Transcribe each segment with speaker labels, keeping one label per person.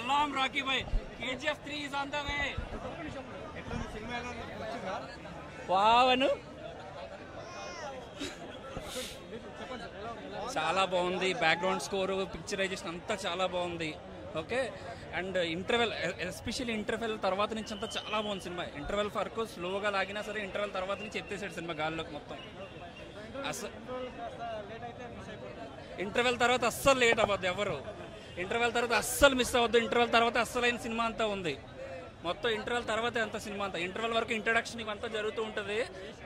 Speaker 1: Salam Rocky Bhai KGF three is on the way వావను చాలా బాగుంది బ్యాక్గ్రౌండ్ స్కోర్ పిక్చరైజేషన్ అంతా చాలా బాగుంది okay and interval especially interval తర్వాత నుంచి అంతా చాలా బాగుంది సినిమా ఇంటర్వెల్ వరకు స్లోగా లాగినా సరే ఇంటర్వెల్ తర్వాత నుంచి ఎత్తేసాడు సినిమా గాల్లోకి మొత్తం అసలు ఇంటర్వెల్ తర్వాత అస్సలు లేట్ అవ్వద్దు ఎవరు ఇంటర్వెల్ తర్వాత అస్సలు మిస్ అవ్వద్దు ఇంటర్వెల్ తర్వాత అస్సలైన సినిమా అంతా ఉంది మొత్తం ఇంటర్వెల్ తర్వాతే అంత సినిమా అంతా ఇంటర్వెల్ వరకు ఇంట్రడక్షన్ ఇవంతా జరుగుతూ ఉంటుంది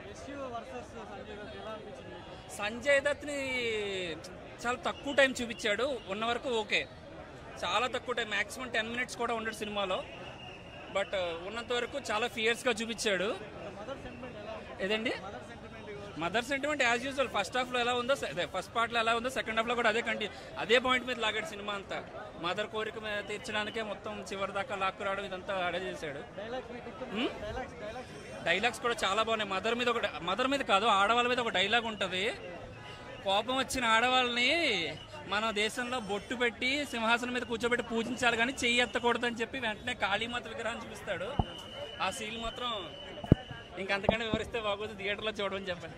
Speaker 1: సంజయ్ దత్ని చాలా తక్కువ టైం చూపించాడు ఉన్న వరకు ఓకే చాలా తక్కువ టైం మాక్సిమం టెన్ మినిట్స్ కూడా ఉండడు సినిమాలో బట్ ఉన్నంత వరకు చాలా ఫియర్స్గా చూపించాడు ఏదండి mother sentiment as usual first హాఫ్లో ఎలా ఉందో అదే ఫస్ట్ పార్ట్లో ఎలా ఉందో సెకండ్ హాఫ్లో కూడా అదే కంటి అదే పాయింట్ మీద లాగాడు సినిమా అంతా మదర్ కోరిక మీద తీర్చడానికే మొత్తం చివరి దాకా లాక్కు రావడం ఇదంతా అడే చేశాడు హ్మ్? డైలాగ్స్ కూడా చాలా బాగున్నాయి మదర్ మీద ఒక మదర్ మీద కాదు ఆడవాళ్ళ మీద ఒక డైలాగ్ ఉంటుంది కోపం వచ్చిన ఆడవాళ్ళని మన దేశంలో బొట్టు పెట్టి సింహాసనం మీద కూర్చోబెట్టి పూజించాలి కానీ చెయ్యి ఎత్తకూడదని చెప్పి వెంటనే కాళీమాత విగ్రహాన్ని చూపిస్తాడు ఆ సీన్ మాత్రం ఇంకంతకంటే వివరిస్తే బాగోదు థియేటర్లో చూడమని చెప్పాను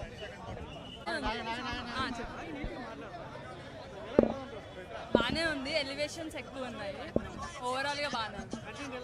Speaker 2: బాగానే ఉంది ఎలివేషన్స్ ఎక్కువ ఉన్నాయి ఓవరాల్ గా బాగానే ఉంది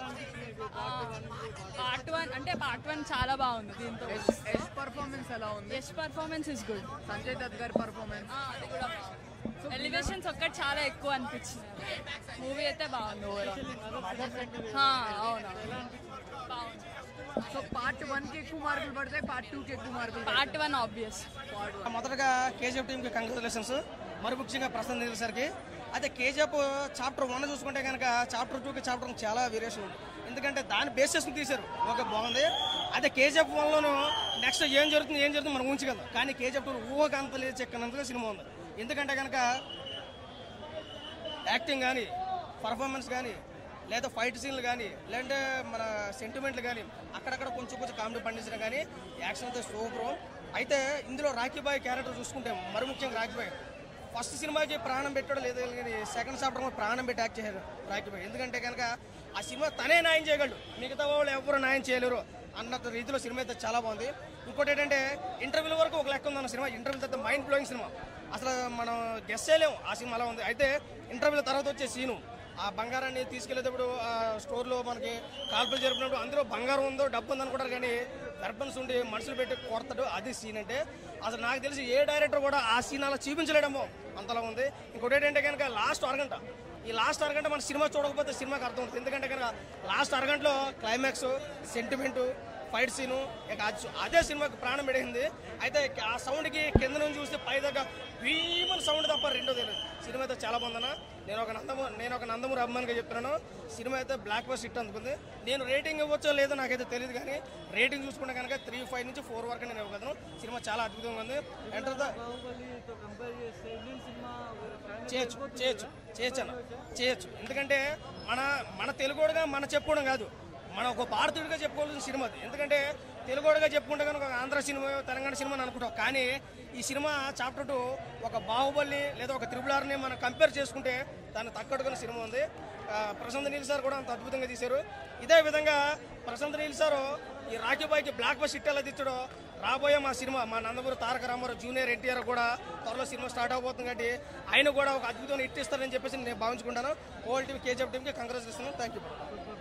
Speaker 2: పార్ట్ వన్ అంటే పార్ట్ వన్ చాలా బాగుంది దీంతో
Speaker 3: యష్ పర్ఫార్మెన్స్ ఎలా ఉంది
Speaker 2: Yash performance is good
Speaker 3: Sanjay Dutt గారి పర్ఫార్మెన్స్
Speaker 2: అది కూడా ఎలివేషన్స్ ఒక్కటి చాలా ఎక్కువ అనిపించింది మూవీ అయితే బాగుంది ఓవరాల్ అవును బాగుంది
Speaker 3: సో పార్ట్ వన్ కి ఎక్కువ మార్కులు పడతాయి పార్ట్ టూ కి ఎక్కువ మార్కులు
Speaker 2: పార్ట్ వన్ ఆబ్వియస్
Speaker 4: మొదటగా కేజీఎఫ్ టీంకి కంగ్రాచులేషన్స్ మరి ముఖ్యంగా ప్రసన్న నీల్ సార్కి అయితే కేజీఎఫ్ చాప్టర్ వన్ చూసుకుంటే కనుక చాప్టర్ టూకి చాప్టర్ వన్ చాలా వేరియేషన్ ఉంది ఎందుకంటే దాన్ని బేస్ చేసుకుని తీశారు ఓకే బాగుంది అదే కేజీఎఫ్ వన్లోను నెక్స్ట్ ఏం జరుగుతుంది ఏం జరుగుతుంది మనం ఊహించగలం కానీ కేజీఎఫ్ టూ ఊహకు అంత లేదు చెక్కనంతగా సినిమా ఉంది ఎందుకంటే కనుక యాక్టింగ్ కానీ పర్ఫార్మెన్స్ కానీ లేదా ఫైట్ సీన్లు కానీ లేదంటే మన సెంటిమెంట్లు కానీ అక్కడక్కడ కొంచెం కొంచెం కామెడీ పండించడం కానీ యాక్షన్ అయితే సూపర్ అయితే ఇందులో రాఖీబాయ్ క్యారెక్టర్ చూసుకుంటే మరి ముఖ్యంగా రాఖీబాయ్ ఫస్ట్ సినిమాకి ప్రాణం పెట్టాడు లేదు కానీ సెకండ్ చాప్టర్ కూడా ప్రాణం పెట్టి యాక్ట్ చేశారు రాఖీబాయ్ ఎందుకంటే కనుక ఆ సినిమా తనే న్యాయం చేయగలడు మిగతా వాళ్ళు ఎవరు న్యాయం చేయలేరు అన్నట్టు రీతిలో సినిమా అయితే చాలా బాగుంది ఇంకోటి ఏంటంటే ఇంటర్వ్యూల వరకు ఒక లెక్క ఉందన్న సినిమా ఇంటర్వ్యూ తర్వాత మైండ్ బ్లోయింగ్ సినిమా అసలు మనం గెస్ చేయలేము ఆ సినిమా అలా ఉంది అయితే ఇంటర్వ్యూల తర్వాత వచ్చే సీను ఆ బంగారాన్ని తీసుకెళ్లేటప్పుడు ఆ స్టోర్లో మనకి కాల్పులు జరిపినప్పుడు అందులో బంగారం ఉందో డబ్బు ఉందో అనుకుంటారు కానీ వెర్బన్స్ ఉండి మనుషులు పెట్టి కొడతాడు అది సీన్ అంటే అసలు నాకు తెలిసి ఏ డైరెక్టర్ కూడా ఆ సీన్ అలా చూపించలేడమో అంతలా ఉంది ఇంకోటి ఏంటంటే కనుక లాస్ట్ అరగంట ఈ లాస్ట్ అరగంట మన సినిమా చూడకపోతే సినిమాకి అర్థం ఉంటుంది ఎందుకంటే కనుక లాస్ట్ అరగంటలో క్లైమాక్స్ సెంటిమెంటు ఫైట్ సీను ఇక అది- అదే సినిమాకి ప్రాణం పెడింది అయితే ఆ సౌండ్కి కింద నుంచి చూస్తే పై దగ్గర భీమన్ సౌండ్ తప్ప రెండో తెలియదు సినిమా అయితే చాలా బాగుందన్న నేను ఒక నందము నేను ఒక నందమూరి అభిమానిగా చెప్తున్నాను సినిమా అయితే బ్లాక్ బస్ హిట్ అందుకుంది నేను రేటింగ్ ఇవ్వచ్చో లేదో నాకైతే తెలియదు కానీ రేటింగ్ చూసుకుంటే కనుక త్రీ ఫైవ్ నుంచి ఫోర్ వరకు నేను ఇవ్వగలను సినిమా చాలా అద్భుతంగా ఉంది ఎంటర్ ద చేయొచ్చు చేయొచ్చు చేయొచ్చు అన్న చేయొచ్చు ఎందుకంటే మన మన తెలుగుడుగా మన చెప్పుకోవడం కాదు మన ఒక భారతీయుడిగా చెప్పుకోవాల్సిన సినిమా అది ఎందుకంటే తెలుగుడుగా చెప్పుకుంటే కనుక ఒక ఆంధ్ర సినిమా తెలంగాణ సినిమా అని అనుకుంటాం కానీ ఈ సినిమా చాప్టర్ టూ ఒక బాహుబలి లేదా ఒక త్రిబుల్ ఆర్ని మనం కంపేర్ చేసుకుంటే దాన్ని తక్కడుకున్న సినిమా ఉంది ఆ, ప్రశాంత్ నీల్ సార్ కూడా అంత అద్భుతంగా తీశారు ఇదే విధంగా ప్రశాంత్ నీల్ సార్ ఈ రాఖీ బాయ్కి బ్లాక్ బస్ హిట్ ఎలా తెచ్చాడో రాబోయే మా సినిమా మా నందమూరి తారక రామారావు జూనియర్ ఎన్టీఆర్ కూడా త్వరలో సినిమా స్టార్ట్ అవబోతుంది కాబట్టి ఆయన కూడా ఒక అద్భుతమైన హిట్ ఇస్తారని చెప్పేసి నేను భావించుకుంటాను ఓల్ టీవీ కేజీఎఫ్ టీంకి కంగ్రాచులేషన్ థ్యాంక్ యూ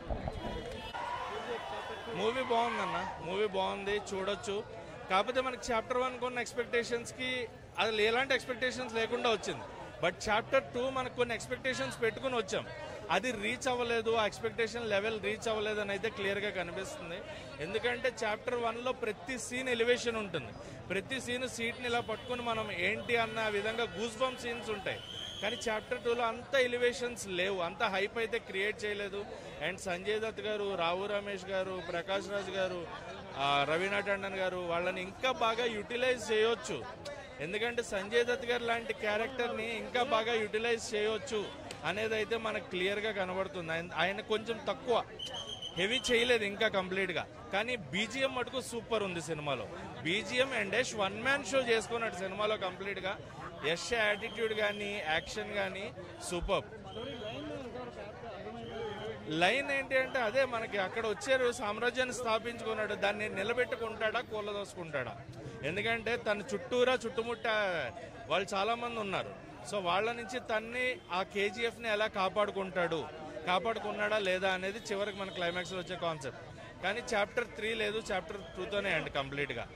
Speaker 5: మూవీ బాగుందన్న మూవీ బాగుంది చూడొచ్చు కాకపోతే మనకి చాప్టర్ వన్ కొన్న ఎక్స్పెక్టేషన్స్కి అది ఎలాంటి ఎక్స్పెక్టేషన్స్ లేకుండా వచ్చింది బట్ చాప్టర్ టూ మనకు కొన్ని ఎక్స్పెక్టేషన్స్ పెట్టుకుని వచ్చాం అది రీచ్ అవ్వలేదు ఆ ఎక్స్పెక్టేషన్ లెవెల్ రీచ్ అవ్వలేదు అని అయితే క్లియర్గా కనిపిస్తుంది ఎందుకంటే చాప్టర్ వన్లో ప్రతి సీన్ ఎలివేషన్ ఉంటుంది ప్రతి సీన్ సీట్ని ఇలా పట్టుకుని మనం ఏంటి అన్న విధంగా గూస్ బంప్ సీన్స్ ఉంటాయి కానీ చాప్టర్ టూలో అంత ఎలివేషన్స్ లేవు అంత హైప్ అయితే క్రియేట్ చేయలేదు అండ్ సంజయ్ దత్ గారు రావు రమేష్ గారు ప్రకాష్ రాజ్ గారు ఆ, రవీనా టండన్ గారు వాళ్ళని ఇంకా బాగా యూటిలైజ్ చేయొచ్చు ఎందుకంటే సంజయ్ దత్ గారు లాంటి క్యారెక్టర్ని ఇంకా బాగా యూటిలైజ్ చేయొచ్చు అనేది అయితే మనకు క్లియర్గా కనబడుతుంది ఆయన- ఆయన కొంచెం తక్కువ హెవీ చేయలేదు ఇంకా కంప్లీట్గా కానీ బీజిఎం మటుకు సూపర్ ఉంది సినిమాలో BGM and Yash one man show చేసుకున్నాడు సినిమాలో కంప్లీట్గా యష్ యాటిట్యూడ్ కానీ యాక్షన్ కానీ సూపర్ లైన్ ఏంటి అంటే అదే మనకి అక్కడ వచ్చారు సామ్రాజ్యాన్ని స్థాపించుకున్నాడు దాన్ని నిలబెట్టుకుంటాడా కూలదోసుకుంటాడా ఎందుకంటే తన చుట్టూరా చుట్టుముట్ట వాళ్ళు చాలా మంది ఉన్నారు సో వాళ్ళ నుంచి తన్ని ఆ కేజీఎఫ్ ని ఎలా కాపాడుకుంటాడు కాపాడుకున్నాడా లేదా అనేది చివరికి మన క్లైమాక్స్ లో వచ్చే కాన్సెప్ట్ కానీ చాప్టర్ త్రీ లేదు చాప్టర్ టూతోనే అండి కంప్లీట్ గా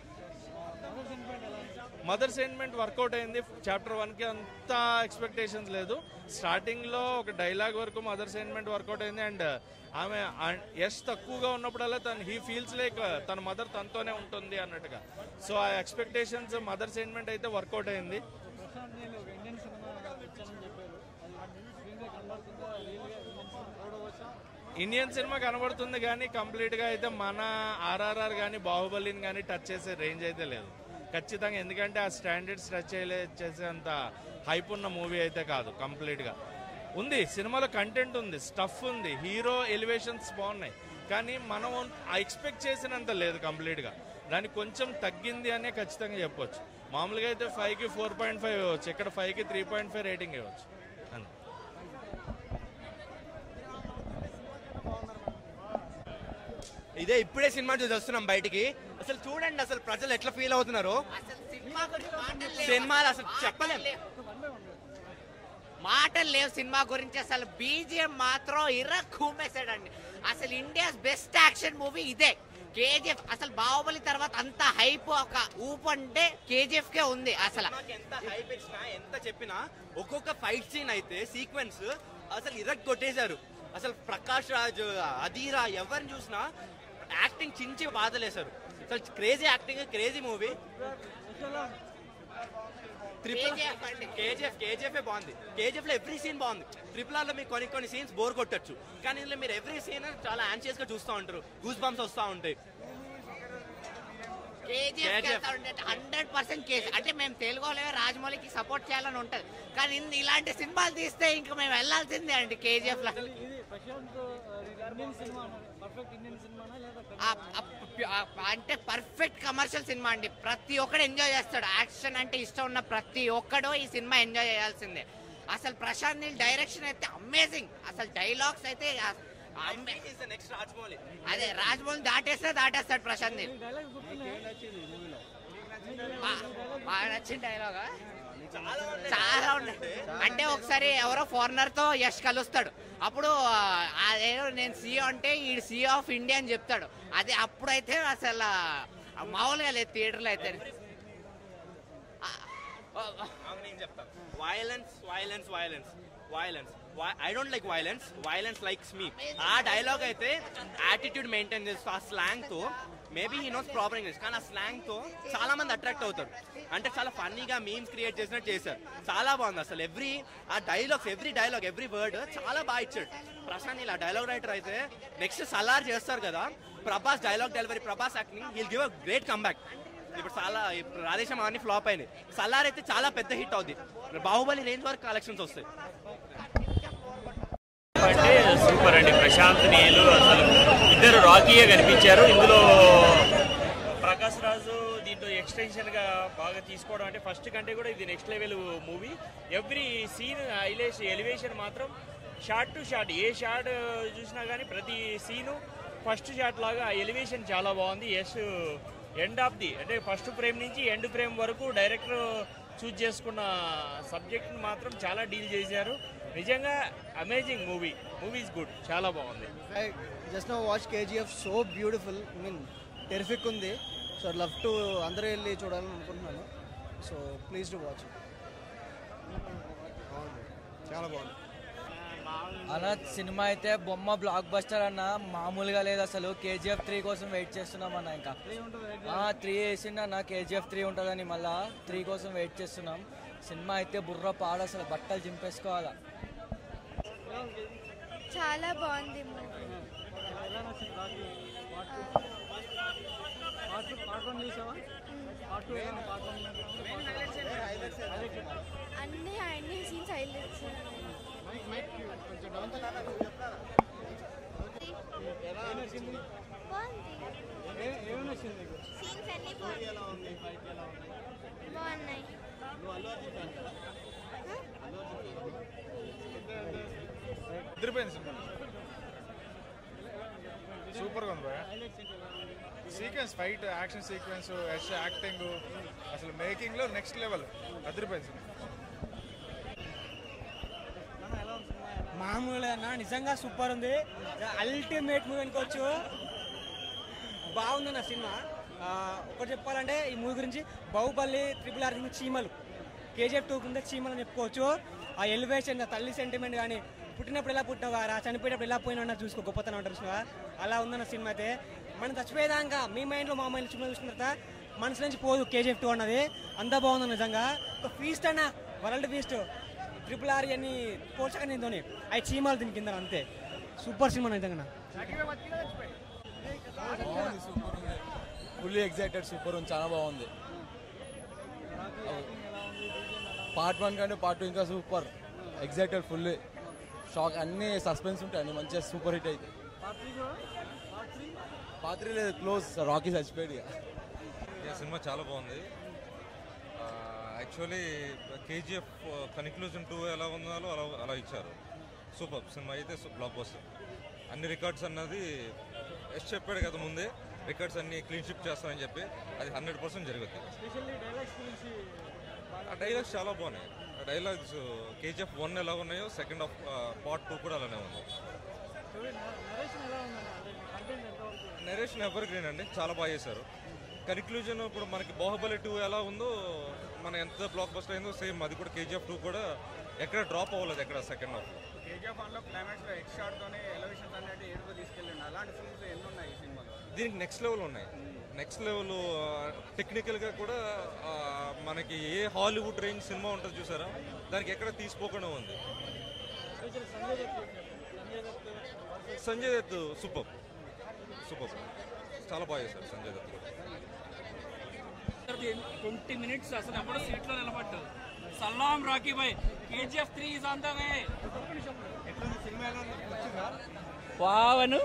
Speaker 5: మదర్ సెంటిమెంట్ వర్కౌట్ అయింది చాప్టర్ వన్ కి అంత ఎక్స్పెక్టేషన్స్ లేదు స్టార్టింగ్ లో ఒక డైలాగ్ వరకు మదర్ సెంటిమెంట్ వర్కౌట్ అయింది అండ్ ఆమె ఎస్ తక్కువగా ఉన్నప్పుడల్లా తను హీ ఫీల్స్ లైక్ తన మదర్ తనతోనే ఉంటుంది అన్నట్టుగా సో ఆ ఎక్స్పెక్టేషన్స్ మదర్ సెంటిమెంట్ అయితే వర్కౌట్ అయింది ఇండియన్ సినిమా కనబడుతుంది కానీ కంప్లీట్ గా అయితే మన ఆర్ఆర్ఆర్ కానీ బాహుబలిని కానీ టచ్ చేసే రేంజ్ అయితే లేదు ఖచ్చితంగా ఎందుకంటే ఆ స్టాండర్డ్స్ టచ్ చేయలే చేసేంత హైప్ ఉన్న మూవీ అయితే కాదు కంప్లీట్ గా ఉంది సినిమాలో కంటెంట్ ఉంది స్టఫ్ ఉంది హీరో ఎలివేషన్స్ బాగున్నాయి కానీ మనం ఎక్స్పెక్ట్ చేసినంత లేదు కంప్లీట్ గా దానికి కొంచెం తగ్గింది అనే ఖచ్చితంగా చెప్పొచ్చు మామూలుగా అయితే ఫైవ్ కి ఫోర్ పాయింట్ ఫైవ్ ఇవ్వచ్చు ఇక్కడ ఫైవ్ కి త్రీ పాయింట్ ఫైవ్ రేటింగ్ ఇవ్వచ్చు అంతే
Speaker 6: ఇదే ఇప్పుడే సినిమా చూసి వస్తున్నాం బయటికి అసలు చూడండి అసలు ప్రజలు ఎట్లా ఫీల్ అవుతున్నారు సినిమాలు అసలు చెప్పలేం
Speaker 7: మాటలు లేవు సినిమా గురించి అసలు బీజిఎం మాత్రం ఇరక్కుమేసాడండి అసలు ఇండియాస్ బెస్ట్ యాక్షన్ మూవీ ఇదే కేజీఎఫ్ అసలు బాహుబలి తర్వాత అంత హైప్ ఒక ఊపు అంటే కేజీఎఫ్ కే ఉంది అసలు
Speaker 6: సినిమాకి ఎంత హైప్ ఇచ్చినా ఎంత చెప్పినా ఒక్కొక్క ఫైట్ సీన్ అయితే సీక్వెన్స్ అసలు ఇరక్ కొట్టేశారు అసలు ప్రకాష్ రాజ్ అధీరా ఎవరిని చూసినా యాక్టింగ్ చించి బాధలేశారు అసలు crazy acting crazy movie triple
Speaker 7: KGF అండి.
Speaker 6: కేజీఎఫ్ కేజీఎఫ్ బాగుంది కేజీఎఫ్ లో ఎవ్రీ సీన్ బాగుంది ట్రిపుల్ ఆర్ లో మీకు కొన్ని కొన్ని సీన్స్ బోర్ కొట్టచ్చు కానీ ఇందులో మీరు ఎవ్రీ సీన్ చాలా యాన్షియస్ గా చూస్తూ ఉంటారు గూస్ బంప్స్ వస్తూ ఉంటాయి KGF.
Speaker 7: హండ్రెడ్ పర్సెంట్ కేసు అంటే మేము తెలుగు వాళ్ళే రాజమౌళికి సపోర్ట్ చేయాలని ఉంటది కానీ ఇన్ని- ఇలాంటి సినిమాలు తీస్తే ఇంకా మేము వెళ్ళాల్సిందే అండి కేజీఎఫ్ లో ఆ- ఆ- ఆ- అంటే పర్ఫెక్ట్ కమర్షియల్ సినిమా అండి ప్రతి ఒక్కడు ఎంజాయ్ చేస్తాడు యాక్షన్ అంటే ఇష్టం ఉన్న ప్రతి ఒక్కడు ఈ సినిమా ఎంజాయ్ చేయాల్సిందే అసలు ప్రశాంత్ నీల్ డైరెక్షన్ అయితే అమేజింగ్ అసలు డైలాగ్స్ అయితే ఆ- అమ్మే-
Speaker 6: నెక్స్ట్ రాజమౌళి
Speaker 7: అదే రాజమౌళి దాటేస్తే దాటేస్తాడు ప్రశాంత్ నీల్ బా- బాగా నచ్చిన డైలాగా చాలా ఉన్నాయి అంటే ఒకసారి ఎవరో ఫారినర్ తో యష్ కలుస్తాడు అప్పుడు ఆ, అదేదో నేను సీఓ అంటే ఈ సీఓ ఆఫ్ ఇండియా అని చెప్తాడు అదే అప్పుడైతే అసలు ఆ, మామూలుగా లేదు థియేటర్లో అయితే ఆ, ఆ,
Speaker 6: నేను చెప్తాను violence violence violence violence I don't like violence violence likes me ఆ డైలాగ్ అయితే యాటిట్యూడ్ మెయింటైన్ చేస్తూ ఆ స్లాంగ్ తో maybe he knows proper English కానీ ఆ స్లాంగ్ తో చాలా మంది అట్రాక్ట్ అవుతారు అంటే చాలా ఫన్నీగా మీమ్స్ క్రియేట్ చేసినట్టు చేశారు చాలా బాగుంది అసలు ఎవ్రీ ఆ dialogues every dialogue every word చాలా బాగా ఇచ్చాడు ప్రశాంత్ ఇలా డైలాగ్ రైటర్ అయితే నెక్స్ట్ సలార్ చేస్తారు కదా Prabhas dialogue delivery Prabhas acting heal give a great comeback ఇప్పుడు చాలా ఇప్పుడు రాధేశం అవన్నీ ఫ్లాప్ అయినాయి సలార్ అయితే చాలా పెద్ద హిట్ అవుద్ది బాహుబలి రేంజ్ వరకు కలెక్షన్స్ వస్తాయి
Speaker 8: అంటే సూపర్ అండి ప్రశాంత్ నీలు అసలు ఇద్దరు రాకీయే కనిపించారు ఇందులో ప్రకాష్ రాజు దీంట్లో ఎక్స్టెన్షన్ గా బాగా తీసుకోవడం అంటే ఫస్ట్ కంటే కూడా ఇది next level movie every scene హైలేషన్ ఎలివేషన్ మాత్రం షార్ట్ టు షార్ట్ ఏ షార్ట్ చూసినా కానీ ప్రతి సీను ఫస్ట్ షాట్ లాగా ఎలివేషన్ చాలా బాగుంది ఎస్ ఎండ్ ఆఫ్ ది అంటే ఫస్ట్ ఫ్రేమ్ నుంచి ఎండ్ ఫ్రేమ్ వరకు డైరెక్టర్ చూజ్ చేసుకున్న సబ్జెక్ట్ని మాత్రం చాలా డీల్ చేశారు నిజంగా amazing movie movie is good చాలా బాగుంది
Speaker 9: I just now watched KGF so beautiful. I mean, terrific ఉంది సో లవ్ టు అందరూ వెళ్ళి చూడాలని అనుకుంటున్నాను సో ప్లీజ్ టు వాచ్
Speaker 4: చాలా బాగుంది
Speaker 10: అన్న సినిమా అయితే బొమ్మ బ్లాక్ బస్టర్ అన్న మామూలుగా లేదు అసలు కేజీఎఫ్ త్రీ కోసం వెయిట్ చేస్తున్నాం అన్న ఇంకా త్రీ వేసిండు అన్న కేజీఎఫ్ త్రీ ఉంటుందని మళ్ళా త్రీ కోసం వెయిట్ చేస్తున్నాం సినిమా అయితే బుర్ర పాడు అసలు బట్టలు చింపేసుకోవాలా
Speaker 11: చాలా బాగుంది మూవీ అన్ని అన్ని సీన్స్ హైలైట్స్ బాగుంది సీన్స్ అన్ని బాగున్నాయి బాగున్నాయి
Speaker 12: నిద్రపోయింది సినిమా సూపర్గా ఉంది భయ sequence fight action sequence Yash acting అసలు మేకింగ్ లో నెక్స్ట్ లెవెల్ అదిరిపోయింది సినిమా.
Speaker 13: మామూలుగా అన్న నిజంగా సూపర్ ఉంది అల్టిమేట్ మూవీ అనుకోవచ్చు బాగుందన్న సినిమా ఆ, ఒకటి చెప్పాలంటే ఈ మూవీ గురించి బాహుబలి ట్రిపుల్ ఆర్ చీమలు కేజీఎఫ్ టూ కింద చీమలు అని చెప్పుకోవచ్చు ఆ ఎలివేషన్ ఆ తల్లి సెంటిమెంట్ కానీ పుట్టినప్పుడు ఎలా పుట్టినావా రా చనిపోయేటప్పుడు ఎలా పోయినా చూసుకో గొప్పతనం అంటారు చూసినావా అలా ఉందన్న సినిమా అయితే మనం చచ్చిపోయేదాకా మీ మైండ్లో మా మైండ్ సినిమా చూసిన తర్వాత మనసు నుంచి పోదు కేజీఎఫ్ టూ అన్నది అంత బాగుంది నిజంగా ఒక ఫీస్ట్ అన్న వరల్డ్ ఫీస్ట్ ట్రిపుల్ ఆర్ అని పోల్చక నేను అవి చీమాలు దీని కింద అంతే సూపర్ సినిమా నిజంగా
Speaker 14: బాగుంది సూపర్ ఉంది ఫుల్లీ ఎగ్జైటెడ్ సూపర్ ఉంది చాలా బాగుంది పార్ట్ వన్ కంటే పార్ట్ టూ ఇంకా సూపర్ ఎగ్జైటెడ్ ఫుల్లీ షాక్ అన్ని సస్పెన్స్ ఉంటాయి అన్ని మంచిగా సూపర్ హిట్ అయితే పార్ట్ త్రీ లేదు క్లోజ్ రాకీ చచ్చిపోయాడు ఇక
Speaker 15: ఈ సినిమా చాలా బాగుంది యాక్చువల్లీ కేజీఎఫ్ కన్క్లూజన్ టూ ఎలా ఉందో అలా అలా ఇచ్చారు సూపర్ సినిమా అయితే బ్లాక్ బస్టర్ అన్ని రికార్డ్స్ అన్నది ఎస్ చెప్పాడు కదా ముందే రికార్డ్స్ అన్ని క్లీన్ షిప్ చేస్తామని చెప్పి అది హండ్రెడ్ పర్సెంట్ జరుగుతుంది ఆ డైలాగ్స్ చాలా బాగున్నాయి ఆ డైలాగ్స్ కేజీఎఫ్ వన్ ఎలా ఉన్నాయో సెకండ్ ఆఫ్ పార్ట్ టూ కూడా అలానే ఉంది నరేషన్ ఎవర్ గ్రీన్ అండి చాలా బాగా చేశారు కన్క్లూజన్ ఇప్పుడు మనకి బాహుబలి టూ ఎలా ఉందో మన ఎంత బ్లాక్ బస్టర్ అయిందో సేమ్ అది కూడా కేజీఎఫ్ టూ కూడా ఎక్కడ డ్రాప్ అవ్వలేదు ఎక్కడ సెకండ్ హాఫ్
Speaker 16: కేజీఎఫ్ వన్లో క్లైమాక్స్లో ఎక్స్ షాట్తోనే ఎలివేషన్స్ అన్నట్టు ఏడుపు తీసుకెళ్ళండి అలాంటి ఫిల్మ్స్ ఎన్ని ఉన్నాయి ఈ సినిమాలో
Speaker 15: దీనికి నెక్స్ట్ లెవెల్ ఉన్నాయి నెక్స్ట్ లెవెల్ టెక్నికల్గా కూడా ఆ, మనకి ఏ హాలీవుడ్ రేంజ్ సినిమా ఉంటుంది చూసారా దానికి ఎక్కడ తీసుకోకుండా ఉంది సంజయ్ దత్ సూపర్ సూపర్ చాలా బాగా చేశారు సంజయ్ దత్ కూడా
Speaker 1: ట్వంటీ మినిట్స్ అసలు ఎప్పుడు సీట్లో నిలబడ్డు సల్లాం Rocky bye KGF three is on the way వావను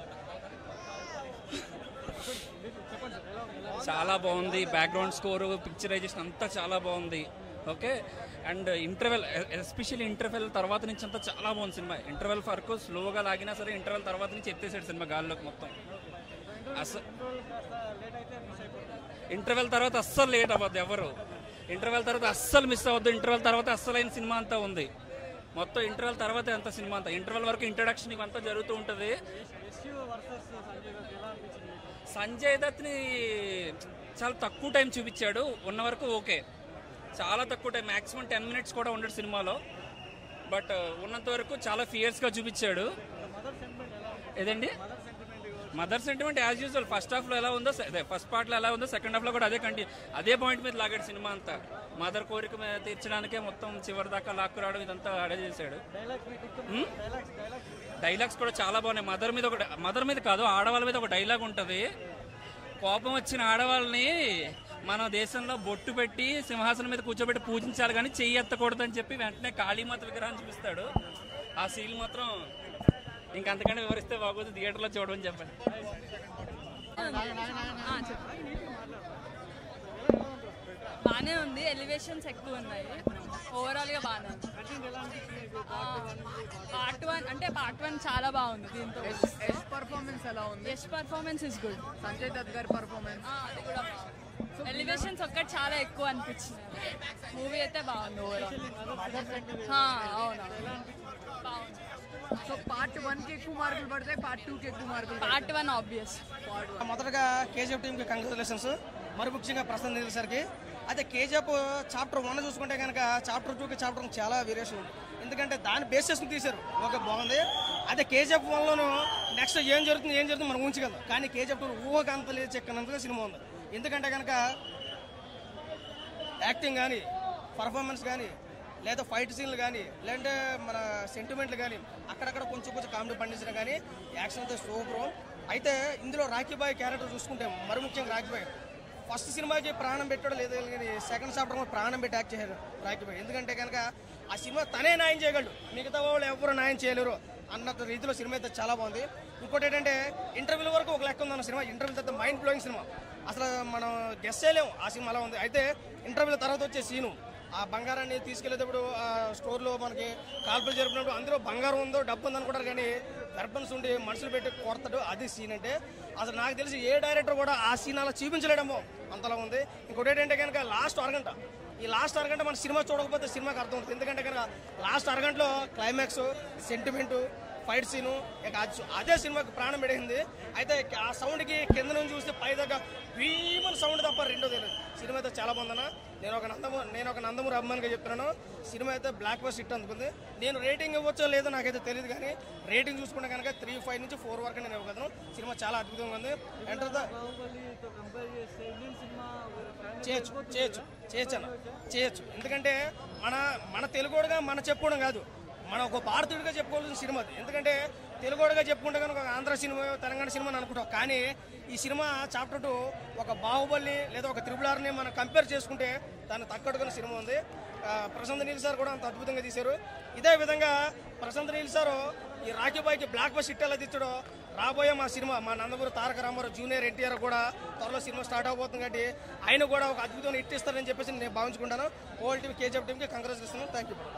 Speaker 1: చాలా బాగుంది బ్యాక్గ్రౌండ్ స్కోర్ పిక్చరైజేషన్ అంతా చాలా బాగుంది okay and interval especially interval తర్వాత నుంచి అంతా చాలా బాగుంది సినిమా ఇంటర్వెల్ వరకు స్లోగా లాగినా సరే ఇంటర్వెల్ తర్వాత నుంచి ఎత్తేసాడు సినిమా గాల్లోకి మొత్తం అసలు ఇంటర్వెల్ తర్వాత అస్సలు లేట్ అవ్వద్దు ఎవరు ఇంటర్వెల్ తర్వాత అస్సలు మిస్ అవ్వద్దు ఇంటర్వెల్ తర్వాత అస్సలైన సినిమా అంతా ఉంది మొత్తం ఇంటర్వెల్ తర్వాత అంత సినిమా అంతా ఇంటర్వెల్ వరకు ఇంట్రడక్షన్ ఇవంతా జరుగుతూ ఉంటుంది సంజయ్ దత్ని చాలా తక్కువ టైం చూపించాడు ఉన్న వరకు ఓకే చాలా తక్కువ టైం మాక్సిమం టెన్ మినిట్స్ కూడా ఉండడు సినిమాలో బట్ ఉన్నంత వరకు చాలా ఫియర్స్గా చూపించాడు ఏదండి mother sentiment as usual first హాఫ్లో ఎలా ఉందో అదే ఫస్ట్ పార్ట్లో ఎలా ఉందో సెకండ్ హాఫ్లో కూడా అదే కంటి అదే పాయింట్ మీద లాగాడు సినిమా అంతా మదర్ కోరిక మీద తీర్చడానికే మొత్తం చివరి దాకా లాక్కు రావడం ఇదంతా అడే చేశాడు హ్మ్? డైలాగ్స్ కూడా చాలా బాగున్నాయి మదర్ మీద ఒక మదర్ మీద కాదు ఆడవాళ్ళ మీద ఒక డైలాగ్ ఉంటుంది కోపం వచ్చిన ఆడవాళ్ళని మన దేశంలో బొట్టు పెట్టి సింహాసనం మీద కూర్చోబెట్టి పూజించాలి కానీ చెయ్యి ఎత్తకూడదని చెప్పి వెంటనే కాళీమాత విగ్రహాన్ని చూపిస్తాడు ఆ సీన్ మాత్రం ఇంకంతకంటే వివరిస్తే బాగోదు థియేటర్లో చూడమని చెప్పండి
Speaker 2: బాగానే ఉంది ఎలివేషన్స్ ఎక్కువ ఉన్నాయి ఓవరాల్ గా బాగానే ఉంది పార్ట్ వన్ అంటే పార్ట్ వన్ చాలా బాగుంది దీంతో
Speaker 3: యష్ పర్ఫార్మెన్స్ ఎలా ఉంది
Speaker 2: Yash performance is good
Speaker 3: Sanjay Dutt గారి పర్ఫార్మెన్స్
Speaker 2: అది కూడా ఎలివేషన్స్ ఒక్కటి చాలా ఎక్కువ అనిపించింది మూవీ అయితే బాగుంది ఓవరాల్ అవును బాగుంది
Speaker 3: సో పార్ట్ వన్ కి ఎక్కువ మార్కులు పడతాయి పార్ట్ టూ కి ఎక్కువ మార్కులు
Speaker 2: పార్ట్ వన్ ఆబ్వియస్
Speaker 4: మొదటగా కేజీఎఫ్ టీంకి కంగ్రాచులేషన్స్ మరి ముఖ్యంగా ప్రస్తుతం నిధుల సార్కి అయితే కేజీఎఫ్ చాప్టర్ వన్ చూసుకుంటే కనుక చాప్టర్ టూకి చాప్టర్ వన్ చాలా వేరియేషన్ ఉంది ఎందుకంటే దాన్ని బేస్ చేసుకుని తీశారు ఓకే బాగుంది అదే కేజీఎఫ్ వన్లోను నెక్స్ట్ ఏం జరుగుతుంది ఏం జరుగుతుంది మనం ఊహించగలం కానీ కేజీఎఫ్ టూ ఊహకు అంత లేదు చెక్కనంతగా సినిమా ఉంది ఎందుకంటే కనుక యాక్టింగ్ కానీ పర్ఫార్మెన్స్ కానీ లేదా ఫైట్ సీన్లు కానీ లేదంటే మన సెంటిమెంట్లు కానీ అక్కడక్కడ కొంచెం కొంచెం కామెడీ పండించడం కానీ యాక్షన్ అయితే సూపర్ అయితే ఇందులో రాఖీ బాయ్ క్యారెక్టర్ చూసుకుంటే మరి ముఖ్యంగా రాఖీ బాయ్ ఫస్ట్ సినిమాకి ప్రాణం పెట్టాడు లేదు కానీ సెకండ్ చాప్టర్ కూడా ప్రాణం పెట్టి యాక్ట్ చేశారు రాఖీ బాయ్ ఎందుకంటే కనుక ఆ సినిమా తనే న్యాయం చేయగలడు మిగతా వాళ్ళు ఎవరు న్యాయం చేయలేరు అన్నట్టు రీతిలో సినిమా అయితే చాలా బాగుంది ఇంకోటి ఏంటంటే ఇంటర్వ్యూల వరకు ఒక లెక్క ఉందన్న సినిమా ఇంటర్వ్యూ తర్వాత మైండ్ బ్లోయింగ్ సినిమా అసలు మనం గెస్ చేయలేము ఆ సినిమా అలా ఉంది అయితే ఇంటర్వ్యూల తర్వాత వచ్చే సీను ఆ బంగారాన్ని తీసుకెళ్లేటప్పుడు ఆ స్టోర్లో మనకి కాల్పులు జరిపినప్పుడు అందులో బంగారం ఉందో డబ్బు ఉందో అనుకుంటారు కానీ వెర్బన్స్ ఉండి మనుషులు పెట్టి కొడతాడు అది సీన్ అంటే అసలు నాకు తెలిసి ఏ డైరెక్టర్ కూడా ఆ సీన్ అలా చూపించలేడేమో అంతలా ఉంది ఇంకోటి ఏంటంటే కనుక లాస్ట్ అరగంట ఈ లాస్ట్ అరగంట మన సినిమా చూడకపోతే సినిమాకి అర్థం ఉంటుంది ఎందుకంటే కనుక లాస్ట్ అరగంటలో క్లైమాక్స్ సెంటిమెంటు ఫైట్ సీను ఇక అది- అదే సినిమాకి ప్రాణం పెడిగింది అయితే ఆ సౌండ్కి కింద నుంచి చూస్తే పై దగ్గర భీమన్ సౌండ్ తప్ప రెండో తెలియదు సినిమా అయితే చాలా బాగుందన్న నేను ఒక నందము నేను ఒక నందమూరి అభిమానిగా చెప్తున్నాను సినిమా అయితే బ్లాక్ బస్ హిట్ అందుకుంది నేను రేటింగ్ ఇవ్వచ్చో లేదో నాకైతే తెలియదు కానీ రేటింగ్ చూసుకుంటే కనుక త్రీ ఫైవ్ నుంచి ఫోర్ వరకు నేను ఇవ్వగలను సినిమా చాలా అద్భుతంగా ఉంది ఎంటర్ ద చేయొచ్చు చేయొచ్చు చేయొచ్చు అన్న చేయొచ్చు ఎందుకంటే మన మన తెలుగుడుగా మన చెప్పుకోవడం కాదు మన ఒక భారతీయుడిగా చెప్పుకోవాల్సిన సినిమా అది ఎందుకంటే తెలుగుడుగా చెప్పుకుంటే కనుక ఒక ఆంధ్ర సినిమా తెలంగాణ సినిమా అని అనుకుంటాం కానీ ఈ సినిమా చాప్టర్ టూ ఒక బాహుబలి లేదా ఒక త్రిపుల్ ఆర్ని మనం కంపేర్ చేసుకుంటే దాన్ని తక్కడుకున్న సినిమా ఉంది ఆ, ప్రశాంత్ నీల్ సార్ కూడా అంత అద్భుతంగా తీశారు ఇదే విధంగా ప్రశాంత్ నీల్ సార్ ఈ రాఖీ బాయ్కి బ్లాక్ బస్ హిట్ ఎలా తెచ్చాడో రాబోయే మా సినిమా మా నందమూరి తారక రామారావు జూనియర్ ఎన్టీఆర్ కూడా త్వరలో సినిమా స్టార్ట్ అవబోతుంది కాబట్టి ఆయన కూడా ఒక అద్భుతమైన హిట్ ఇస్తారని చెప్పేసి నేను భావించుకుంటాను ఓల్ టీవీ కేజీఎఫ్ టీంకి కంగ్రెస్ ఇస్తున్నాను థ్యాంక్ యూ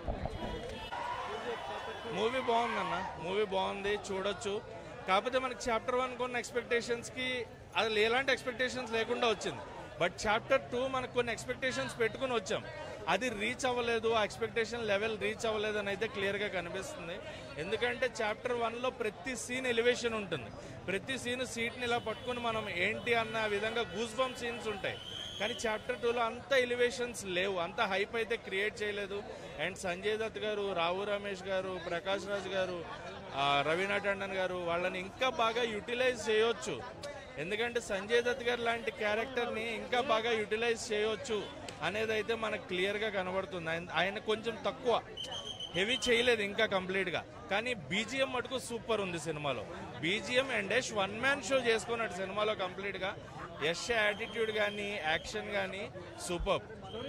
Speaker 5: మూవీ బాగుందన్న మూవీ బాగుంది చూడొచ్చు కాకపోతే మనకి చాప్టర్ వన్ కొన్ని ఎక్స్పెక్టేషన్స్కి అది ఎలాంటి ఎక్స్పెక్టేషన్స్ లేకుండా వచ్చింది బట్ చాప్టర్ టూ మనకు కొన్ని ఎక్స్పెక్టేషన్స్ పెట్టుకుని వచ్చాం అది రీచ్ అవ్వలేదు ఆ ఎక్స్పెక్టేషన్ లెవెల్ రీచ్ అవ్వలేదు అని అయితే క్లియర్గా కనిపిస్తుంది ఎందుకంటే చాప్టర్ వన్లో ప్రతి సీన్ ఎలివేషన్ ఉంటుంది ప్రతి సీన్ సీట్ని ఇలా పట్టుకుని మనం ఏంటి అన్న విధంగా గూస్ బంప్ సీన్స్ ఉంటాయి కానీ చాప్టర్ టూలో అంత ఎలివేషన్స్ లేవు అంత హైప్ అయితే క్రియేట్ చేయలేదు అండ్ సంజయ్ దత్ గారు రావు రమేష్ గారు ప్రకాష్ రాజ్ గారు ఆ, రవీనా టండన్ గారు వాళ్ళని ఇంకా బాగా యూటిలైజ్ చేయొచ్చు ఎందుకంటే సంజయ్ దత్ గారు లాంటి క్యారెక్టర్ని ఇంకా బాగా యూటిలైజ్ చేయొచ్చు అనేది అయితే మనకు క్లియర్గా కనబడుతుంది ఆయన- ఆయన కొంచెం తక్కువ హెవీ చేయలేదు ఇంకా కంప్లీట్గా కానీ బీజిఎం మటుకు సూపర్ ఉంది సినిమాలో BGM and Yash one man show చేసుకున్నాడు సినిమాలో కంప్లీట్గా యష్ యాటిట్యూడ్ కానీ యాక్షన్ కానీ సూపర్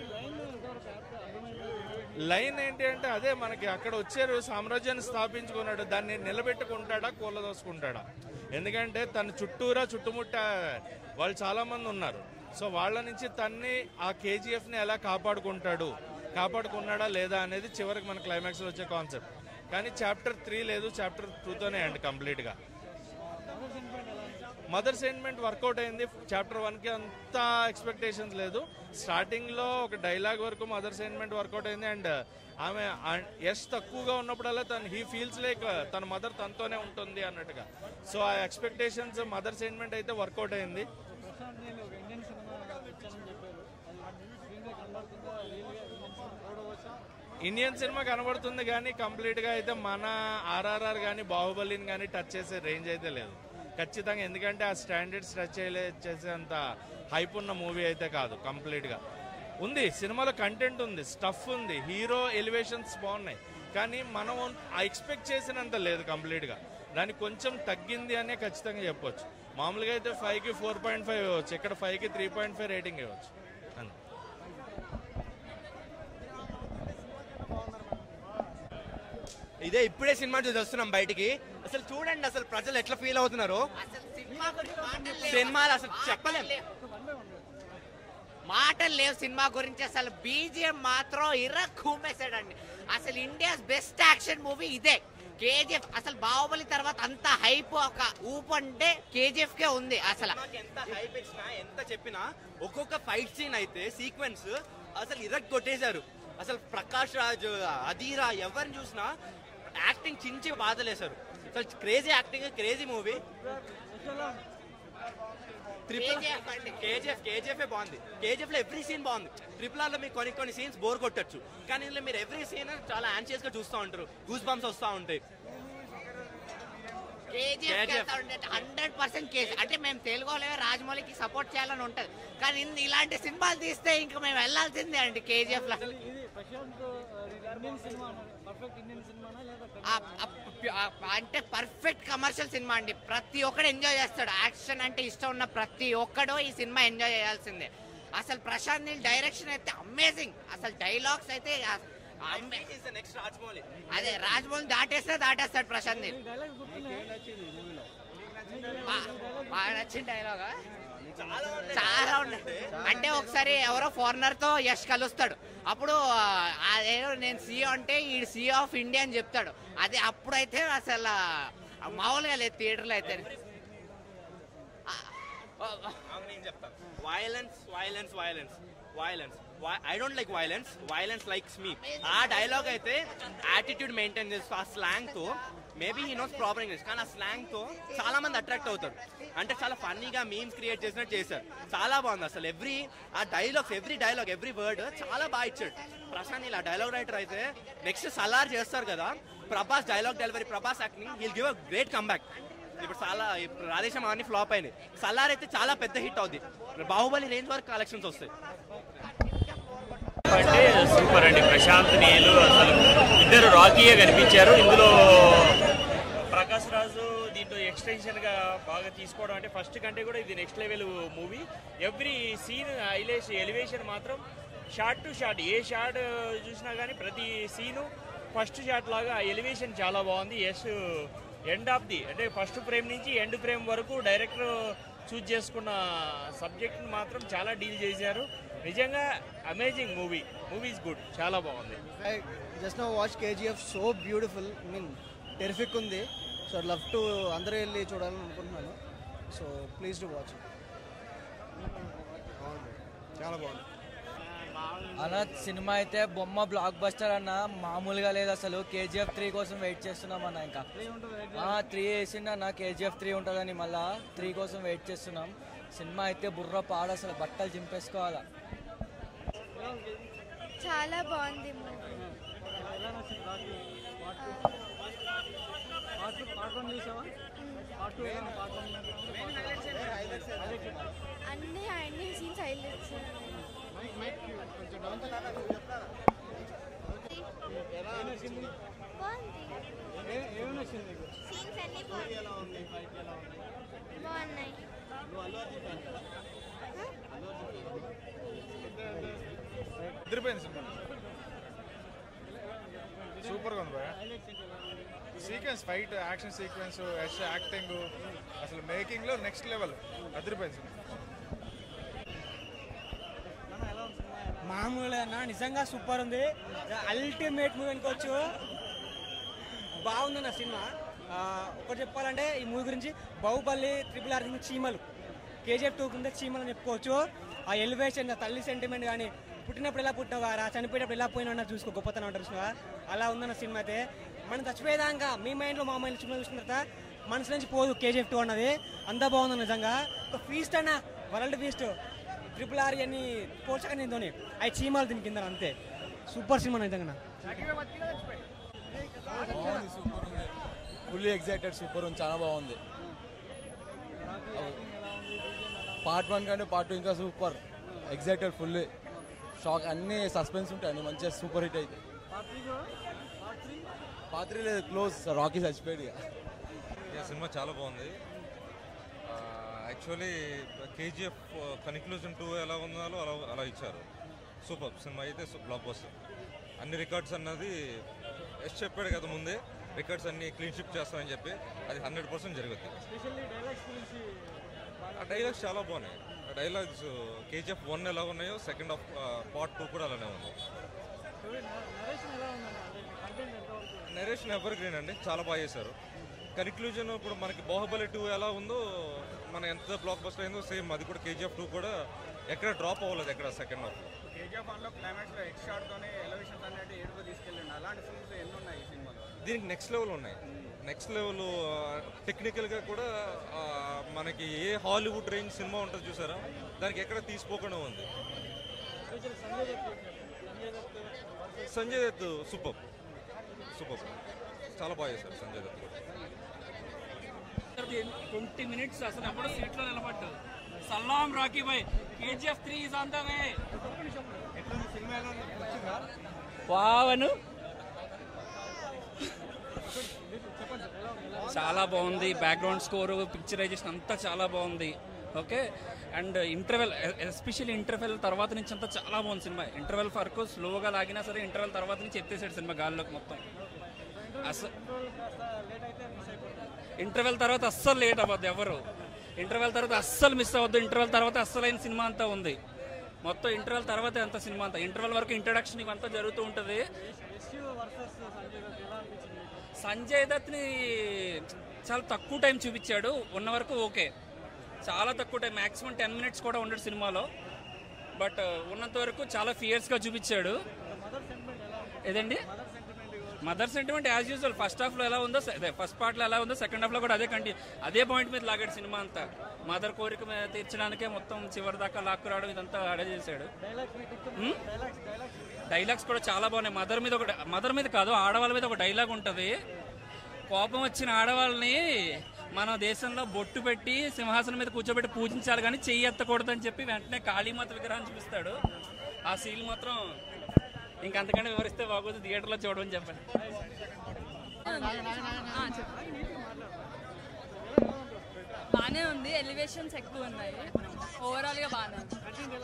Speaker 5: లైన్ ఏంటి అంటే అదే మనకి అక్కడ వచ్చారు సామ్రాజ్యాన్ని స్థాపించుకున్నాడు దాన్ని నిలబెట్టుకుంటాడా కూలదోసుకుంటాడా ఎందుకంటే తన చుట్టూరా చుట్టుముట్ట వాళ్ళు చాలా మంది ఉన్నారు సో వాళ్ళ నుంచి తన్ని ఆ కేజీఎఫ్ని ఎలా కాపాడుకుంటాడు కాపాడుకున్నాడా లేదా అనేది చివరికి మన క్లైమాక్స్లో వచ్చే కాన్సెప్ట్ కానీ చాప్టర్ త్రీ లేదు చాప్టర్ టూతోనే అండి కంప్లీట్గా మదర్ సెంటిమెంట్ వర్కౌట్ అయింది చాప్టర్ వన్కి అంత ఎక్స్పెక్టేషన్స్ లేదు స్టార్టింగ్లో ఒక డైలాగ్ వరకు మదర్ సెంటిమెంట్ వర్కౌట్ అయింది అండ్ ఆమె ఎస్ తక్కువగా ఉన్నప్పుడల్లా తను హీ ఫీల్స్ లైక్ తన మదర్ తనతోనే ఉంటుంది అన్నట్టుగా సో ఆ ఎక్స్పెక్టేషన్స్ మదర్ సెంటిమెంట్ అయితే వర్కౌట్ అయింది ఇండియన్ సినిమా కనబడుతుంది కానీ కంప్లీట్గా అయితే మన ఆర్ఆర్ఆర్ కానీ బాహుబలిని కానీ టచ్ చేసే రేంజ్ అయితే లేదు ఖచ్చితంగా ఎందుకంటే ఆ స్టాండర్డ్స్ టచ్ చేయలే చేసేంత హైప్ ఉన్న మూవీ అయితే కాదు కంప్లీట్గా ఉంది సినిమాలో కంటెంట్ ఉంది స్టఫ్ ఉంది హీరో ఎలివేషన్స్ బాగున్నాయి కానీ మనం ఎక్స్పెక్ట్ చేసినంత లేదు కంప్లీట్గా దానికి కొంచెం తగ్గింది అనే ఖచ్చితంగా చెప్పొచ్చు మామూలుగా అయితే ఫైవ్కి ఫోర్ పాయింట్ ఫైవ్ ఇవ్వచ్చు ఇక్కడ ఫైవ్కి త్రీ పాయింట్ ఫైవ్ రేటింగ్ ఇవ్వచ్చు అంతే
Speaker 6: ఇదే ఇప్పుడే సినిమా చూసి వస్తున్నాం బయటికి అసలు చూడండి అసలు ప్రజలు ఎట్లా ఫీల్ అవుతున్నారు సినిమాలు అసలు చెప్పలేం
Speaker 7: మాటలు లేవు సినిమా గురించి అసలు బీజిఎం మాత్రం ఇర్ర కూమేసాడండి అసలు ఇండియాస్ బెస్ట్ యాక్షన్ మూవీ ఇదే కేజీఎఫ్ అసలు బాహుబలి తర్వాత అంత హైప్ ఒక ఊపు అంటే కేజీఎఫ్ కే ఉంది అసలు
Speaker 6: సినిమాకి ఎంత హైప్ ఇచ్చినా ఎంత చెప్పినా ఒక్కొక్క ఫైట్ సీన్ అయితే సీక్వెన్స్ అసలు ఇరక్ కొట్టేశారు అసలు ప్రకాష్ రాజ్ అధీరా ఎవరిని చూసినా యాక్టింగ్ చించి బాధలేశారు అసలు crazy acting crazy movie triple
Speaker 7: KGF అండి.
Speaker 6: కేజీఎఫ్ కేజీఎఫ్ బాగుంది కేజీఎఫ్ లో ఎవ్రీ సీన్ బాగుంది ట్రిపుల్ ఆర్ లో మీకు కొన్ని కొన్ని సీన్స్ బోర్ కొట్టచ్చు కానీ ఇందులో మీరు ఎవ్రీ సీన్ చాలా యాన్షియస్ గా చూస్తూ ఉంటారు గూస్ బంప్స్ వస్తూ ఉంటాయి KGF.
Speaker 7: హండ్రెడ్ పర్సెంట్ కేసు అంటే మేము తెలుగు వాళ్ళే రాజమౌళికి సపోర్ట్ చేయాలని ఉంటది కానీ ఇన్ని- ఇలాంటి సినిమాలు తీస్తే ఇంకా మేము వెళ్ళాల్సిందే అండి కేజీఎఫ్ లో ఆ- ఆ- ఆ- అంటే పర్ఫెక్ట్ కమర్షియల్ సినిమా అండి ప్రతి ఒక్కడు ఎంజాయ్ చేస్తాడు యాక్షన్ అంటే ఇష్టం ఉన్న ప్రతి ఒక్కడు ఈ సినిమా ఎంజాయ్ చేయాల్సిందే అసలు ప్రశాంత్ నీల్ డైరెక్షన్ అయితే అమేజింగ్ అసలు డైలాగ్స్ అయితే ఆ- అమ్మే-
Speaker 6: నెక్స్ట్ రాజమౌళి
Speaker 7: అదే రాజమౌళి దాటేస్తే దాటేస్తాడు ప్రశాంత్ నీల్ బా- బాగా నచ్చిన డైలాగా చాలా ఉన్నాయి అంటే ఒకసారి ఎవరో ఫారినర్ తో యష్ కలుస్తాడు అప్పుడు ఆ, అదేదో నేను సీఓ అంటే ఈ సీఓ ఆఫ్ ఇండియా అని చెప్తాడు అది అప్పుడైతే అసలు మామూలుగా లేదు థియేటర్లో అయితే
Speaker 6: నేను చెప్తాను violence violence violence violence I don't like violence violence likes me ఆ డైలాగ్ అయితే యాటిట్యూడ్ మెయింటైన్ చేస్తూ ఆ స్లాంగ్ తో maybe he knows proper English కానీ ఆ స్లాంగ్ తో చాలా మంది అట్రాక్ట్ అవుతారు అంటే చాలా ఫన్నీగా మీమ్స్ క్రియేట్ చేసినట్టు చేశారు చాలా బాగుంది అసలు ఎవ్రీ ఆ dialogues every dialogue every word చాలా బాగా ఇచ్చాడు ప్రశాంత్ ఇలా డైలాగ్ రైటర్ అయితే నెక్స్ట్ సలార్ చేస్తారు కదా Prabhas dialogue delivery Prabhas acting will give a great comeback ఇప్పుడు చాలా ఇప్పుడు రాధేశం అవన్నీ ఫ్లాప్ అయినాయి సలార్ అయితే చాలా పెద్ద హిట్ అవుద్ది బాహుబలి రేంజ్ వరకు కలెక్షన్స్ వస్తాయి
Speaker 8: అంటే సూపర్ అండి ప్రశాంత్ నీలు అసలు ఇద్దరు రాకీయే కనిపించారు ఇందులో ప్రకాష్ రాజు దీంట్లో ఎక్స్టెన్షన్ గా బాగా తీసుకోవడం అంటే ఫస్ట్ కంటే కూడా ఇది next level movie every scene highlight elevation మాత్రం షార్ట్ టు షార్ట్ ఏ షార్ట్ చూసినా కానీ ప్రతి సీను ఫస్ట్ షాట్ లాగా ఎలివేషన్ చాలా బాగుంది ఎస్ ఎండ్ ఆఫ్ ది అంటే ఫస్ట్ ఫ్రేమ్ నుంచి ఎండ్ ఫ్రేమ్ వరకు డైరెక్టర్ చూజ్ చేసుకున్న సబ్జెక్ట్ని మాత్రం చాలా డీల్ చేశారు నిజంగా amazing movie movie is good చాలా బాగుంది
Speaker 9: I just no watch KGF so beautiful mean terrific ఉంది సో లవ్ టు అందరూ వెళ్ళి చూడాలని అనుకుంటున్నాను సో ప్లీజ్ టు వాచ్
Speaker 12: చాలా బాగుంది
Speaker 10: అన్న సినిమా అయితే బొమ్మ బ్లాక్ బస్టర్ అన్న మామూలుగా లేదు అసలు కేజీఎఫ్ త్రీ కోసం వెయిట్ చేస్తున్నాం అన్న ఇంకా త్రీ వేసిండు అన్న కేజీఎఫ్ త్రీ ఉంటుందని మళ్ళా త్రీ కోసం వెయిట్ చేస్తున్నాం సినిమా అయితే బుర్ర పాడు అసలు బట్టలు చింపేసుకోవాలా
Speaker 11: చాలా బాగుంది మూవీ అన్ని అన్ని సీన్స్ హైలైట్స్ సీన్స్ అన్ని బాగున్నాయి
Speaker 12: అదిరిపోయింది సినిమా సూపర్గా ఉంది భయ sequence fight action sequence Yash acting అసలు మేకింగ్లో నెక్స్ట్ లెవెల్ అదిరిపోయింది సినిమా
Speaker 13: మామూలుగా అన్న నిజంగా సూపర్ ఉంది అల్టిమేట్ మూవీ అనుకోవచ్చు బాగుందన్న సినిమా ఆ, ఒకటి చెప్పాలంటే ఈ మూవీ గురించి బాహుబలి త్రిపుల్ ఆర్ చీమలు కేజీఎఫ్ టూ కింద చీమలు అని చెప్పుకోవచ్చు ఆ ఎలివేషన్ ఆ తల్లి సెంటిమెంట్ కానీ పుట్టినప్పుడు ఎలా పుట్టినవారా చనిపోయినప్పుడు ఎలా పోయినా చూసుకో గొప్పతనం అంటారు చూసినావా అలా ఉందన్న సినిమా అయితే మనం చచ్చిపోయేదాకా మీ మైండ్లో మా మైండ్ సినిమా చూసిన తర్వాత మనసు నుంచి పోదు కేజీఎఫ్ టూ అన్నది అంతా బాగుంది నిజంగా ఒక ఫీస్ట్ అన్న వరల్డ్ ఫీస్ట్ ట్రిపుల్ ఆర్ అని పోల్చక నేను ధోని అవి చీమాలు దీని కింద అంతే సూపర్ సినిమా నిజంగా
Speaker 14: ఫుల్లీ ఎగ్జైటెడ్ సూపర్ ఉంది చాలా బాగుంది పార్ట్ వన్ కంటే పార్ట్ టూ ఇంకా సూపర్ ఎగ్జైటెడ్ ఫుల్లీ షాక్ అన్ని సస్పెన్స్ ఉంటాయి అన్ని మంచిగా సూపర్ హిట్ అయితే పార్ట్ త్రీ లేదు క్లోజ్ రాకీ చచ్చిపోయాడు ఇక
Speaker 15: ఈ సినిమా చాలా బాగుంది యాక్చువల్లీ కేజీఎఫ్ కన్క్లూజన్ టూ ఎలా ఉందో అలా అలా ఇచ్చారు సూపర్ సినిమా అయితే బ్లాక్ బస్టర్ అన్ని రికార్డ్స్ అన్నది ఎస్ చెప్పాడు కదా ముందే రికార్డ్స్ అన్ని క్లీన్ షిప్ చేస్తామని చెప్పి అది హండ్రెడ్ పర్సెంట్ జరుగుతుంది ఆ డైలాగ్స్ చాలా బాగున్నాయి ఆ డైలాగ్స్ కేజీఎఫ్ వన్ ఎలా ఉన్నాయో సెకండ్ ఆఫ్ పార్ట్ టూ కూడా అలానే ఉంది నరేషన్ ఎవర్ గ్రీన్ అండి చాలా బాగా చేశారు కన్క్లూజన్ ఇప్పుడు మనకి బాహుబలి టూ ఎలా ఉందో మన ఎంత బ్లాక్ బస్టర్ అయిందో సేమ్ అది కూడా కేజీఎఫ్ టూ కూడా ఎక్కడ డ్రాప్ అవ్వలేదు ఎక్కడ సెకండ్ హాఫ్
Speaker 16: కేజీఎఫ్ వన్ లో క్లైమాక్స్ లో ఎక్స్ షాట్ తోనే ఎలివేషన్స్ అన్నట్టు ఏడుపు తీసుకెళ్ళండి అలాంటి సీన్స్ ఎన్ని ఉన్నాయి ఈ సినిమాలో
Speaker 15: దీనికి నెక్స్ట్ లెవెల్ ఉన్నాయి నెక్స్ట్ లెవెల్ టెక్నికల్గా కూడా ఆ, మనకి ఏ హాలీవుడ్ రేంజ్ సినిమా ఉంటుంది చూసారా దానికి ఎక్కడ తీసిపోకుండా ఉంది సంజయ్ దత్ సూపర్ సూపర్ చాలా బాగా చేశారు సంజయ్ దత్ కూడా
Speaker 1: ట్వంటీ మినిట్స్ అసలు ఎప్పుడు సీట్లో నిలబడ్డు సల్లాం Rocky bye KGF three is on the way వావను చాలా బాగుంది బ్యాక్గ్రౌండ్ స్కోర్ పిక్చరైజేషన్ అంతా చాలా బాగుంది okay and interval especially interval తర్వాత నుంచి అంతా చాలా బాగుంది సినిమా ఇంటర్వెల్ వరకు స్లోగా లాగినా సరే ఇంటర్వెల్ తర్వాత నుంచి ఎత్తేసాడు సినిమా గాల్లోకి మొత్తం అసలు ఇంటర్వెల్ తర్వాత అస్సలు లేట్ అవ్వద్దు ఎవరు ఇంటర్వెల్ తర్వాత అస్సలు మిస్ అవ్వద్దు ఇంటర్వెల్ తర్వాత అస్సలైన సినిమా అంతా ఉంది మొత్తం ఇంటర్వెల్ తర్వాత ఎంత సినిమా అంతా ఇంటర్వెల్ వరకు ఇంట్రడక్షన్ ఇవంతా జరుగుతూ ఉంటుంది సంజయ్ దత్ని చాలా తక్కువ టైం చూపించాడు ఉన్న వరకు ఓకే చాలా తక్కువ టైం మాక్సిమం టెన్ మినిట్స్ కూడా ఉండడు సినిమాలో బట్ ఉన్నంత వరకు చాలా ఫియర్స్గా చూపించాడు ఏదండి mother sentiment as usual first హాఫ్లో ఎలా ఉందో సె- అదే ఫస్ట్ పార్ట్లో ఎలా ఉందో సెకండ్ హాఫ్లో కూడా అదే కంటి అదే పాయింట్ మీద లాగాడు సినిమా అంతా మదర్ కోరిక మీద తీర్చడానికే మొత్తం చివరి దాకా లాక్కురావడం ఇదంతా అడే చేశాడు హ్మ్? డైలాగ్స్ కూడా చాలా బాగున్నాయి మదర్ మీద ఒక మదర్ మీద కాదు ఆడవాళ్ళ మీద ఒక డైలాగ్ ఉంటుంది కోపం వచ్చిన ఆడవాళ్ళని మన దేశంలో బొట్టు పెట్టి సింహాసనం మీద కూర్చోబెట్టి పూజించాలి కానీ చెయ్యి ఎత్తకూడదు అని చెప్పి వెంటనే కాళీమాత విగ్రహాన్ని చూపిస్తాడు ఆ సీన్ మాత్రం ఇంకంతకంటే వివరిస్తే బాగోదు థియేటర్లో చూడమని చెప్పండి
Speaker 2: ఆ, చెప్పు. బానే ఉంది ఎలివేషన్స్ ఎక్కువ ఉన్నాయి ఓవరాల్ గా బానే ఉంది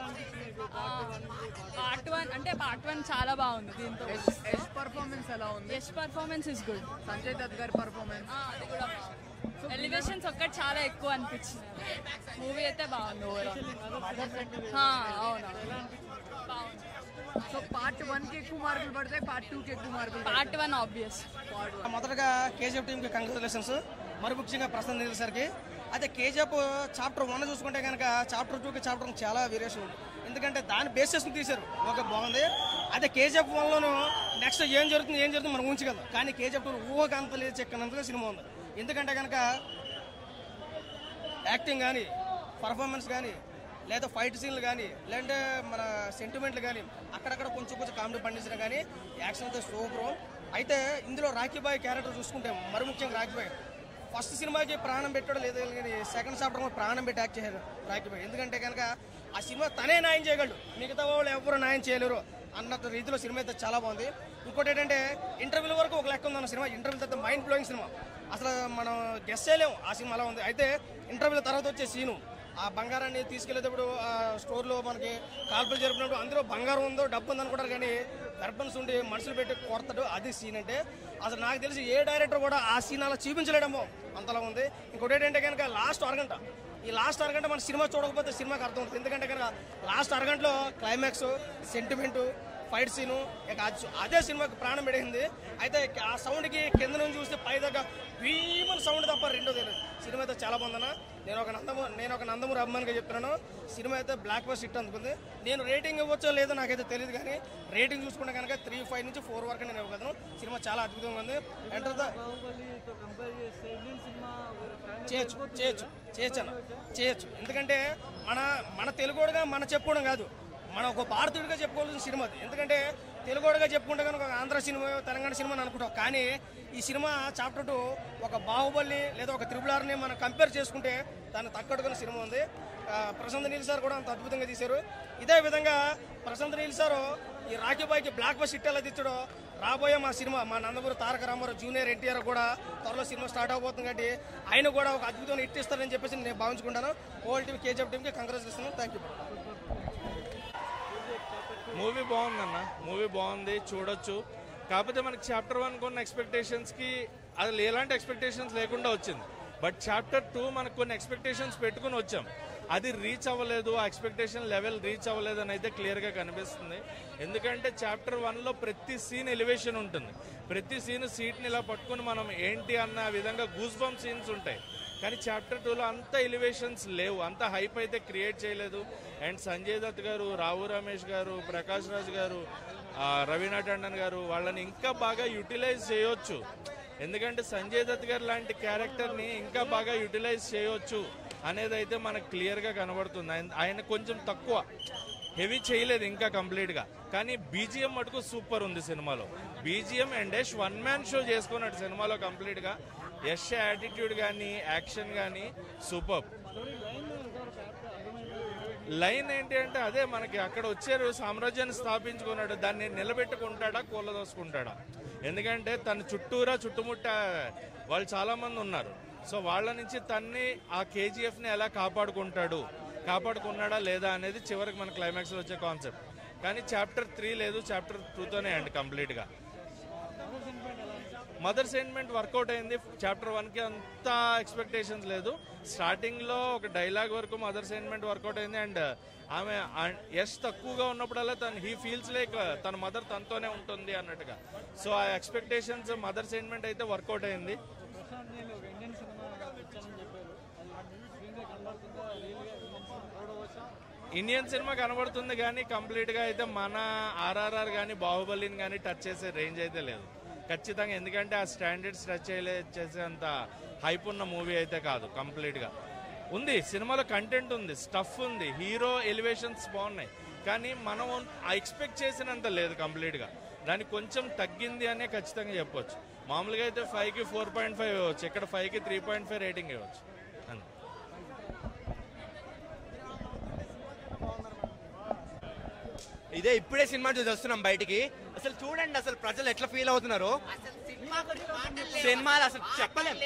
Speaker 2: పార్ట్ వన్ అంటే పార్ట్ వన్ చాలా బాగుంది దీంతో
Speaker 3: యశ్ పర్ఫార్మెన్స్ ఎలా ఉంది
Speaker 2: Yash performance is good
Speaker 3: Sanjay Dutt గారి పర్ఫార్మెన్స్
Speaker 2: అది కూడా ఎలివేషన్స్ ఒక్కటి చాలా ఎక్కువ అనిపించింది మూవీ అయితే బాగుంది ఓవరాల్ అవును బాగుంది
Speaker 3: సో పార్ట్ వన్ కి ఎక్కువ మార్కులు పడతాయి పార్ట్ టూ కి ఎక్కువ మార్కులు
Speaker 2: పార్ట్ వన్ ఆబ్వియస్
Speaker 4: మొదటగా కేజీఎఫ్ టీంకి కంగ్రాచులేషన్స్ మరి ముఖ్యంగా ప్రసన్న నీల్ సార్కి అయితే కేజీఎఫ్ చాప్టర్ వన్ చూసుకుంటే కనుక చాప్టర్ టూకి చాప్టర్ చాలా వేరియేషన్ ఉంది ఎందుకంటే దాన్ని బేస్ చేసుకుని తీశారు ఓకే బాగుంది అదే కేజీఎఫ్ వన్లోను నెక్స్ట్ ఏం జరుగుతుంది ఏం జరుగుతుంది మనం ఊహించగలం కానీ కేజీఎఫ్ టూ ఊహకు అంత లేదు చెక్కనంతగా సినిమా ఉంది ఎందుకంటే కనుక యాక్టింగ్ కానీ పర్ఫార్మెన్స్ కానీ లేదా ఫైట్ సీన్లు కానీ లేదంటే మన సెంటిమెంట్లు కానీ అక్కడక్కడ కొంచెం కొంచెం కామెడీ పండించడం కానీ యాక్షన్ అయితే సూపర్ అయితే ఇందులో రాఖీ బాయ్ క్యారెక్టర్ చూసుకుంటే మరి ముఖ్యంగా రాఖీ బాయ్ ఫస్ట్ సినిమాకి ప్రాణం పెట్టాడు లేదా కానీ సెకండ్ చాప్టర్ కూడా ప్రాణం పెట్టి యాక్ట్ చేశారు రాఖీ బాయ్ ఎందుకంటే కనుక ఆ సినిమా తనే న్యాయం చేయగలడు మిగతా వాళ్ళు ఎవరు న్యాయం చేయలేరు అన్నట్టు రీతిలో సినిమా అయితే చాలా బాగుంది ఇంకోటి ఏంటంటే ఇంటర్వ్యూల వరకు ఒక లెక్క ఉందన్న సినిమా ఇంటర్వ్యూ తర్వాత మైండ్ బ్లోయింగ్ సినిమా అసలు మనం గెస్ చేయలేము ఆ సినిమా అలా ఉంది అయితే ఇంటర్వ్యూల తర్వాత వచ్చే సీను ఆ బంగారాన్ని తీసుకెళ్లేటప్పుడు ఆ స్టోర్లో మనకి కాల్పులు జరిపినప్పుడు అందులో బంగారం ఉందో డబ్బు ఉందో అనుకుంటారు కానీ వెర్బన్స్ ఉండి మనుషులు పెట్టి కొడతాడు అది సీన్ అంటే అసలు నాకు తెలిసి ఏ డైరెక్టర్ కూడా ఆ సీన్ అలా చూపించలేడమో అంతలా ఉంది ఇంకోటి ఏంటంటే కనుక లాస్ట్ అరగంట ఈ లాస్ట్ అరగంట మన సినిమా చూడకపోతే సినిమాకి అర్థం అవుతుంది ఎందుకంటే కనుక లాస్ట్ అరగంటలో క్లైమాక్స్ సెంటిమెంటు ఫైట్ సీను ఇక అది- అదే సినిమాకి ప్రాణం పెడింది అయితే ఆ సౌండ్కి కింద నుంచి చూస్తే పై దగ్గర భీమన్ సౌండ్ తప్ప రెండో తెలియదు సినిమా అయితే చాలా బాగుందన్న నేను ఒక నందము నేను ఒక నందమూరి అభిమానిగా చెప్తున్నాను సినిమా అయితే బ్లాక్ బస్ హిట్ అందుకుంది నేను రేటింగ్ ఇవ్వచ్చో లేదో నాకైతే తెలియదు కానీ రేటింగ్ చూసుకుంటే కనుక త్రీ ఫైవ్ నుంచి ఫోర్ వరకు నేను ఇవ్వగలను సినిమా చాలా అద్భుతంగా ఉంది ఎంటర్ ద చేయొచ్చు చేయొచ్చు చేయొచ్చు అన్న చేయొచ్చు ఎందుకంటే మన మన తెలుగుడుగా మన చెప్పుకోవడం కాదు మనం ఒక భారతీయుడిగా చెప్పుకోవాల్సిన సినిమా అది ఎందుకంటే తెలుగుడుగా చెప్పుకుంటే కనుక ఒక ఆంధ్ర సినిమా తెలంగాణ సినిమా అని అనుకుంటాం కానీ ఈ సినిమా చాప్టర్ టూ ఒక బాహుబలి లేదా ఒక త్రిబులార్ని మనం కంపేర్ చేసుకుంటే దాన్ని తగ్గట్టుకున్న సినిమా ఉంది ఆ, ప్రశాంత్ నీల్ సార్ కూడా అంత అద్భుతంగా తీశారు ఇదే విధంగా ప్రశాంత్ నీల్ సారు ఈ రాఖీ బాయ్కి బ్లాక్ బస్ హిట్ ఎలా తెచ్చాడో రాబోయే మా సినిమా మా నందమూరి తారక రామారావు జూనియర్ ఎన్టీఆర్ కూడా త్వరలో సినిమా స్టార్ట్ అవబోతుంది కాబట్టి ఆయన కూడా ఒక అద్భుతమైన హిట్ ఇస్తారని చెప్పేసి నేను భావించుకుంటాను ఓల్డ్ టీవీ కేజీఎఫ్ టీంకి కంగ్రాచులేషన్ థ్యాంక్ యూ
Speaker 5: మూవీ బాగుందన్న మూవీ బాగుంది చూడొచ్చు కాకపోతే మనకి చాప్టర్ వన్ కొన్ని ఎక్స్పెక్టేషన్స్కి అది ఎలాంటి ఎక్స్పెక్టేషన్స్ లేకుండా వచ్చింది బట్ చాప్టర్ టూ మనకు కొన్ని ఎక్స్పెక్టేషన్స్ పెట్టుకుని వచ్చాం అది రీచ్ అవ్వలేదు ఆ ఎక్స్పెక్టేషన్ లెవెల్ రీచ్ అవ్వలేదు అని అయితే క్లియర్గా కనిపిస్తుంది ఎందుకంటే చాప్టర్ వన్లో ప్రతి సీన్ ఎలివేషన్ ఉంటుంది ప్రతి సీన్ సీట్ని ఇలా పట్టుకుని మనం ఏంటి అన్న విధంగా గూస్ బంప్ సీన్స్ ఉంటాయి కానీ చాప్టర్ టూలో అంత ఎలివేషన్స్ లేవు అంత హైప్ అయితే క్రియేట్ చేయలేదు అండ్ సంజయ్ దత్ గారు రావు రమేష్ గారు ప్రకాష్ రాజ్ గారు ఆ, రవీనా టండన్ గారు వాళ్ళని ఇంకా బాగా యూటిలైజ్ చేయొచ్చు ఎందుకంటే సంజయ్ దత్ గారు లాంటి క్యారెక్టర్ని ఇంకా బాగా యూటిలైజ్ చేయొచ్చు అనేది అయితే మనకు క్లియర్గా కనబడుతుంది ఆయన- ఆయన కొంచెం తక్కువ హెవీ చేయలేదు ఇంకా కంప్లీట్గా కానీ బీజిఎం మటుకు సూపర్ ఉంది సినిమాలో BGM and Yash one man show చేసుకున్నాడు సినిమాలో కంప్లీట్గా యష్ యాటిట్యూడ్ కానీ యాక్షన్ కానీ సూపర్ లైన్ ఏంటి అంటే అదే మనకి అక్కడ వచ్చారు సామ్రాజ్యాన్ని స్థాపించుకున్నాడు దాన్ని నిలబెట్టుకుంటాడా కూలదోసుకుంటాడా ఎందుకంటే తన చుట్టూరా చుట్టుముట్ట వాళ్ళు చాలా మంది ఉన్నారు సో వాళ్ళ నుంచి తన్ని ఆ కేజీఎఫ్ ని ఎలా కాపాడుకుంటాడు కాపాడుకున్నాడా లేదా అనేది చివరికి మన క్లైమాక్స్ లో వచ్చే కాన్సెప్ట్ కానీ చాప్టర్ త్రీ లేదు చాప్టర్ టూతోనే అండి కంప్లీట్ గా మదర్ సెంటిమెంట్ వర్కౌట్ అయింది చాప్టర్ వన్కి అంత ఎక్స్పెక్టేషన్స్ లేదు స్టార్టింగ్లో ఒక డైలాగ్ వరకు మదర్ సెంటిమెంట్ వర్కౌట్ అయింది అండ్ ఆమె ఎస్ తక్కువగా ఉన్నప్పుడల్లా తను హీ ఫీల్స్ లైక్ తన మదర్ తనతోనే ఉంటుంది అన్నట్టుగా సో ఆ ఎక్స్పెక్టేషన్స్ మదర్ సెంటిమెంట్ అయితే వర్కౌట్ అయింది ఇండియన్ సినిమా కనబడుతుంది కానీ కంప్లీట్ గా అయితే మన ఆర్ఆర్ఆర్ కానీ బాహుబలిని కానీ టచ్ చేసే రేంజ్ అయితే లేదు ఖచ్చితంగా ఎందుకంటే ఆ స్టాండర్డ్స్ టచ్ చేయలే చేసేంత హైప్ ఉన్న మూవీ అయితే కాదు కంప్లీట్ గా ఉంది సినిమాలో కంటెంట్ ఉంది స్టఫ్ ఉంది హీరో ఎలివేషన్స్ బాగున్నాయి కానీ మనం ఎక్స్పెక్ట్ చేసినంత లేదు కంప్లీట్ గా దానికి కొంచెం తగ్గింది అనే ఖచ్చితంగా చెప్పొచ్చు మామూలుగా అయితే ఫైవ్ కి ఫోర్ పాయింట్ ఫైవ్ ఇవ్వచ్చు ఇక్కడ ఫైవ్ కి త్రీ పాయింట్ ఫైవ్ రేటింగ్ ఇవ్వచ్చు అంతే
Speaker 6: ఇదే ఇప్పుడే సినిమా చూసి వస్తున్నాం బయటికి అసలు చూడండి అసలు ప్రజలు ఎట్లా ఫీల్ అవుతున్నారు సినిమాలు అసలు చెప్పలేం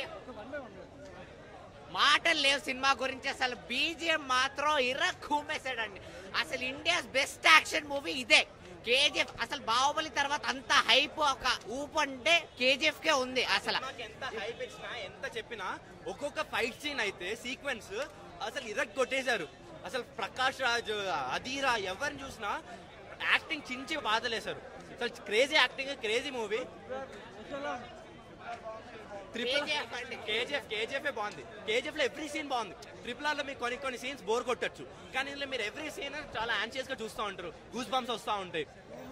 Speaker 7: మాటలు లేవు సినిమా గురించి అసలు బీజిఎం మాత్రం ఇరక్కుమేసాడండి అసలు ఇండియాస్ బెస్ట్ యాక్షన్ మూవీ ఇదే కేజీఎఫ్ అసలు బాహుబలి తర్వాత అంత హైప్ ఒక ఊపు అంటే కేజీఎఫ్ కే ఉంది అసలు
Speaker 6: ఎంత హైప్ ఇచ్చినా ఎంత చెప్పినా ఒక్కొక్క ఫైట్ సీన్ అయితే సీక్వెన్స్ అసలు ఇరక్ కొట్టేశారు అసలు ప్రకాష్ రాజ్ అధీరా ఎవరిని చూసినా యాక్టింగ్ చించి బాధలేశారు అసలు crazy acting crazy movie triple KGF KGF బాగుంది కేజీఎఫ్ లో ఎవ్రీ సీన్ బాగుంది ట్రిపుల్ ఆర్ లో మీకు కొన్ని కొన్ని సీన్స్ బోర్ కొట్టచ్చు కానీ ఇందులో మీరు ఎవ్రీ సీన్ చాలా యాన్షియస్ గా చూస్తూ ఉంటారు గూస్ బంప్స్ వస్తూ ఉంటాయి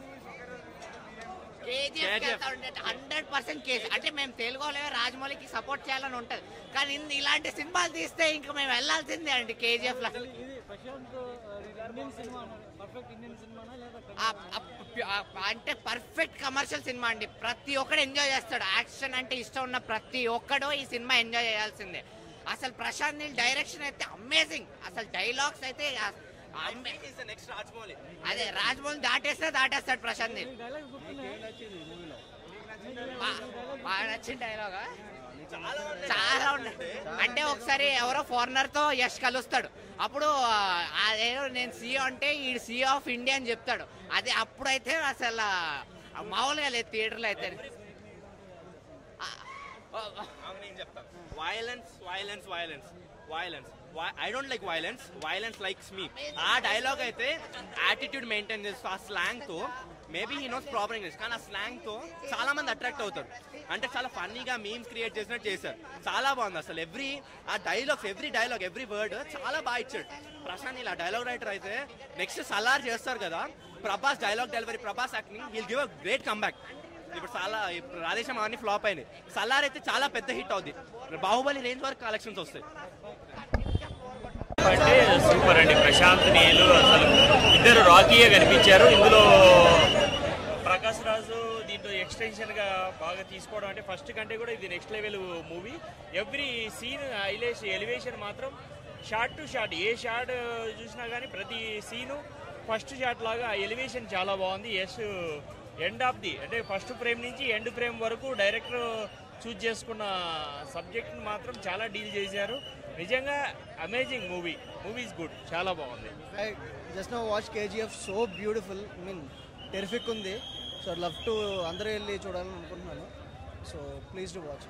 Speaker 7: కేజీఎఫ్ హండ్రెడ్ పర్సెంట్ కేజీ అంటే మేము తెలుగు వాళ్ళమే రాజమౌళికి సపోర్ట్ చేయాలని ఉంటది కానీ ఇన్- ఇలాంటి సినిమాలు తీస్తే ఇంకా మేము వెళ్ళాల్సిందే అండి కేజీఎఫ్ లో ఆ- ఆ- ఆ- అంటే పర్ఫెక్ట్ కమర్షియల్ సినిమా అండి ప్రతి ఒక్కడు ఎంజాయ్ చేస్తాడు యాక్షన్ అంటే ఇష్టం ఉన్న ప్రతి ఒక్కడు ఈ సినిమా ఎంజాయ్ చేయాల్సిందే అసలు ప్రశాంత్ నీల్ డైరెక్షన్ అయితే అమేజింగ్ అసలు డైలాగ్స్ అయితే ఆ- అమ్మే-
Speaker 6: నెక్స్ట్ రాజమౌళి
Speaker 7: అదే రాజమౌళి దాటేస్తే దాటేస్తాడు ప్రశాంత్ నీల్ బా- బాగా నచ్చిన డైలాగా చాలా ఉన్నాయి అంటే ఒకసారి ఎవరో ఫారినర్ తో యష్ కలుస్తాడు అప్పుడు ఆ, అదేదో నేను సీఓ అంటే ఈ సీఓ ఆఫ్ ఇండియా అని చెప్తాడు అది అప్పుడైతే అసలు ఆ, మామూలుగా లేదు థియేటర్లో అయితే
Speaker 6: నేను చెప్తాను violence violence violence violence I don't like violence violence likes me ఆ డైలాగ్ అయితే యాటిట్యూడ్ మెయింటైన్ చేస్తూ ఆ స్లాంగ్ తో maybe he knows proper English కానీ ఆ స్లాంగ్ తో చాలా మంది అట్రాక్ట్ అవుతారు అంటే చాలా ఫన్నీగా మీమ్స్ క్రియేట్ చేసినట్టు చేశారు చాలా బాగుంది అసలు ఎవ్రీ ఆ dialogues every dialogue every word చాలా బాగా ఇచ్చాడు ప్రశాంత్ ఇలా డైలాగ్ రైటర్ అయితే నెక్స్ట్ సలార్ చేస్తారు కదా Prabhas dialogue delivery Prabhas acting will give a great comeback ఇప్పుడు చాలా ఇప్పుడు రాధేశం అన్ని ఫ్లాప్ అయినాయి సలార్ అయితే చాలా పెద్ద హిట్ అవుద్ది బాహుబలి రేంజ్ వరకు కలెక్షన్స్ వస్తాయి
Speaker 8: అంటే సూపర్ అండి ప్రశాంత్ నీలు అసలు ఇద్దరు రాకీయే కనిపించారు ఇందులో ప్రకాష్ రాజు దీంట్లో ఎక్స్టెన్షన్ గా బాగా తీసుకోవడం అంటే ఫస్ట్ కంటే కూడా ఇది next level movie every scene highlights elevation మాత్రం షార్ట్ టు షార్ట్ ఏ షార్ట్ చూసినా కానీ ప్రతి సీను ఫస్ట్ షాట్ లాగా ఎలివేషన్ చాలా బాగుంది ఎస్ ఎండ్ ఆఫ్ ది అంటే ఫస్ట్ ఫ్రేమ్ నుంచి ఎండ్ ఫ్రేమ్ వరకు డైరెక్టర్ చూజ్ చేసుకున్న సబ్జెక్ట్ని మాత్రం చాలా డీల్ చేశారు నిజంగా amazing movie movie is good చాలా బాగుంది
Speaker 9: I just now watched KGF so beautiful. I mean, terrific ఉంది సో లవ్ టు అందరూ వెళ్ళి చూడాలని అనుకుంటున్నాను సో ప్లీజ్ టు వాచ్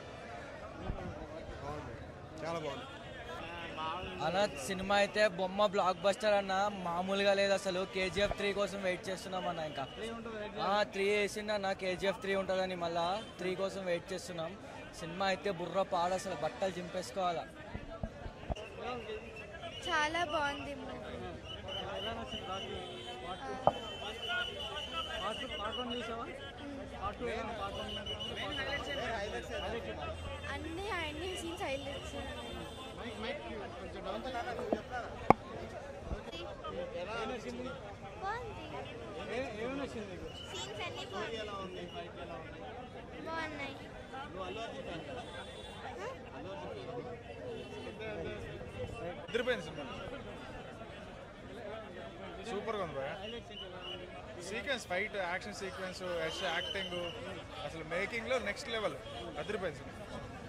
Speaker 14: చాలా బాగుంది
Speaker 10: అన్న సినిమా అయితే బొమ్మ బ్లాక్ బస్టర్ అన్న మామూలుగా లేదు అసలు కేజీఎఫ్ త్రీ కోసం వెయిట్ చేస్తున్నాం అన్న ఇంకా త్రీ వేసిండు అన్న కేజీఎఫ్ త్రీ ఉంటుందని మళ్ళా త్రీ కోసం వెయిట్ చేస్తున్నాం సినిమా అయితే బుర్ర పాడు అసలు బట్టలు చింపేసుకోవాలా
Speaker 11: చాలా బాగుంది మూవీ అన్ని అన్ని సీన్స్ హైలైట్స్ బాగుంది సీన్స్ అన్ని బాగున్నాయి బాగున్నాయి
Speaker 12: అదిరిపోయింది సినిమా సూపర్గా ఉంది భయ sequence fight action sequence Yash acting అసలు మేకింగ్ లో నెక్స్ట్ లెవెల్ అదిరిపోయింది సినిమా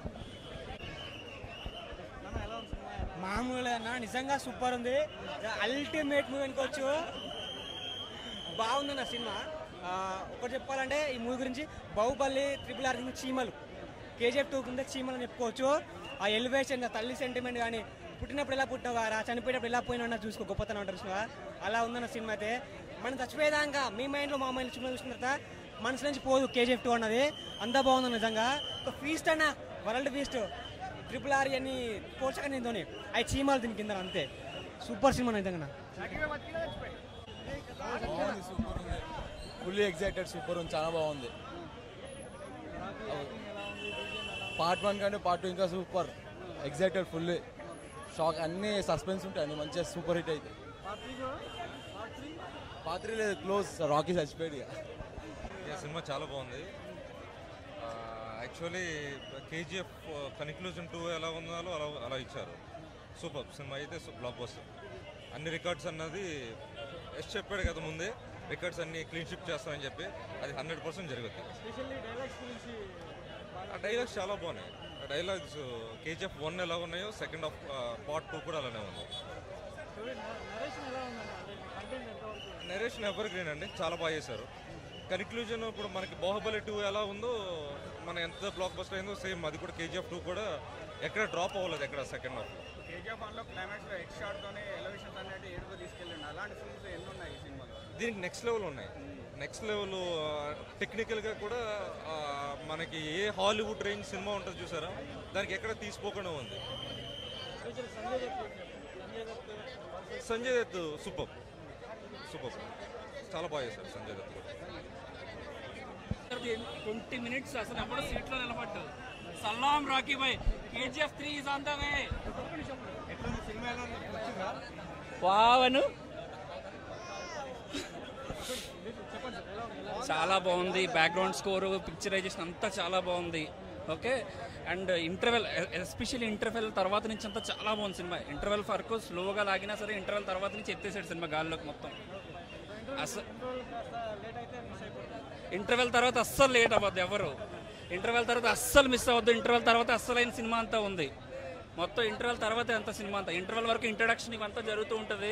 Speaker 13: మామూలుగా నిజంగా సూపర్ ఉంది అల్టిమేట్ మూవీ అనుకోవచ్చు బాగుంది నా సినిమా ఆ, ఒకటి చెప్పాలంటే ఈ మూవీ గురించి బాహుబలి ట్రిపుల్ ఆర్ చీమలు కేజీఎఫ్ టూ కింద చీమలు అని చెప్పుకోవచ్చు ఆ ఎలివేషన్ ఆ తల్లి సెంటిమెంట్ కానీ పుట్టినప్పుడు ఎలా పుట్టినావు రా చనిపోయేటప్పుడు ఎలా పోయినా చూసుకో గొప్పతనం అంటారు చూసినావా అలా ఉందన్న సినిమా అయితే మనం చచ్చిపోయేదాకా మీ మైండ్లో మా మైండ్ సినిమా చూసిన తర్వాత మనసు నుంచి పోదు కేజీఎఫ్ టూ అన్నది అంతా బాగుంది నిజంగా ఒక ఫీస్ట్ అన్న వరల్డ్ ఫీస్ట్ ట్రిపుల్ ఆర్ అని పోల్చక నేను అవి చీమలు దీని కింద అంతే సూపర్ సినిమా నిజంగా
Speaker 14: బాగుంది సూపర్ ఉంది ఫుల్లీ ఎగ్జైటెడ్ సూపర్ ఉంది చాలా బాగుంది పార్ట్ వన్ కంటే పార్ట్ టూ ఇంకా సూపర్ ఎగ్జైటెడ్ ఫుల్లీ షాక్ అన్ని సస్పెన్స్ ఉంటాయి అన్ని మంచిగా సూపర్ హిట్ అయితే పార్ట్ త్రీ లేదు క్లోజ్ రాకీ చచ్చిపోయాడు ఇక
Speaker 15: ఈ సినిమా చాలా బాగుంది యాక్చువల్లీ కేజీఎఫ్ కన్క్లూజన్ టూ ఎలా ఉందో అలా అలా ఇచ్చారు సూపర్ సినిమా అయితే బ్లాక్ బస్టర్ అన్ని రికార్డ్స్ అన్నది ఎస్ చెప్పాడు కదా ముందే రికార్డ్స్ అన్ని క్లీన్ షిప్ చేస్తామని చెప్పి అది హండ్రెడ్ పర్సెంట్ జరుగుతుంది ఆ డైలాగ్స్ చాలా బాగున్నాయి ఆ డైలాగ్స్ కేజీఎఫ్ వన్ ఎలా ఉన్నాయో సెకండ్ ఆఫ్ పార్ట్ టూ కూడా అలానే ఉంది నరేషన్ ఎవర్ గ్రీన్ అండి చాలా బాగా చేశారు కన్క్లూజన్ ఇప్పుడు మనకి బాహుబలి టూ ఎలా ఉందో మన ఎంత బ్లాక్ బస్టర్ అయిందో సేమ్ అది కూడా కేజీఎఫ్ టూ కూడా ఎక్కడ డ్రాప్ అవ్వలేదు ఎక్కడ సెకండ్ హాఫ్
Speaker 16: కేజీఎఫ్ వన్లో క్లైమాక్స్లో ఎక్స్ షాట్ తోనే ఎలివేషన్స్ అన్నట్టు ఏడుపు తీసుకెళ్ళండి అలాంటి ఫిల్మ్స్ ఎన్ని ఉన్నాయి ఈ సినిమాలో
Speaker 15: దీనికి నెక్స్ట్ లెవెల్ ఉన్నాయి నెక్స్ట్ లెవెల్ టెక్నికల్గా కూడా ఆ, మనకి ఏ హాలీవుడ్ రేంజ్ సినిమా ఉంటుంది చూసారా దానికి ఎక్కడ తీసుకోకుండా ఉంది సంజయ్ దత్ సూపర్ సూపర్ చాలా బాగా చేశారు సంజయ్ దత్ కూడా
Speaker 1: ట్వంటీ మినిట్స్ అసలు ఎప్పుడు సీట్ లో నిలబడ్డు సల్లాం Rocky bye KGF three is on the way పావను చాలా బాగుంది బ్యాక్గ్రౌండ్ స్కోర్ పిక్చరైజేషన్ అంతా చాలా బాగుంది okay and interval especially interval తర్వాత నుంచి అంతా చాలా బాగుంది సినిమా ఇంటర్వెల్ వరకు స్లోగా లాగినా సరే ఇంటర్వెల్ తర్వాత నుంచి ఎత్తేసాడు సినిమా గాల్లోకి మొత్తం అసలు ఇంటర్వెల్ తర్వాత అస్సలు లేట్ అవ్వద్దు ఎవరు ఇంటర్వెల్ తర్వాత అస్సలు మిస్ అవ్వద్దు ఇంటర్వెల్ తర్వాత అస్సలైన సినిమా అంతా ఉంది మొత్తం ఇంటర్వెల్ తర్వాత అంత సినిమా అంతా ఇంటర్వెల్ వరకు ఇంట్రడక్షన్ ఇవంతా జరుగుతూ ఉంటుంది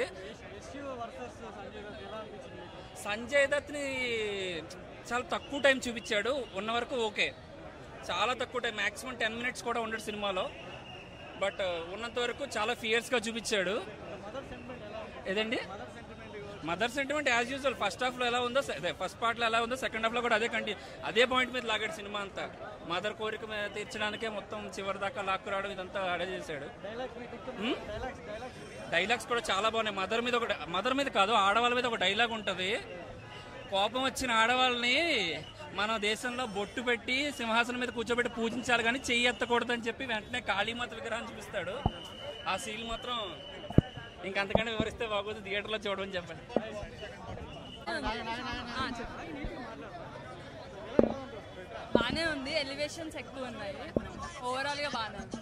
Speaker 1: సంజయ్ దత్ని చాలా తక్కువ టైం చూపించాడు ఉన్న వరకు ఓకే చాలా తక్కువ టైం మాక్సిమం టెన్ మినిట్స్ కూడా ఉండడు సినిమాలో బట్ ఉన్నంత వరకు చాలా ఫియర్స్గా చూపించాడు ఏదండి mother sentiment as usual first హాఫ్లో ఎలా ఉందో ఫస్ట్ పార్ట్లో ఎలా ఉందో సెకండ్ హాఫ్లో కూడా అదే కంటి అదే పాయింట్ మీద లాగాడు సినిమా అంతా మదర్ కోరిక మీద తీర్చడానికే మొత్తం చివరి దాకా లాక్కురావడం ఇదంతా అడే చేశాడు హ్మ్? డైలాగ్స్ కూడా చాలా బాగున్నాయి మదర్ మీద ఒక మదర్ మీద కాదు ఆడవాళ్ళ మీద ఒక డైలాగ్ ఉంటుంది కోపం వచ్చిన ఆడవాళ్ళని మన దేశంలో బొట్టు పెట్టి సింహాసనం మీద కూర్చోబెట్టి పూజించాలి కానీ చెయ్యి ఎత్తకూడదని చెప్పి వెంటనే కాళీమాత విగ్రహాన్ని చూపిస్తాడు ఆ సీన్ మాత్రం ఇంకంతకంటే వివరిస్తే బాగోదు థియేటర్లో చూడమని చెప్పండి
Speaker 2: బాగానే ఉంది ఎలివేషన్స్ ఎక్కువ ఉన్నాయి ఓవరాల్ గా బాగానే ఉంది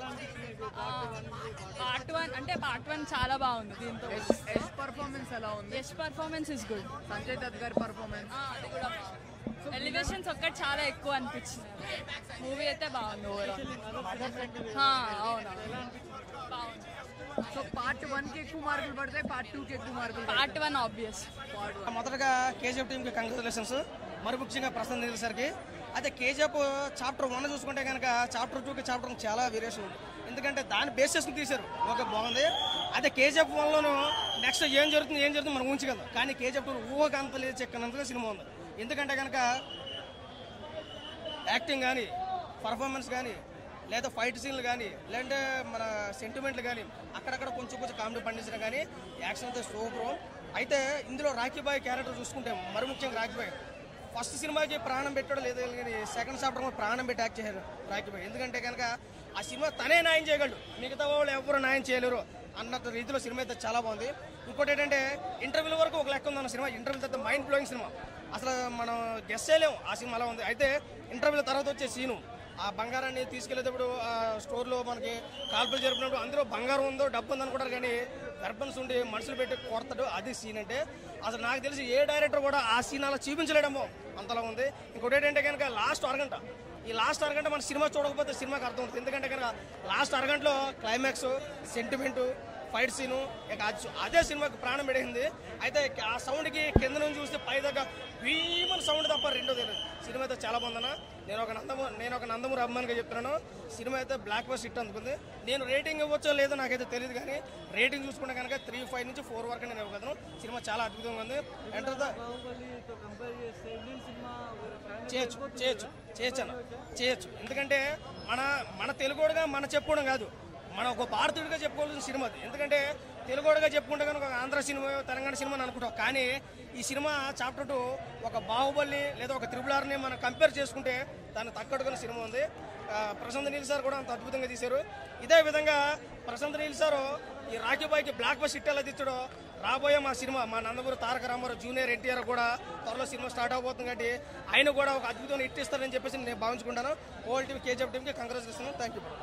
Speaker 2: పార్ట్ వన్ అంటే పార్ట్ వన్ చాలా బాగుంది దీంతో
Speaker 3: యశ్ పర్ఫార్మెన్స్ ఎలా ఉంది
Speaker 2: Yash performance is good
Speaker 3: Sanjay Dutt గారి పర్ఫార్మెన్స్
Speaker 2: అది కూడా ఎలివేషన్స్ ఒక్కటి చాలా ఎక్కువ అనిపించింది మూవీ అయితే బాగుంది ఓవరాల్ అవును బాగుంది
Speaker 3: సో పార్ట్ వన్ కి ఎక్కువ మార్కులు పడతాయి పార్ట్ టూ కి ఎక్కువ మార్కులు
Speaker 2: పార్ట్ వన్ ఆబ్వియస్
Speaker 4: మొదటగా కేజీఎఫ్ టీంకి కంగ్రాచులేషన్స్ మరి ముఖ్యంగా ప్రస్తుతం నీల్ సార్కి అయితే కేజీఎఫ్ చాప్టర్ వన్ చూసుకుంటే కనుక చాప్టర్ టూకి చాప్టర్ వన్ చాలా వేరియేషన్ ఉంది ఎందుకంటే దాన్ని బేస్ చేసుకుని తీశారు ఓకే బాగుంది అదే కేజీఎఫ్ వన్లోను నెక్స్ట్ ఏం జరుగుతుంది ఏం జరుగుతుంది మనం ఊహించగలం కానీ కేజీఎఫ్ టూ ఊహకు అంత లేదు చెక్కనంతగా సినిమా ఉంది ఎందుకంటే కనుక యాక్టింగ్ కానీ పర్ఫార్మెన్స్ కానీ లేదా ఫైట్ సీన్లు కానీ లేదంటే మన సెంటిమెంట్లు కానీ అక్కడక్కడ కొంచెం కొంచెం కామెడీ పండించడం కానీ యాక్షన్ అయితే సూపర్ అయితే ఇందులో రాఖీ బాయ్ క్యారెక్టర్ చూసుకుంటే మరి ముఖ్యంగా రాఖీ బాయ్ ఫస్ట్ సినిమాకి ప్రాణం పెట్టాడు లేదు కానీ సెకండ్ చాప్టర్ కూడా ప్రాణం పెట్టి యాక్ట్ చేశారు రాఖీ బాయ్ ఎందుకంటే కనుక ఆ సినిమా తనే న్యాయం చేయగలడు మిగతా వాళ్ళు ఎవరు న్యాయం చేయలేరు అన్నట్టు రీతిలో సినిమా అయితే చాలా బాగుంది ఇంకోటి ఏంటంటే ఇంటర్వ్యూల వరకు ఒక లెక్క ఉందన్న సినిమా ఇంటర్వ్యూ తర్వాత మైండ్ బ్లోయింగ్ సినిమా అసలు మనం గెస్ చేయలేము ఆ సినిమా అలా ఉంది అయితే ఇంటర్వ్యూల తర్వాత వచ్చే సీను ఆ బంగారాన్ని తీసుకెళ్లేటప్పుడు ఆ స్టోర్లో మనకి కాల్పులు జరిపినప్పుడు అందులో బంగారం ఉందో డబ్బు ఉందో అనుకుంటారు కానీ వెర్బన్స్ ఉండి మనుషులు పెట్టి కొడతాడు అది సీన్ అంటే అసలు నాకు తెలిసి ఏ డైరెక్టర్ కూడా ఆ సీన్ అలా చూపించలేడమో అంతలా ఉంది ఇంకోటి ఏంటంటే కనుక లాస్ట్ అరగంట ఈ లాస్ట్ అరగంట మన సినిమా చూడకపోతే సినిమాకి అర్థం ఉంటుంది ఎందుకంటే కనుక లాస్ట్ అరగంటలో క్లైమాక్స్ సెంటిమెంట్ ఫైట్ సీను ఇక అది- అదే సినిమాకి ప్రాణం పెడిగింది అయితే ఆ సౌండ్కి కింద నుంచి చూస్తే పై దగ్గర భీమన్ సౌండ్ తప్ప రెండో తెలియదు సినిమా అయితే చాలా బాగుందన్న నేను ఒక నందము నేను ఒక నందమూరి అభిమానిగా చెప్తున్నాను సినిమా అయితే బ్లాక్ బస్ హిట్ అందుకుంది నేను రేటింగ్ ఇవ్వచ్చో లేదో నాకైతే తెలియదు కానీ రేటింగ్ చూసుకుంటే కనుక త్రీ ఫైవ్ నుంచి ఫోర్ వరకు నేను ఇవ్వగలను సినిమా చాలా అద్భుతంగా ఉంది ఎంటర్ ద చేయొచ్చు చేయొచ్చు చేయొచ్చు అన్న చేయొచ్చు ఎందుకంటే మన మన తెలుగుడుగా మన చెప్పుకోవడం కాదు మన ఒక భారతీయుడిగా చెప్పుకోవాల్సిన సినిమా అది ఎందుకంటే తెలుగుడుగా చెప్పుకుంటే కనుక ఒక ఆంధ్ర సినిమా తెలంగాణ సినిమా అని అనుకుంటాం కానీ ఈ సినిమా చాప్టర్ టూ ఒక బాహుబలి లేదా ఒక త్రిబుల్ ఆర్ని మనం కంపేర్ చేసుకుంటే దాన్ని తక్కడుకున్న సినిమా ఉంది ఆ, ప్రశాంత్ నీల్ సార్ కూడా అంత అద్భుతంగా తీశారు ఇదే విధంగా ప్రశాంత్ నీల్ సార్ ఈ రాఖీ బాయ్కి బ్లాక్ బస్ హిట్ ఎలా తెచ్చాడో రాబోయే మా సినిమా మా నందమూరి తారక రామారావు జూనియర్ ఎన్టీఆర్ కూడా త్వరలో సినిమా స్టార్ట్ అవబోతుంది కాబట్టి ఆయన కూడా ఒక అద్భుతమైన హిట్ ఇస్తారని చెప్పేసి నేను భావించుకుంటాను ఓల్ టీవీ కేజీఎఫ్ టీంకి కంగ్రెస్ ఇస్తున్నాను థ్యాంక్ యూ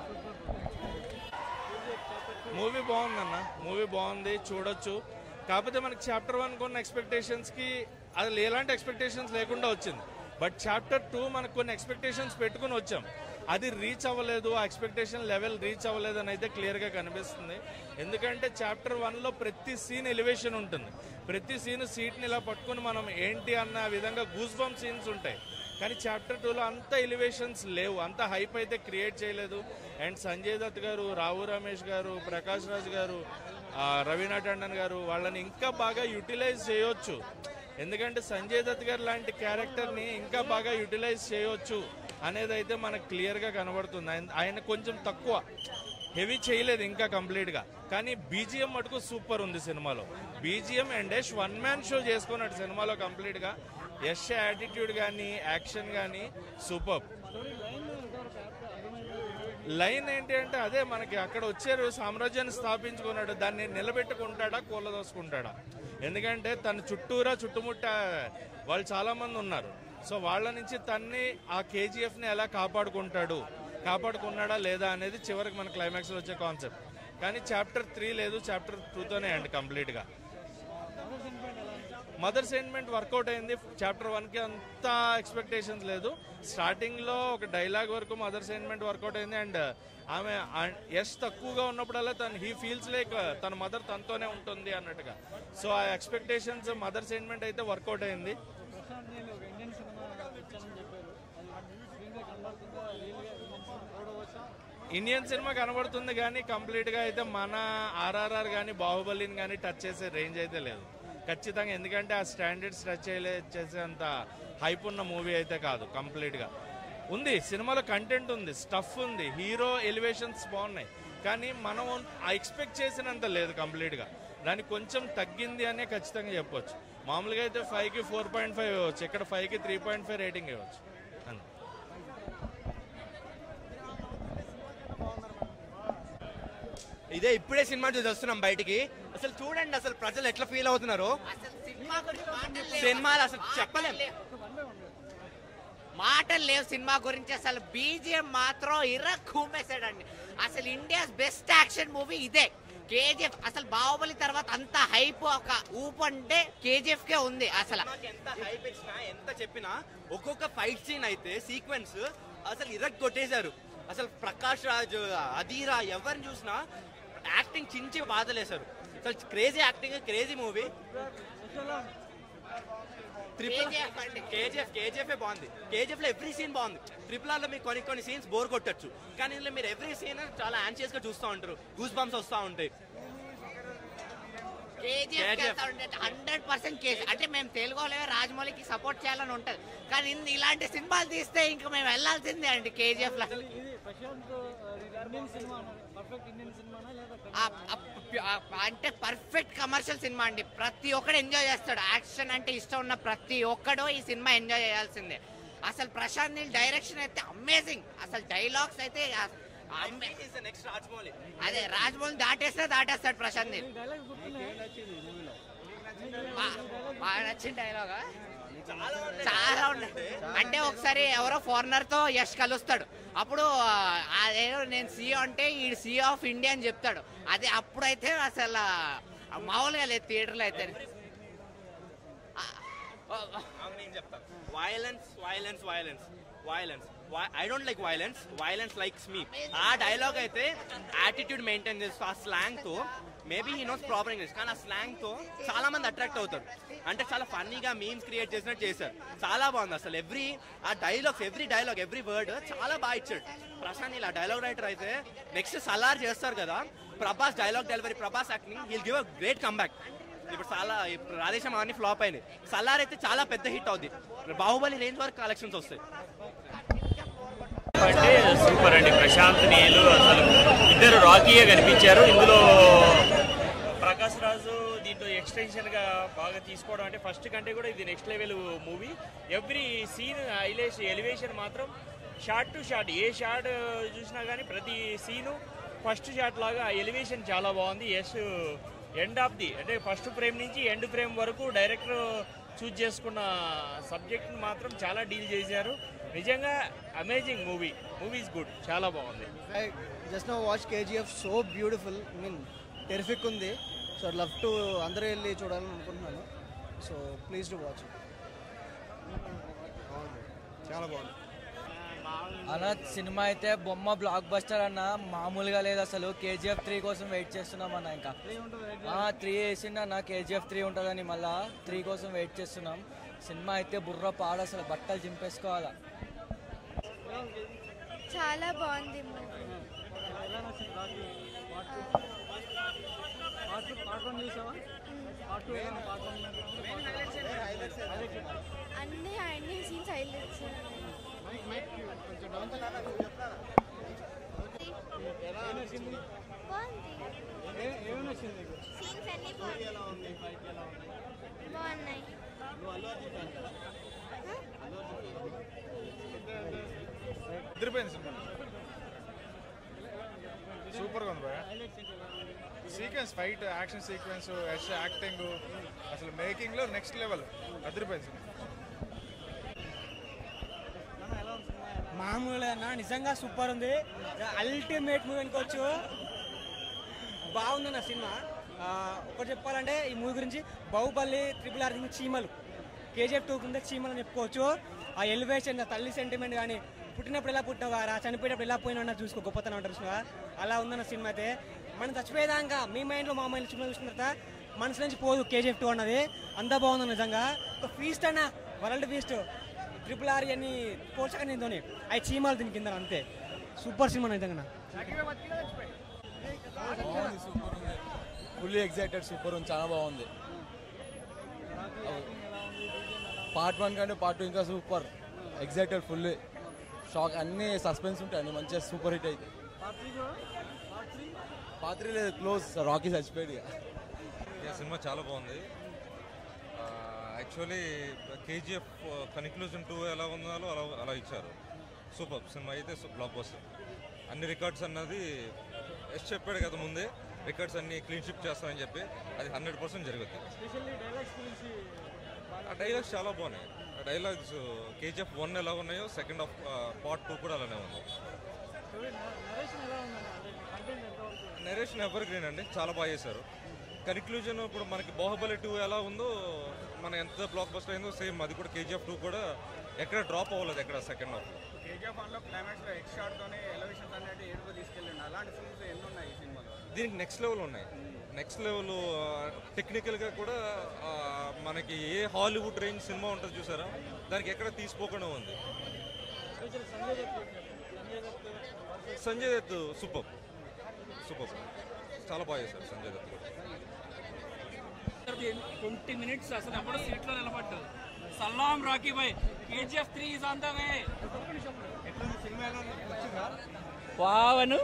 Speaker 5: మూవీ బాగుందన్న మూవీ బాగుంది చూడొచ్చు కాకపోతే మనకి చాప్టర్ వన్ కొన్న ఎక్స్పెక్టేషన్స్కి అది ఎలాంటి ఎక్స్పెక్టేషన్స్ లేకుండా వచ్చింది బట్ చాప్టర్ టూ మనకు కొన్ని ఎక్స్పెక్టేషన్స్ పెట్టుకుని వచ్చాం అది రీచ్ అవ్వలేదు ఆ ఎక్స్పెక్టేషన్ లెవెల్ రీచ్ అవ్వలేదు అని అయితే క్లియర్గా కనిపిస్తుంది ఎందుకంటే చాప్టర్ వన్లో ప్రతి సీన్ ఎలివేషన్ ఉంటుంది ప్రతి సీన్ సీట్ని ఇలా పట్టుకుని మనం ఏంటి అన్న విధంగా గూస్ బంప్ సీన్స్ ఉంటాయి కానీ చాప్టర్ టూలో అంత ఎలివేషన్స్ లేవు అంత హైప్ అయితే క్రియేట్ చేయలేదు అండ్ సంజయ్ దత్ గారు రావు రమేష్ గారు ప్రకాష్ రాజ్ గారు ఆ, రవీనా టండన్ గారు వాళ్ళని ఇంకా బాగా యూటిలైజ్ చేయొచ్చు ఎందుకంటే సంజయ్ దత్ గారు లాంటి క్యారెక్టర్ని ఇంకా బాగా యూటిలైజ్ చేయొచ్చు అనేది అయితే మనకు క్లియర్గా కనబడుతుంది ఆయన- ఆయన కొంచెం తక్కువ హెవీ చేయలేదు ఇంకా కంప్లీట్గా కానీ బీజిఎం మటుకు సూపర్ ఉంది సినిమాలో BGM and Yash one man show చేసుకున్నాడు సినిమాలో కంప్లీట్గా యష్ యాటిట్యూడ్ కానీ యాక్షన్ కానీ సూపర్ లైన్ ఏంటి అంటే అదే మనకి అక్కడ వచ్చారు సామ్రాజ్యాన్ని స్థాపించుకున్నాడు దాన్ని నిలబెట్టుకుంటాడా కూలదోసుకుంటాడా ఎందుకంటే తన చుట్టూరా చుట్టుముట్ట వాళ్ళు చాలా మంది ఉన్నారు సో వాళ్ళ నుంచి తన్ని ఆ కేజీఎఫ్ని ఎలా కాపాడుకుంటాడు కాపాడుకున్నాడా లేదా అనేది చివరికి మన క్లైమాక్స్లో వచ్చే కాన్సెప్ట్ కానీ చాప్టర్ త్రీ లేదు చాప్టర్ టూతోనే అండి కంప్లీట్గా మదర్ సెంటిమెంట్ వర్కౌట్ అయింది చాప్టర్ వన్కి అంత ఎక్స్పెక్టేషన్స్ లేదు స్టార్టింగ్లో ఒక డైలాగ్ వరకు మదర్ సెంటిమెంట్ వర్కౌట్ అయింది అండ్ ఆమె ఎస్ తక్కువగా ఉన్నప్పుడల్లా తను హీ ఫీల్స్ లైక్ తన మదర్ తనతోనే ఉంటుంది అన్నట్టుగా సో ఆ ఎక్స్పెక్టేషన్స్ మదర్ సెంటిమెంట్ అయితే వర్కౌట్ అయింది ఇండియన్ సినిమా కనబడుతుంది కానీ కంప్లీట్గా అయితే మన ఆర్ఆర్ఆర్ కానీ బాహుబలిని కానీ టచ్ చేసే రేంజ్ అయితే లేదు ఖచ్చితంగా ఎందుకంటే ఆ స్టాండర్డ్స్ టచ్ చేయలే చేసేంత హైప్ ఉన్న మూవీ అయితే కాదు కంప్లీట్గా ఉంది సినిమాలో కంటెంట్ ఉంది స్టఫ్ ఉంది హీరో ఎలివేషన్స్ బాగున్నాయి కానీ మనం ఎక్స్పెక్ట్ చేసినంత లేదు కంప్లీట్గా దానికి కొంచెం తగ్గింది అనే ఖచ్చితంగా చెప్పొచ్చు మామూలుగా అయితే ఫైవ్కి ఫోర్ పాయింట్ ఫైవ్ ఇవ్వచ్చు ఇక్కడ ఫైవ్కి త్రీ పాయింట్ ఫైవ్ రేటింగ్ ఇవ్వచ్చు అంతే
Speaker 6: ఇదే ఇప్పుడే సినిమా చూసి వస్తున్నాం బయటికి అసలు చూడండి అసలు ప్రజలు ఎట్లా ఫీల్ అవుతున్నారు సినిమాలు అసలు చెప్పలేం
Speaker 7: మాటలు లేవు సినిమా గురించి అసలు బీజిఎం మాత్రం ఇరక్కుమేసాడండి అసలు ఇండియాస్ బెస్ట్ యాక్షన్ మూవీ ఇదే కేజీఎఫ్ అసలు బాహుబలి తర్వాత అంత హైప్ ఒక ఊపు అంటే కేజీఎఫ్ కే ఉంది అసలు
Speaker 6: సినిమాకి ఎంత హైప్ ఇచ్చినా ఎంత చెప్పినా ఒక్కొక్క ఫైట్ సీన్ అయితే సీక్వెన్స్ అసలు ఇరక్ కొట్టేశారు అసలు ప్రకాష్ రాజ్ అధీరా ఎవరిని చూసినా యాక్టింగ్ చించి బాధలేశారు అసలు crazy acting crazy movie triple KGF KGF బాగుంది కేజీఎఫ్ లో ఎవ్రీ సీన్ బాగుంది ట్రిపుల్ ఆర్ లో మీకు కొన్ని కొన్ని సీన్స్ బోర్ కొట్టచ్చు కానీ ఇందులో మీరు ఎవ్రీ సీన్ చాలా యాన్షియస్ గా చూస్తూ ఉంటారు గూస్ బంప్స్ వస్తూ ఉంటాయి
Speaker 7: కేజీఎఫ్ హండ్రెడ్ పర్సెంట్ కేసు అంటే మేము తెలుగు వాళ్ళే రాజమౌళికి సపోర్ట్ చేయాలని ఉంటది కానీ ఇన్ని ఇలాంటి సినిమాలు తీస్తే ఇంకా మేము వెళ్ళాల్సిందే అండి కేజీఎఫ్ లో ఆ- ఆ- ఆ- అంటే పర్ఫెక్ట్ కమర్షియల్ సినిమా అండి ప్రతి ఒక్కడు ఎంజాయ్ చేస్తాడు యాక్షన్ అంటే ఇష్టం ఉన్న ప్రతి ఒక్కడు ఈ సినిమా ఎంజాయ్ చేయాల్సిందే అసలు ప్రశాంత్ నీల్ డైరెక్షన్ అయితే అమేజింగ్ అసలు డైలాగ్స్ అయితే ఆ- అమ్మే-
Speaker 6: నెక్స్ట్ రాజమౌళి
Speaker 7: అదే రాజమౌళి దాటేస్తే దాటేస్తాడు ప్రశాంత్ నీల్ బా- బాగా నచ్చిన డైలాగా చాలా ఉన్నాయి అంటే ఒకసారి ఎవరో ఫారినర్ తో యష్ కలుస్తాడు అప్పుడు ఆ, అదేదో నేను సీఓ అంటే ఈ సీఓ ఆఫ్ ఇండియా అని చెప్తాడు అదే అప్పుడైతే అసలు ఆ, మామూలుగా లేదు థియేటర్లో అయితే
Speaker 6: నేను చెప్తాను violence violence violence violence I don't like violence violence likes me ఆ డైలాగ్ అయితే యాటిట్యూడ్ మెయింటైన్ చేస్తూ ఆ స్లాంగ్ తో maybe he knows proper English కానీ ఆ స్లాంగ్ తో చాలా మంది అట్రాక్ట్ అవుతారు అంటే చాలా ఫన్నీగా మీమ్స్ క్రియేట్ చేసినట్టు చేశారు చాలా బాగుంది అసలు ఎవ్రీ ఆ dialogues every dialogue every word చాలా బాగా ఇచ్చాడు ప్రశాంత్ ఇలా డైలాగ్ రైటర్ అయితే నెక్స్ట్ సలార్ చేస్తారు కదా Prabhas dialogue delivery Prabhas acting heal give a great comeback ఇప్పుడు చాలా ఇప్పుడు రాధేశం అవన్నీ ఫ్లాప్ అయింది సలార్ అయితే చాలా పెద్ద హిట్ అవుద్ది బాహుబలి రేంజ్ వరకు కలెక్షన్స్ వస్తాయి
Speaker 8: అంటే సూపర్ అండి ప్రశాంత్ నీలు అసలు ఇద్దరు రాకీయే కనిపించారు ఇందులో ప్రకాష్ రాజు దీంట్లో ఎక్స్టెన్షన్ గా బాగా తీసుకోవడం అంటే ఫస్ట్ కంటే కూడా ఇది next level movie every scene highlight elevation మాత్రం షార్ట్ టు షార్ట్ ఏ షార్ట్ చూసినా కానీ ప్రతి సీను ఫస్ట్ షాట్ లాగా ఎలివేషన్ చాలా బాగుంది ఎస్ ఎండ్ ఆఫ్ ది అంటే ఫస్ట్ ఫ్రేమ్ నుంచి ఎండ్ ఫ్రేమ్ వరకు డైరెక్టర్ చూజ్ చేసుకున్న సబ్జెక్ట్ మాత్రం చాలా డీల్ చేశారు నిజంగా amazing movie movie is good చాలా బాగుంది
Speaker 9: I just no watch KGF so beautiful mean terrific ఉంది సో లవ్ టు అందరూ వెళ్ళి చూడాలని అనుకుంటున్నాను సో ప్లీజ్ టు వాచ్
Speaker 12: చాలా బాగుంది
Speaker 10: అన్న సినిమా అయితే బొమ్మ బ్లాక్ బస్టర్ అన్న మామూలుగా లేదు అసలు కేజీఎఫ్ త్రీ కోసం వెయిట్ చేస్తున్నాం అన్న ఇంకా త్రీ వేసిండు అన్న కేజీఎఫ్ త్రీ ఉంటుందని మళ్ళా త్రీ కోసం వెయిట్ చేస్తున్నాం సినిమా అయితే బుర్ర పాడు అసలు బట్టలు చింపేసుకోవాలా
Speaker 11: చాలా బాగుంది మూవీ అన్ని అన్ని సీన్స్ హైలైట్స్ సీన్స్ అన్ని బాగున్నాయి
Speaker 12: అదిరిపోయింది సినిమా సూపర్గా ఉంది భయ sequence fight action sequence Yash acting అసలు మేకింగ్లో నెక్స్ట్ లెవెల్ అదిరిపోయింది సినిమా
Speaker 13: మామూలుగా అన్న నిజంగా సూపర్ ఉంది అల్టిమేట్ మూవీ అనుకోవచ్చు బాగుందన్న సినిమా ఆ, ఒకటి చెప్పాలంటే ఈ మూవీ గురించి బాహుబలి త్రిపుల్ ఆర్ చీమలు కేజీఎఫ్ టూ కింద చీమలు అని చెప్పుకోవచ్చు ఆ ఎలివేషన్ ఆ తల్లి సెంటిమెంట్ కానీ పుట్టినప్పుడు ఎలా పుట్టినవారా చనిపోయేటప్పుడు ఎలా పోయినా చూసుకో గొప్పతనం అంటారు చూసినావా అలా ఉందన్న సినిమా అయితే మనం చచ్చిపోయేదాకా మీ మైండ్లో మా మైండ్ సినిమా చూసిన తర్వాత మనసు నుంచి పోదు కేజీఎఫ్ టూ అన్నది అంతా బాగుంది నిజంగా ఒక ఫీస్ట్ అన్న వరల్డ్ ఫీస్ట్ ట్రిపుల్ ఆర్ అని పోల్చక నేను అవి చీమాలు దీని కింద అంతే సూపర్ సినిమా నిజంగా
Speaker 14: ఫుల్లీ ఎగ్జైటెడ్ సూపర్ ఉంది చాలా బాగుంది పార్ట్ వన్ కంటే పార్ట్ టూ ఇంకా సూపర్ ఎగ్జైటెడ్ ఫుల్లీ షాక్ అన్ని సస్పెన్స్ ఉంటాయి అన్ని మంచిగా సూపర్ హిట్ అయితే పార్ట్ త్రీ లేదు క్లోజ్ రాకీ చచ్చిపోయాడు ఇక
Speaker 15: ఈ సినిమా చాలా బాగుంది యాక్చువల్లీ కేజీఎఫ్ కన్క్లూజన్ టూ ఎలా ఉందో అలా అలా ఇచ్చారు సూపర్ సినిమా అయితే బ్లాక్ బస్టర్ అన్ని రికార్డ్స్ అన్నది ఎస్ చెప్పాడు కదా ముందే రికార్డ్స్ అన్ని క్లీన్ షిప్ చేస్తామని చెప్పి అది హండ్రెడ్ పర్సెంట్ జరుగుతుంది ఆ డైలాగ్స్ చాలా బాగున్నాయి ఆ డైలాగ్స్ కేజీఎఫ్ వన్ ఎలా ఉన్నాయో సెకండ్ ఆఫ్ పార్ట్ టూ కూడా అలానే ఉంది నరేషన్ ఎవర్ గ్రీన్ అండి చాలా బాగా చేశారు కన్క్లూజన్ ఇప్పుడు మనకి బాహుబలి టూ ఎలా ఉందో మన ఎంత బ్లాక్ బస్టర్ అయిందో సేమ్ అది కూడా కేజీఎఫ్ టూ కూడా ఎక్కడ డ్రాప్ అవ్వలేదు ఎక్కడ సెకండ్ హాఫ్
Speaker 16: కేజీఎఫ్ వన్ లో క్లైమాక్స్ లో ఎక్స్ షాట్ తోనే ఎలివేషన్స్ అన్నట్టు ఏడుపు తీసుకెళ్ళండి అలాంటి సీన్స్ ఎన్ని ఉన్నాయి ఈ సినిమాలో
Speaker 15: దీనికి నెక్స్ట్ లెవెల్ ఉన్నాయి నెక్స్ట్ లెవెల్ టెక్నికల్గా కూడా ఆ, మనకి ఏ హాలీవుడ్ రేంజ్ సినిమా ఉంటుంది చూసారా దానికి ఎక్కడ తీసిపోకుండా ఉంది సంజయ్ దత్ సూపర్ సూపర్ చాలా బాగా చేశారు సంజయ్ దత్ కూడా
Speaker 1: ట్వంటీ మినిట్స్ అసలు ఎప్పుడు సీట్లో నిలబడ్డు సల్లాం Rocky bye KGF three is on the way వావను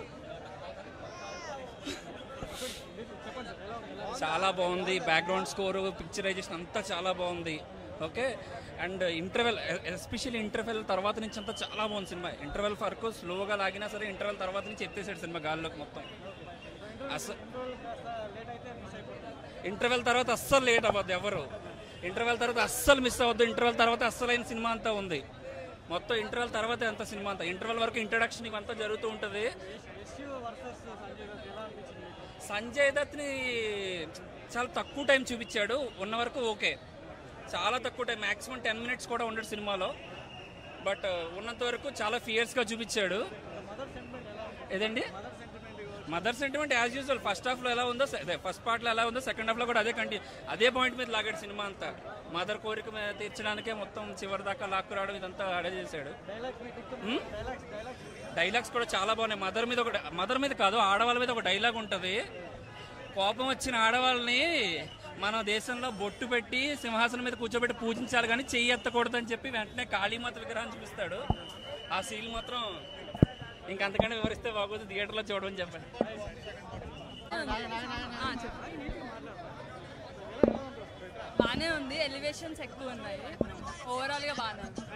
Speaker 1: చాలా బాగుంది బ్యాక్గ్రౌండ్ స్కోర్ పిక్చరైజేషన్ అంతా చాలా బాగుంది okay and interval especially interval తర్వాత నుంచి అంతా చాలా బాగుంది సినిమా ఇంటర్వెల్ వరకు స్లోగా లాగినా సరే ఇంటర్వెల్ తర్వాత నుంచి ఎత్తేసాడు సినిమా గాల్లోకి మొత్తం అసలు ఇంటర్వెల్ తర్వాత అస్సలు లేట్ అవ్వద్దు ఎవరు ఇంటర్వెల్ తర్వాత అస్సలు మిస్ అవ్వద్దు ఇంటర్వెల్ తర్వాత అస్సలైన సినిమా అంతా ఉంది మొత్తం ఇంటర్వెల్ తర్వాత ఎంత సినిమా అంతా ఇంటర్వెల్ వరకు ఇంట్రడక్షన్ ఇవంతా జరుగుతూ ఉంటుంది సంజయ్ దత్ని చాలా తక్కువ టైం చూపించాడు ఉన్న వరకు ఓకే చాలా తక్కువ టైం మాక్సిమం టెన్ మినిట్స్ కూడా ఉండడు సినిమాలో బట్ ఉన్నంత వరకు చాలా ఫియర్స్గా చూపించాడు ఏదండి mother sentiment as usual first హాఫ్లో ఎలా ఉందో అదే ఫస్ట్ పార్ట్లో ఎలా ఉందో సెకండ్ హాఫ్లో కూడా అదే కంటి అదే పాయింట్ మీద లాగాడు సినిమా అంతా మదర్ కోరిక మీద తీర్చడానికే మొత్తం చివరి దాకా లాక్కురావడం ఇదంతా అడే చేశాడు హ్మ్? డైలాగ్స్ కూడా చాలా బాగున్నాయి మదర్ మీద ఒక మదర్ మీద కాదు ఆడవాళ్ళ మీద ఒక డైలాగ్ ఉంటుంది కోపం వచ్చిన ఆడవాళ్ళని మన దేశంలో బొట్టు పెట్టి సింహాసనం మీద కూర్చోబెట్టి పూజించాలి కానీ చెయ్యి ఎత్తకూడదని చెప్పి వెంటనే కాళీమాత విగ్రహాన్ని చూపిస్తాడు ఆ సీన్ మాత్రం ఇంకంతకంటే వివరిస్తే బాగోదు థియేటర్లో చూడమని చెప్పండి
Speaker 2: ఆ, చెప్పు. బాగానే ఉంది ఎలివేషన్స్ ఎక్కువ ఉన్నాయి ఓవరాల్ గా బాగానే ఉంది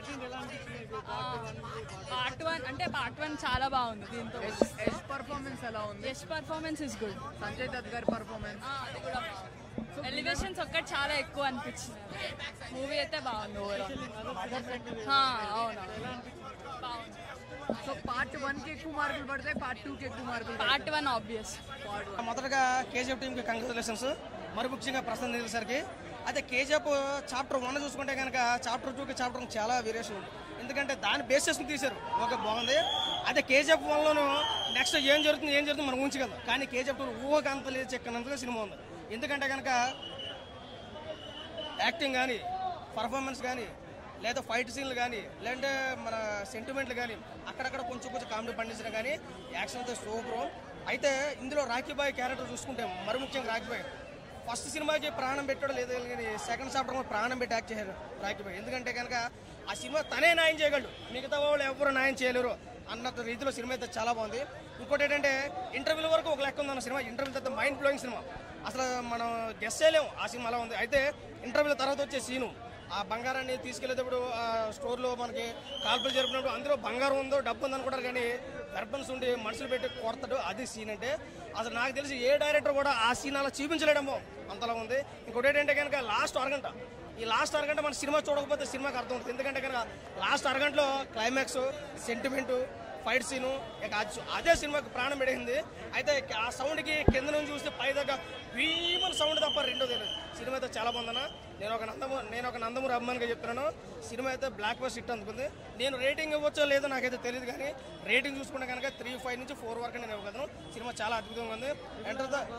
Speaker 2: పార్ట్ వన్ అంటే పార్ట్ వన్ చాలా బాగుంది దీంతో
Speaker 3: యశ్ పర్ఫార్మెన్స్ ఎలా ఉంది
Speaker 2: Yash performance is good
Speaker 3: Sanjay Dutt గారి పర్ఫార్మెన్స్
Speaker 2: అది కూడా ఎలివేషన్స్ ఒక్కటి చాలా ఎక్కువ అనిపించింది మూవీ అయితే బాగుంది ఓవరాల్ అవును బాగుంది
Speaker 3: సో పార్ట్ వన్ కి ఎక్కువ మార్కులు పడతాయి పార్ట్ టూ కి ఎక్కువ మార్కులు
Speaker 2: పార్ట్ వన్ ఆబ్వియస్
Speaker 4: మొదటగా కేజీఎఫ్ టీంకి కంగ్రాచులేషన్స్ మరి ముఖ్యంగా ప్రసన్న నీల్ సార్కి అయితే కేజీఎఫ్ చాప్టర్ వన్ చూసుకుంటే కనుక చాప్టర్ టూకి చాప్టర్ చాలా వేరియేషన్ ఉంది ఎందుకంటే దాన్ని బేస్ చేసుకుని తీశారు ఓకే బాగుంది అదే కేజీఎఫ్ వన్లోను నెక్స్ట్ ఏం జరుగుతుంది ఏం జరుగుతుంది మనం ఊహించగలం కానీ కేజీఎఫ్ టూ ఊహకు అంత లేదు చెక్కనంతగా సినిమా ఉంది ఎందుకంటే కనుక యాక్టింగ్ కానీ పర్ఫార్మెన్స్ కానీ లేదా ఫైట్ సీన్లు కానీ లేదంటే మన సెంటిమెంట్లు కానీ అక్కడక్కడ కొంచెం కొంచెం కామెడీ పండించడం కానీ యాక్షన్ అయితే సూపర్ అయితే ఇందులో రాఖీ బాయ్ క్యారెక్టర్ చూసుకుంటే మరి ముఖ్యంగా రాఖీ బాయ్ ఫస్ట్ సినిమాకి ప్రాణం పెట్టాడు లేదు కానీ సెకండ్ చాప్టర్ కూడా ప్రాణం పెట్టి యాక్ట్ చేశారు రాఖీ బాయ్ ఎందుకంటే కనుక ఆ సినిమా తనే న్యాయం చేయగలడు మిగతా వాళ్ళు ఎవరు న్యాయం చేయలేరు అన్నట్టు రీతిలో సినిమా అయితే చాలా బాగుంది ఇంకోటి ఏంటంటే ఇంటర్వ్యూల వరకు ఒక లెక్క ఉందన్న సినిమా ఇంటర్వ్యూ తర్వాత మైండ్ బ్లోయింగ్ సినిమా అసలు మనం గెస్ చేయలేము ఆ సినిమా అలా ఉంది అయితే ఇంటర్వ్యూల తర్వాత వచ్చే సీను ఆ బంగారాన్ని తీసుకెళ్లేటప్పుడు ఆ స్టోర్లో మనకి కాల్పులు జరిపినప్పుడు అందులో బంగారం ఉందో డబ్బు ఉందో అనుకుంటారు కానీ వెర్బన్స్ ఉండి మనుషులు పెట్టి కొడతాడు అది సీన్ అంటే అసలు నాకు తెలిసి ఏ డైరెక్టర్ కూడా ఆ సీన్ అలా చూపించలేడమో అంతలా ఉంది ఇంకోటి ఏంటంటే కనుక లాస్ట్ అరగంట ఈ లాస్ట్ అరగంట మన సినిమా చూడకపోతే సినిమాకి అర్థం అవుతుంది ఎందుకంటే కనుక లాస్ట్ అరగంటలో క్లైమాక్స్ సెంటిమెంటు ఫైట్ సీను ఇక అది- అదే సినిమాకి ప్రాణం పెడిగింది అయితే ఆ సౌండ్కి కింద నుంచి చూస్తే పై దగ్గర భీమన్ సౌండ్ తప్ప రెండో తెలియదు సినిమా అయితే చాలా బాగుందన్న నేను ఒక నందము నేను ఒక నందమూరి అభిమానిగా చెప్తున్నాను సినిమా అయితే బ్లాక్ బస్ హిట్ అందుకుంది నేను రేటింగ్ ఇవ్వచ్చో లేదో నాకైతే తెలియదు కానీ రేటింగ్ చూసుకుంటే కనుక త్రీ ఫైవ్ నుంచి ఫోర్ వరకు నేను ఇవ్వగలను సినిమా చాలా అద్భుతంగా ఉంది ఎంటర్ ద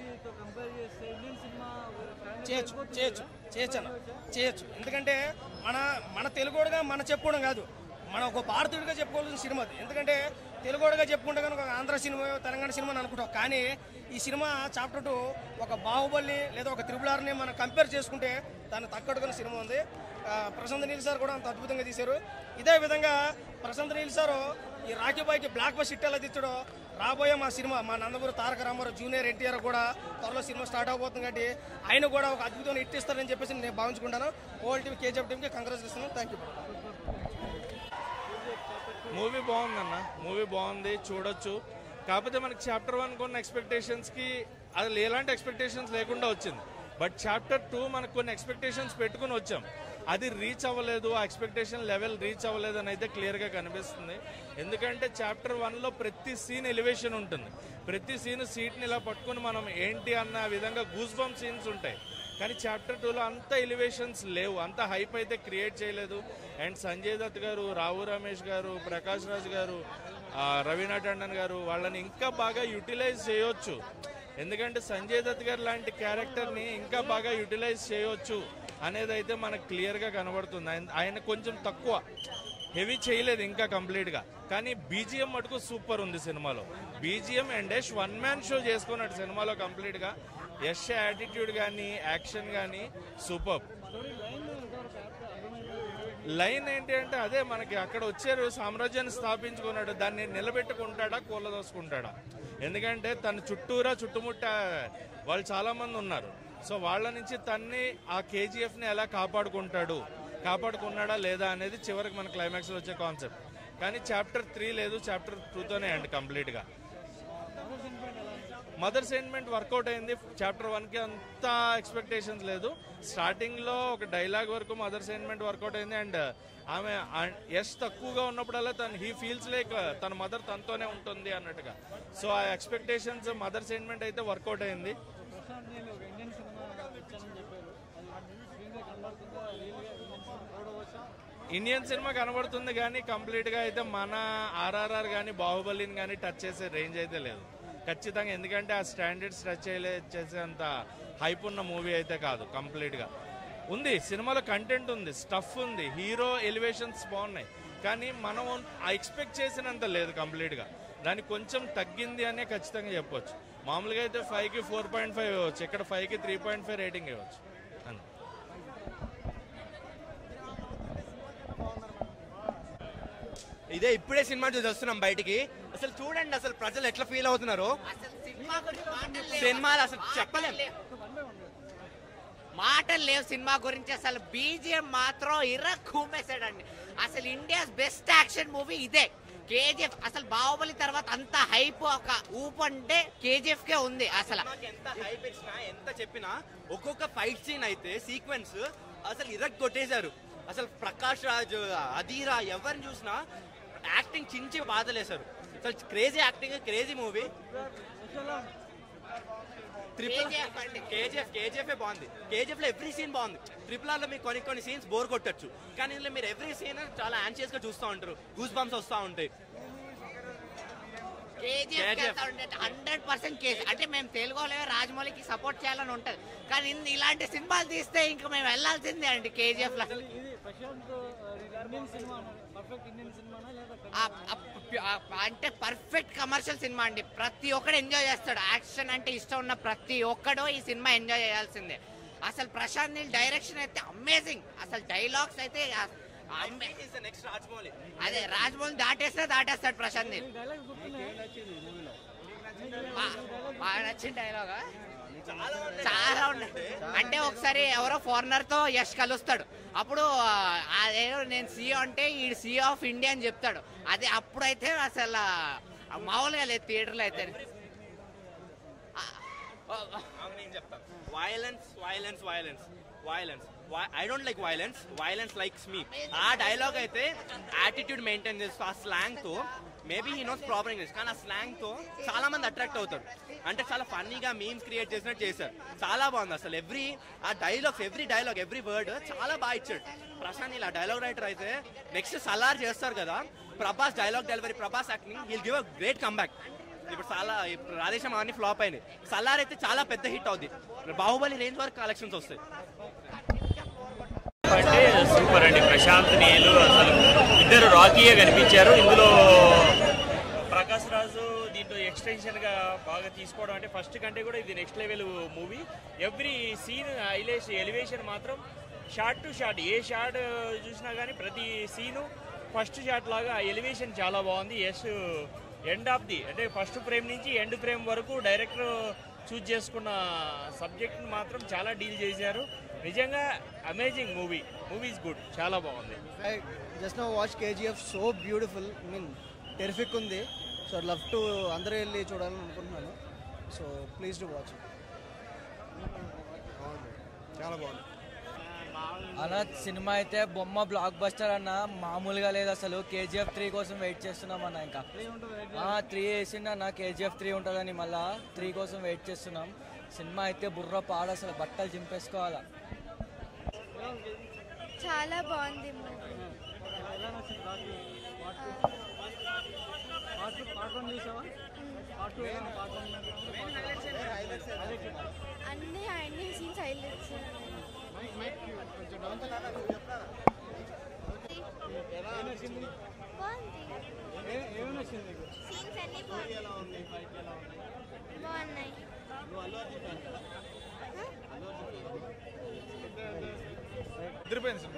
Speaker 4: చేయొచ్చు చేయొచ్చు చేయొచ్చు అన్న చేయొచ్చు ఎందుకంటే మన మన తెలుగుడుగా మన చెప్పుకోవడం కాదు మనం ఒక భారతీయుడిగా చెప్పుకోవాల్సిన సినిమా అది ఎందుకంటే తెలుగుడుగా చెప్పుకుంటే కనుక ఒక ఆంధ్ర సినిమా తెలంగాణ సినిమా అని అనుకుంటాం కానీ ఈ సినిమా చాప్టర్ టూ ఒక బాహుబలి లేదా ఒక త్రిపులార్ని మనం కంపేర్ చేసుకుంటే దాన్ని తగ్గట్టుకున్న సినిమా ఉంది ఆ, ప్రశాంత్ నీల్ సార్ కూడా అంత అద్భుతంగా తీశారు ఇదే విధంగా ప్రశాంత్ నీల్ సార్ ఈ రాఖీ బాయ్కి బ్లాక్ బస్ హిట్ ఎలా తీర్చడో రాబోయే మా సినిమా మా నందమూరి తారక రామారావు జూనియర్ ఎన్టీఆర్ కూడా త్వరలో సినిమా స్టార్ట్ అవబోతుంది కాబట్టి ఆయన కూడా ఒక అద్భుతమైన హిట్ ఇస్తారని చెప్పేసి నేను భావించుకుంటాను ఓల్డ్ టీవీ కేజీఎఫ్ టీంకి కంగ్రాచులేషన్ థ్యాంక్ యూ
Speaker 5: మూవీ బాగుందన్న మూవీ బాగుంది చూడొచ్చు కాకపోతే మనకి చాప్టర్ వన్ కొన్ని ఎక్స్పెక్టేషన్స్కి అది ఎలాంటి ఎక్స్పెక్టేషన్స్ లేకుండా వచ్చింది బట్ చాప్టర్ టూ మనకు కొన్ని ఎక్స్పెక్టేషన్స్ పెట్టుకుని వచ్చాం అది రీచ్ అవ్వలేదు ఆ ఎక్స్పెక్టేషన్ లెవెల్ రీచ్ అవ్వలేదు అని అయితే క్లియర్గా కనిపిస్తుంది ఎందుకంటే చాప్టర్ వన్లో ప్రతి సీన్ ఎలివేషన్ ఉంటుంది ప్రతి సీన్ సీట్ని ఇలా పట్టుకుని మనం ఏంటి అన్న విధంగా గూస్ బంప్ సీన్స్ ఉంటాయి కానీ చాప్టర్ టూలో అంత ఎలివేషన్స్ లేవు అంత హైప్ అయితే క్రియేట్ చేయలేదు అండ్ సంజయ్ దత్ గారు రావు రమేష్ గారు ప్రకాష్ రాజ్ గారు ఆ, రవీనా టండన్ గారు వాళ్ళని ఇంకా బాగా యూటిలైజ్ చేయొచ్చు ఎందుకంటే సంజయ్ దత్ గారు లాంటి క్యారెక్టర్ని ఇంకా బాగా యూటిలైజ్ చేయొచ్చు అనేది అయితే మనకు క్లియర్గా కనబడుతుంది ఆయన- ఆయన కొంచెం తక్కువ హెవీ చేయలేదు ఇంకా కంప్లీట్గా కానీ బీజిఎం మటుకు సూపర్ ఉంది సినిమాలో BGM and Yash one man show చేసుకున్నాడు సినిమాలో కంప్లీట్గా యష్ యాటిట్యూడ్ కానీ యాక్షన్ కానీ సూపర్ లైన్ ఏంటి అంటే అదే మనకి అక్కడ వచ్చారు సామ్రాజ్యాన్ని స్థాపించుకున్నాడు దాన్ని నిలబెట్టుకుంటాడా కూలదోసుకుంటాడా ఎందుకంటే తన చుట్టూరా చుట్టుముట్ట వాళ్ళు చాలా మంది ఉన్నారు సో వాళ్ళ నుంచి తన్ని ఆ కేజీఎఫ్ ని ఎలా కాపాడుకుంటాడు కాపాడుకున్నాడా లేదా అనేది చివరికి మన క్లైమాక్స్ లో వచ్చే కాన్సెప్ట్ కానీ చాప్టర్ త్రీ లేదు చాప్టర్ టూతోనే అండి కంప్లీట్ గా మదర్ సెంటిమెంట్ వర్కౌట్ అయింది చాప్టర్ వన్ కి అంత ఎక్స్పెక్టేషన్స్ లేదు స్టార్టింగ్ లో ఒక డైలాగ్ వరకు మదర్ సెంటిమెంట్ వర్కౌట్ అయింది అండ్ ఆమె ఎస్ తక్కువగా ఉన్నప్పుడల్లా తను హీ ఫీల్స్ లైక్ తన మదర్ తనతోనే ఉంటుంది అన్నట్టుగా సో ఆ ఎక్స్పెక్టేషన్స్ మదర్ సెంటిమెంట్ అయితే వర్కౌట్ అయింది
Speaker 17: ప్రశాంత్ నీళ్ళు ఒక ఇండియన్ సినిమా వచ్చానని చెప్పారు అది స్క్రీన్ మీద కనబడుతుందా రియల్గా ఇండియన్ సినిమా చూడవచ్చా
Speaker 5: ఇండియన్ సినిమా కనబడుతుంది కానీ కంప్లీట్గా అయితే మన ఆర్ఆర్ఆర్ కానీ బాహుబలిని కానీ టచ్ చేసే రేంజ్ అయితే లేదు ఖచ్చితంగా ఎందుకంటే ఆ స్టాండర్డ్స్ టచ్ చేయలే చేసేంత హైప్ ఉన్న మూవీ అయితే కాదు కంప్లీట్గా ఉంది సినిమాలో కంటెంట్ ఉంది స్టఫ్ ఉంది హీరో ఎలివేషన్స్ బాగున్నాయి కానీ మనం ఎక్స్పెక్ట్ చేసినంత లేదు కంప్లీట్గా దానికి కొంచెం తగ్గింది అనే ఖచ్చితంగా చెప్పొచ్చు మామూలుగా అయితే ఫైవ్కి ఫోర్ పాయింట్ ఫైవ్ ఇవ్వచ్చు ఇక్కడ ఫైవ్కి త్రీ పాయింట్ ఫైవ్ రేటింగ్ ఇవ్వచ్చు అంతే
Speaker 6: ఇదే ఇప్పుడే సినిమా చూసి వస్తున్నాం బయటికి అసలు చూడండి అసలు ప్రజలు ఎట్లా ఫీల్ అవుతున్నారు సినిమాలు అసలు చెప్పలేం
Speaker 7: మాటలు లేవు సినిమా గురించి అసలు బీజిఎం మాత్రం ఇరక్కుమేసాడండి అసలు ఇండియాస్ బెస్ట్ యాక్షన్ మూవీ ఇదే కేజీఎఫ్ అసలు బాహుబలి తర్వాత అంత హైప్ ఒక ఊపు అంటే కేజీఎఫ్ కే ఉంది అసలు
Speaker 6: ఎంత హైప్ ఇచ్చినా ఎంత చెప్పినా ఒక్కొక్క ఫైట్ సీన్ అయితే సీక్వెన్స్ అసలు ఇరక్ కొట్టేశారు అసలు ప్రకాష్ రాజ్ అధీరా ఎవరిని చూసినా యాక్టింగ్ చించి బాధలేశారు అసలు crazy acting crazy movie triple KGF KGF బాగుంది కేజీఎఫ్ లో ఎవ్రీ సీన్ బాగుంది ట్రిపుల్ ఆర్ లో మీకు కొన్ని కొన్ని సీన్స్ బోర్ కొట్టచ్చు కానీ ఇందులో మీరు ఎవ్రీ సీన్ చాలా యాన్షియస్ గా చూస్తూ ఉంటారు గూస్ బంప్స్ వస్తూ ఉంటాయి
Speaker 7: కేజీఎఫ్ హండ్రెడ్ పర్సెంట్ కేజీ అంటే మేము తెలుగు వాళ్ళమే రాజమౌళికి సపోర్ట్ చేయాలని ఉంటది కానీ ఇన్- ఇలాంటి సినిమాలు తీస్తే ఇంకా మేము వెళ్ళాల్సిందే అండి కేజీఎఫ్ లో ఆ- ఆ- ఆ- అంటే పర్ఫెక్ట్ కమర్షియల్ సినిమా అండి ప్రతి ఒక్కడు ఎంజాయ్ చేస్తాడు యాక్షన్ అంటే ఇష్టం ఉన్న ప్రతి ఒక్కడు ఈ సినిమా ఎంజాయ్ చేయాల్సిందే అసలు ప్రశాంత్ నీల్ డైరెక్షన్ అయితే అమేజింగ్ అసలు డైలాగ్స్ అయితే ఆ- అమ్మే-
Speaker 6: నెక్స్ట్ రాజమౌళి
Speaker 7: అదే రాజమౌళి దాటేస్తే దాటేస్తాడు ప్రశాంత్ నీల్ బా- బాగా నచ్చిన డైలాగా చాలా ఉన్నాయి అంటే ఒకసారి ఎవరో ఫారినర్ తో యష్ కలుస్తాడు అప్పుడు ఆ, అదేదో నేను సీఓ అంటే ఈ సీఓ ఆఫ్ ఇండియా అని చెప్తాడు అదే అప్పుడైతే అసలు ఆ, మామూలుగా లేదు థియేటర్లో అయితే
Speaker 6: నేను చెప్తాను violence violence violence violence I don't like violence violence likes me ఆ డైలాగ్ అయితే యాటిట్యూడ్ మెయింటైన్ చేస్తూ ఆ స్లాంగ్ తో maybe he knows proper English కానీ ఆ స్లాంగ్ తో చాలా మంది అట్రాక్ట్ అవుతారు అంటే చాలా ఫన్నీగా మీమ్స్ క్రియేట్ చేసినట్టు చేశారు చాలా బాగుంది అసలు ఎవ్రీ ఆ dialogues every dialogue every word చాలా బాగా ఇచ్చాడు ప్రశాంత్ ఇలా డైలాగ్ రైటర్ అయితే నెక్స్ట్ సలార్ చేస్తారు కదా Prabhas dialogue delivery Prabhas acting will give a great comeback ఇప్పుడు చాలా ఇప్పుడు రాధేశం అన్ని ఫ్లాప్ అయినాయి సలార్ అయితే చాలా పెద్ద హిట్ అవుద్ది బాహుబలి రేంజ్ వరకు కలెక్షన్స్ వస్తాయి
Speaker 8: అంటే సూపర్ అండి ప్రశాంత్ నీలు అసలు ఇద్దరు రాకీయే కనిపించారు ఇందులో ప్రకాష్ రాజు దీంట్లో ఎక్స్టెన్షన్ గా బాగా తీసుకోవడం అంటే ఫస్ట్ కంటే కూడా ఇది next level movie every scene highlights elevation మాత్రం షార్ట్ టు షార్ట్ ఏ షార్ట్ చూసినా కానీ ప్రతి సీను ఫస్ట్ షాట్ లాగా ఎలివేషన్ చాలా బాగుంది ఎస్ ఎండ్ ఆఫ్ ది అంటే ఫస్ట్ ఫ్రేమ్ నుంచి ఎండ్ ఫ్రేమ్ వరకు డైరెక్టర్ చూజ్ చేసుకున్న సబ్జెక్ట్ని మాత్రం చాలా డీల్ చేశారు నిజంగా amazing movie movie is good చాలా బాగుంది
Speaker 9: I just now watched KGF so beautiful. I mean, terrific ఉంది సో లవ్ టు అందరూ వెళ్ళి చూడాలని అనుకుంటున్నాను సో ప్లీజ్ టు వాచ్
Speaker 14: చాలా బాగుంది
Speaker 10: అన్న సినిమా అయితే బొమ్మ బ్లాక్ బస్టర్ అన్న మామూలుగా లేదు అసలు కేజీఎఫ్ త్రీ కోసం వెయిట్ చేస్తున్నాం అన్న ఇంకా త్రీ వేసిండు అన్న కేజీఎఫ్ త్రీ ఉంటుందని మళ్ళా త్రీ కోసం వెయిట్ చేస్తున్నాం సినిమా అయితే బుర్ర పాడు అసలు బట్టలు చింపేసుకోవాలా
Speaker 11: చాలా బాగుంది మూవీ అన్ని అన్ని సీన్స్ హైలైట్స్ బాగుంది సీన్స్ అన్ని బాగున్నాయి బాగున్నాయి
Speaker 12: అదిరిపోయింది సినిమా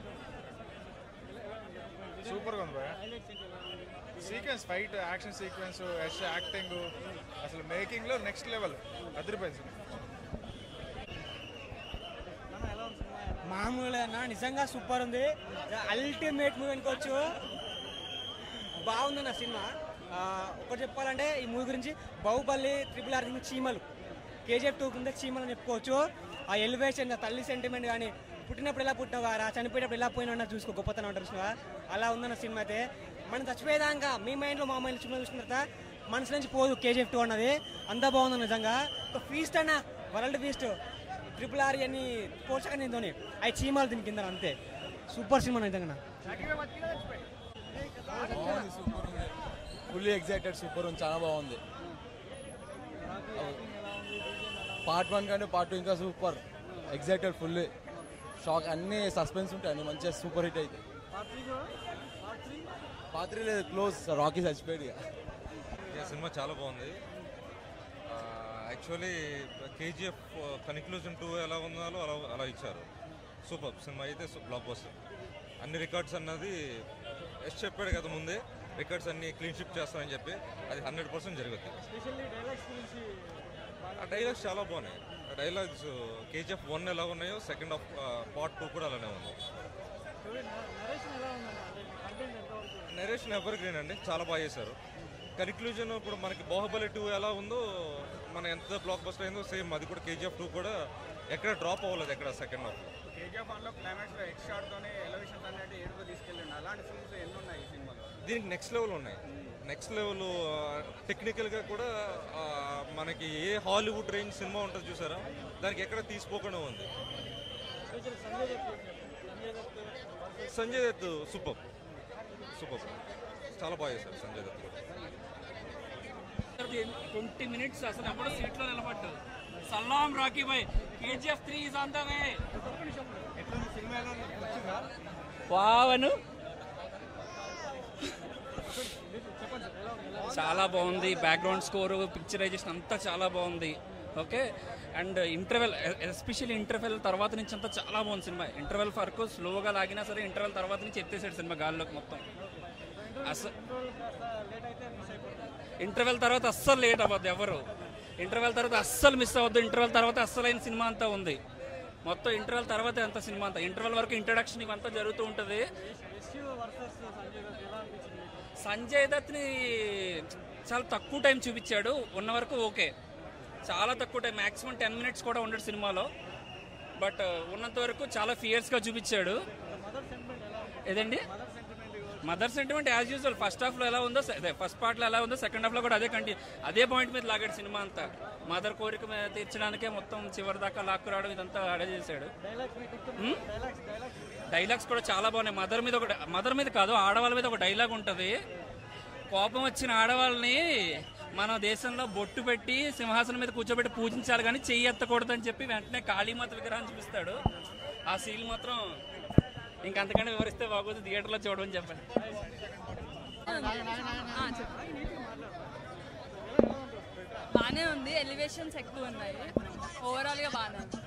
Speaker 12: సూపర్గా ఉంది భయ sequence fight action sequence Yash acting అసలు మేకింగ్ లో నెక్స్ట్ లెవెల్ అదిరిపోయింది సినిమా
Speaker 13: మామూలుగా నిజంగా సూపర్ ఉంది అల్టిమేట్ మూవీ అనుకోవచ్చు బాగుంది నా సినిమా ఆ, ఒకటి చెప్పాలంటే ఈ మూవీ గురించి బాహుబలి త్రిపుల్ ఆర్ చీమలు కేజీఎఫ్ టూ కింద చీమలు అని చెప్పుకోవచ్చు ఆ ఎలివేషన్ ఆ తల్లి సెంటిమెంట్ కానీ పుట్టినప్పుడు ఎలా పుట్టినావా రా చనిపోయేటప్పుడు ఎలా పోయినా చూసుకో గొప్పతనం అంటారు చూసినావా అలా ఉందన్న సినిమా అయితే మనం చచ్చిపోయేదాకా మీ మైండ్లో మా మైండ్ సినిమా చూసిన తర్వాత మనసు నుంచి పోదు కేజీఎఫ్ టూ అన్నది అంతా బాగుంది నిజంగా ఒక ఫీస్ట్ అన్న వరల్డ్ ఫీస్ట్ ట్రిపుల్ ఆర్ అని పోషక నేను అవి చీమాలు దీని కింద అంతే సూపర్ సినిమా నిజంగా
Speaker 14: బాగుంది సూపర్ ఉంది ఫుల్లీ ఎగ్జైటెడ్ సూపర్ ఉంది చాలా బాగుంది పార్ట్ వన్ కంటే పార్ట్ టూ ఇంకా సూపర్ ఎగ్జైటెడ్ ఫుల్లీ షాక్ అన్ని సస్పెన్స్ ఉంటాయి అన్ని మంచిగా సూపర్ హిట్ అయితే పార్ట్ త్రీ లేదు క్లోజ్ రాకీ చచ్చిపోయాడు ఇక
Speaker 15: ఈ సినిమా చాలా బాగుంది యాక్చువల్లీ కేజీఎఫ్ కన్క్లూజన్ టూ ఎలా ఉందో అలా అలా ఇచ్చారు సూపర్ సినిమా అయితే బ్లాక్ బస్టర్ అన్ని రికార్డ్స్ అన్నది ఎస్ చెప్పాడు కదా ముందే రికార్డ్స్ అన్ని క్లీన్ షిప్ చేస్తానని చెప్పి అది హండ్రెడ్ పర్సెంట్ జరుగుతుంది ఆ డైలాగ్స్ చాలా బాగున్నాయి ఆ డైలాగ్స్ కేజీఎఫ్ వన్ ఎలా ఉన్నాయో సెకండ్ ఆఫ్ పార్ట్ టూ కూడా అలానే ఉంది నరేషన్ ఎవర్ గ్రీన్ అండి చాలా బాగా చేశారు కన్క్లూజన్ ఇప్పుడు మనకి బాహుబలి టూ ఎలా ఉందో మన ఎంత బ్లాక్ బస్టర్ అయిందో సేమ్ అది కూడా కేజీఎఫ్ టూ కూడా ఎక్కడ డ్రాప్ అవ్వలేదు ఎక్కడ సెకండ్ హాఫ్
Speaker 16: కేజీఎఫ్ వన్లో క్లైమాక్స్లో ఎక్స్ షాట్ తోనే ఎలివేషన్స్ అన్నట్టు ఏడుపు తీసుకెళ్ళండి అలాంటి ఫిల్మ్స్ ఎన్ని ఉన్నాయి ఈ సినిమాలో
Speaker 15: దీనికి నెక్స్ట్ లెవెల్ ఉన్నాయి నెక్స్ట్ లెవెల్ టెక్నికల్గా కూడా ఆ, మనకి ఏ హాలీవుడ్ రేంజ్ సినిమా ఉంటుంది చూసారా దానికి ఎక్కడ తీసుకోకుండా ఉంది సంజయ్ దత్ సూపర్ సూపర్ చాలా బాగా చేశారు సంజయ్ దత్ కూడా
Speaker 1: ట్వంటీ మినిట్స్ అసలు ఎప్పుడు సీట్ లో నిలబడ్డు సల్లాం Rocky bye KGF three is on the way పావను చాలా బాగుంది బ్యాక్గ్రౌండ్ స్కోర్ పిక్చరైజేషన్ అంతా చాలా బాగుంది okay and interval especially interval తర్వాత నుంచి అంతా చాలా బాగుంది సినిమా ఇంటర్వెల్ వరకు స్లోగా లాగినా సరే ఇంటర్వెల్ తర్వాత నుంచి ఎత్తేసాడు సినిమా గాల్లోకి మొత్తం అసలు ఇంటర్వెల్ తర్వాత అస్సలు లేట్ అవ్వద్దు ఎవరు ఇంటర్వెల్ తర్వాత అస్సలు మిస్ అవ్వద్దు ఇంటర్వెల్ తర్వాత అస్సలైన సినిమా అంతా ఉంది మొత్తం ఇంటర్వెల్ తర్వాత అంత సినిమా అంతా ఇంటర్వెల్ వరకు ఇంట్రడక్షన్ ఇవంతా జరుగుతూ ఉంటుంది సంజయ్ దత్ని చాలా తక్కువ టైం చూపించాడు ఉన్న వరకు ఓకే చాలా తక్కువ టైం మాక్సిమం టెన్ మినిట్స్ కూడా ఉండడు సినిమాలో బట్ ఉన్నంత వరకు చాలా ఫియర్స్గా చూపించాడు ఏదండి mother sentiment as usual first హాఫ్లో ఎలా ఉందో ఫస్ట్ పార్ట్లో ఎలా ఉందో సెకండ్ హాఫ్లో కూడా అదే కంటి అదే పాయింట్ మీద లాగాడు సినిమా అంతా మదర్ కోరిక మీద తీర్చడానికే మొత్తం చివరి దాకా లాక్కురావడం ఇదంతా అడే చేశాడు హ్మ్? డైలాగ్స్ కూడా చాలా బాగున్నాయి మదర్ మీద ఒక మదర్ మీద కాదు ఆడవాళ్ళ మీద ఒక డైలాగ్ ఉంటుంది కోపం వచ్చిన ఆడవాళ్ళని మన దేశంలో బొట్టు పెట్టి సింహాసనం మీద కూర్చోబెట్టి పూజించాలి కానీ చెయ్యి ఎత్తకూడదని చెప్పి వెంటనే కాళీమాత విగ్రహాన్ని చూపిస్తాడు ఆ సీన్ మాత్రం ఇంకంతకంటే వివరిస్తే బాగోదు థియేటర్లో చూడమని చెప్పండి
Speaker 2: బాగానే ఉంది ఎలివేషన్స్ ఎక్కువ ఉన్నాయి ఓవరాల్ గా బాగానే ఉంది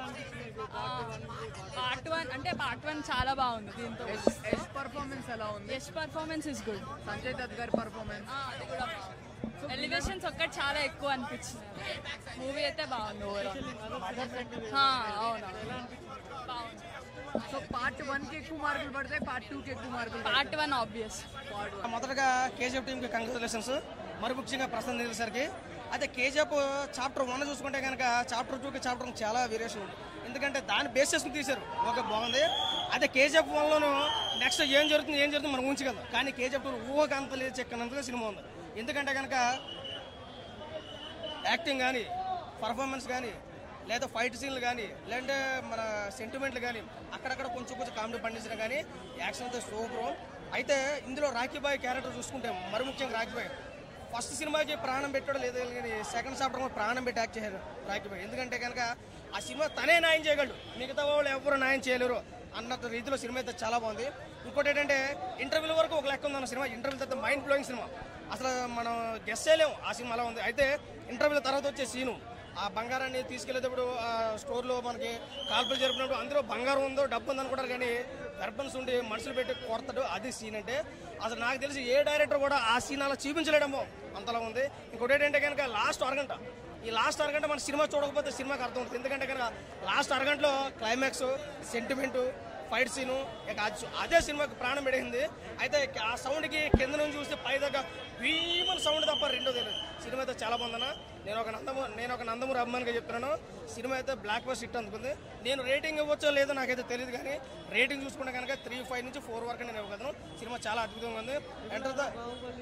Speaker 2: పార్ట్ వన్ అంటే పార్ట్ వన్ చాలా బాగుంది దీంతో
Speaker 3: యశ్ పర్ఫార్మెన్స్ ఎలా ఉంది
Speaker 2: Yash performance is good
Speaker 3: Sanjay Dutt గారి పర్ఫార్మెన్స్
Speaker 2: అది కూడా ఎలివేషన్స్ ఒక్కటి చాలా ఎక్కువ అనిపించింది మూవీ అయితే బాగుంది ఓవరాల్ అవును బాగుంది
Speaker 3: సో పార్ట్ వన్ కి ఎక్కువ మార్కులు పడతాయి పార్ట్ టూ కి ఎక్కువ మార్కులు
Speaker 2: పార్ట్ వన్ ఆబ్వియస్
Speaker 4: మొదటగా కేజీఎఫ్ టీంకి కంగ్రాచులేషన్స్ మరి ముఖ్యంగా ప్రస్తుతం నీల్ సార్కి అయితే కేజీఎఫ్ చాప్టర్ వన్ చూసుకుంటే కనుక చాప్టర్ టూకి చాప్టర్ వన్ చాలా వేరియేషన్ ఉంది ఎందుకంటే దాన్ని బేస్ చేసుకుని తీశారు ఓకే బాగుంది అదే కేజీఎఫ్ వన్లోను నెక్స్ట్ ఏం జరుగుతుంది ఏం జరుగుతుంది మనం ఊహించగలం కానీ కేజీఎఫ్ టూ ఊహకు అంత లేదు చెక్కనంతగా సినిమా ఉంది ఎందుకంటే కనుక యాక్టింగ్ కానీ పర్ఫార్మెన్స్ కానీ లేదా ఫైట్ సీన్లు కానీ లేదంటే మన సెంటిమెంట్లు కానీ అక్కడక్కడ కొంచెం కొంచెం కామెడీ పండించడం కానీ యాక్షన్ అయితే సూపర్ అయితే ఇందులో రాఖీ బాయ్ క్యారెక్టర్ చూసుకుంటే మరి ముఖ్యంగా రాఖీ బాయ్ ఫస్ట్ సినిమాకి ప్రాణం పెట్టాడు లేదు కానీ సెకండ్ చాప్టర్ కూడా ప్రాణం పెట్టి యాక్ట్ చేశారు రాఖీ బాయ్ ఎందుకంటే కనుక ఆ సినిమా తనే న్యాయం చేయగలడు మిగతా వాళ్ళు ఎవరు న్యాయం చేయలేరు అన్నట్టు రీతిలో సినిమా అయితే చాలా బాగుంది ఇంకోటి ఏంటంటే ఇంటర్వ్యూల వరకు ఒక లెక్క ఉందన్న సినిమా ఇంటర్వ్యూ తర్వాత మైండ్ బ్లోయింగ్ సినిమా అసలు మనం గెస్ చేయలేము ఆ సినిమా అలా ఉంది అయితే ఇంటర్వ్యూల తర్వాత వచ్చే సీను ఆ బంగారాన్ని తీసుకెళ్లేటప్పుడు ఆ స్టోర్లో మనకి కాల్పులు జరిపినప్పుడు అందులో బంగారం ఉందో డబ్బు ఉందో అనుకుంటారు కానీ వెర్బన్స్ ఉండి మనుషులు పెట్టి కొడతాడు అది సీన్ అంటే అసలు నాకు తెలిసి ఏ డైరెక్టర్ కూడా ఆ సీన్ అలా చూపించలేడమో అంతలా ఉంది ఇంకోటి ఏంటంటే కనుక లాస్ట్ అరగంట ఈ లాస్ట్ అరగంట మన సినిమా చూడకపోతే సినిమాకి అర్థం ఉంటుంది ఎందుకంటే కనుక లాస్ట్ అరగంటలో క్లైమాక్స్ సెంటిమెంటు ఫైట్ సీను ఇక అది చూ- అదే సినిమాకి ప్రాణం పెడింది అయితే ఆ సౌండ్కి కింద నుంచి చూస్తే పై దగ్గర భీమన్ సౌండ్ తప్ప రెండో తెలియదు సినిమా అయితే చాలా బాగుందన్న నేను ఒక నందము నేను ఒక నందమూరి అభిమానిగా చెప్తున్నాను సినిమా అయితే బ్లాక్ బస్ హిట్ అందుకుంది నేను రేటింగ్ ఇవ్వచ్చో లేదో నాకైతే తెలియదు కానీ రేటింగ్ చూసుకుంటే కనుక త్రీ ఫైవ్ నుంచి ఫోర్ వరకు నేను ఇవ్వగలను సినిమా చాలా అద్భుతంగా ఉంది ఎంటర్ ద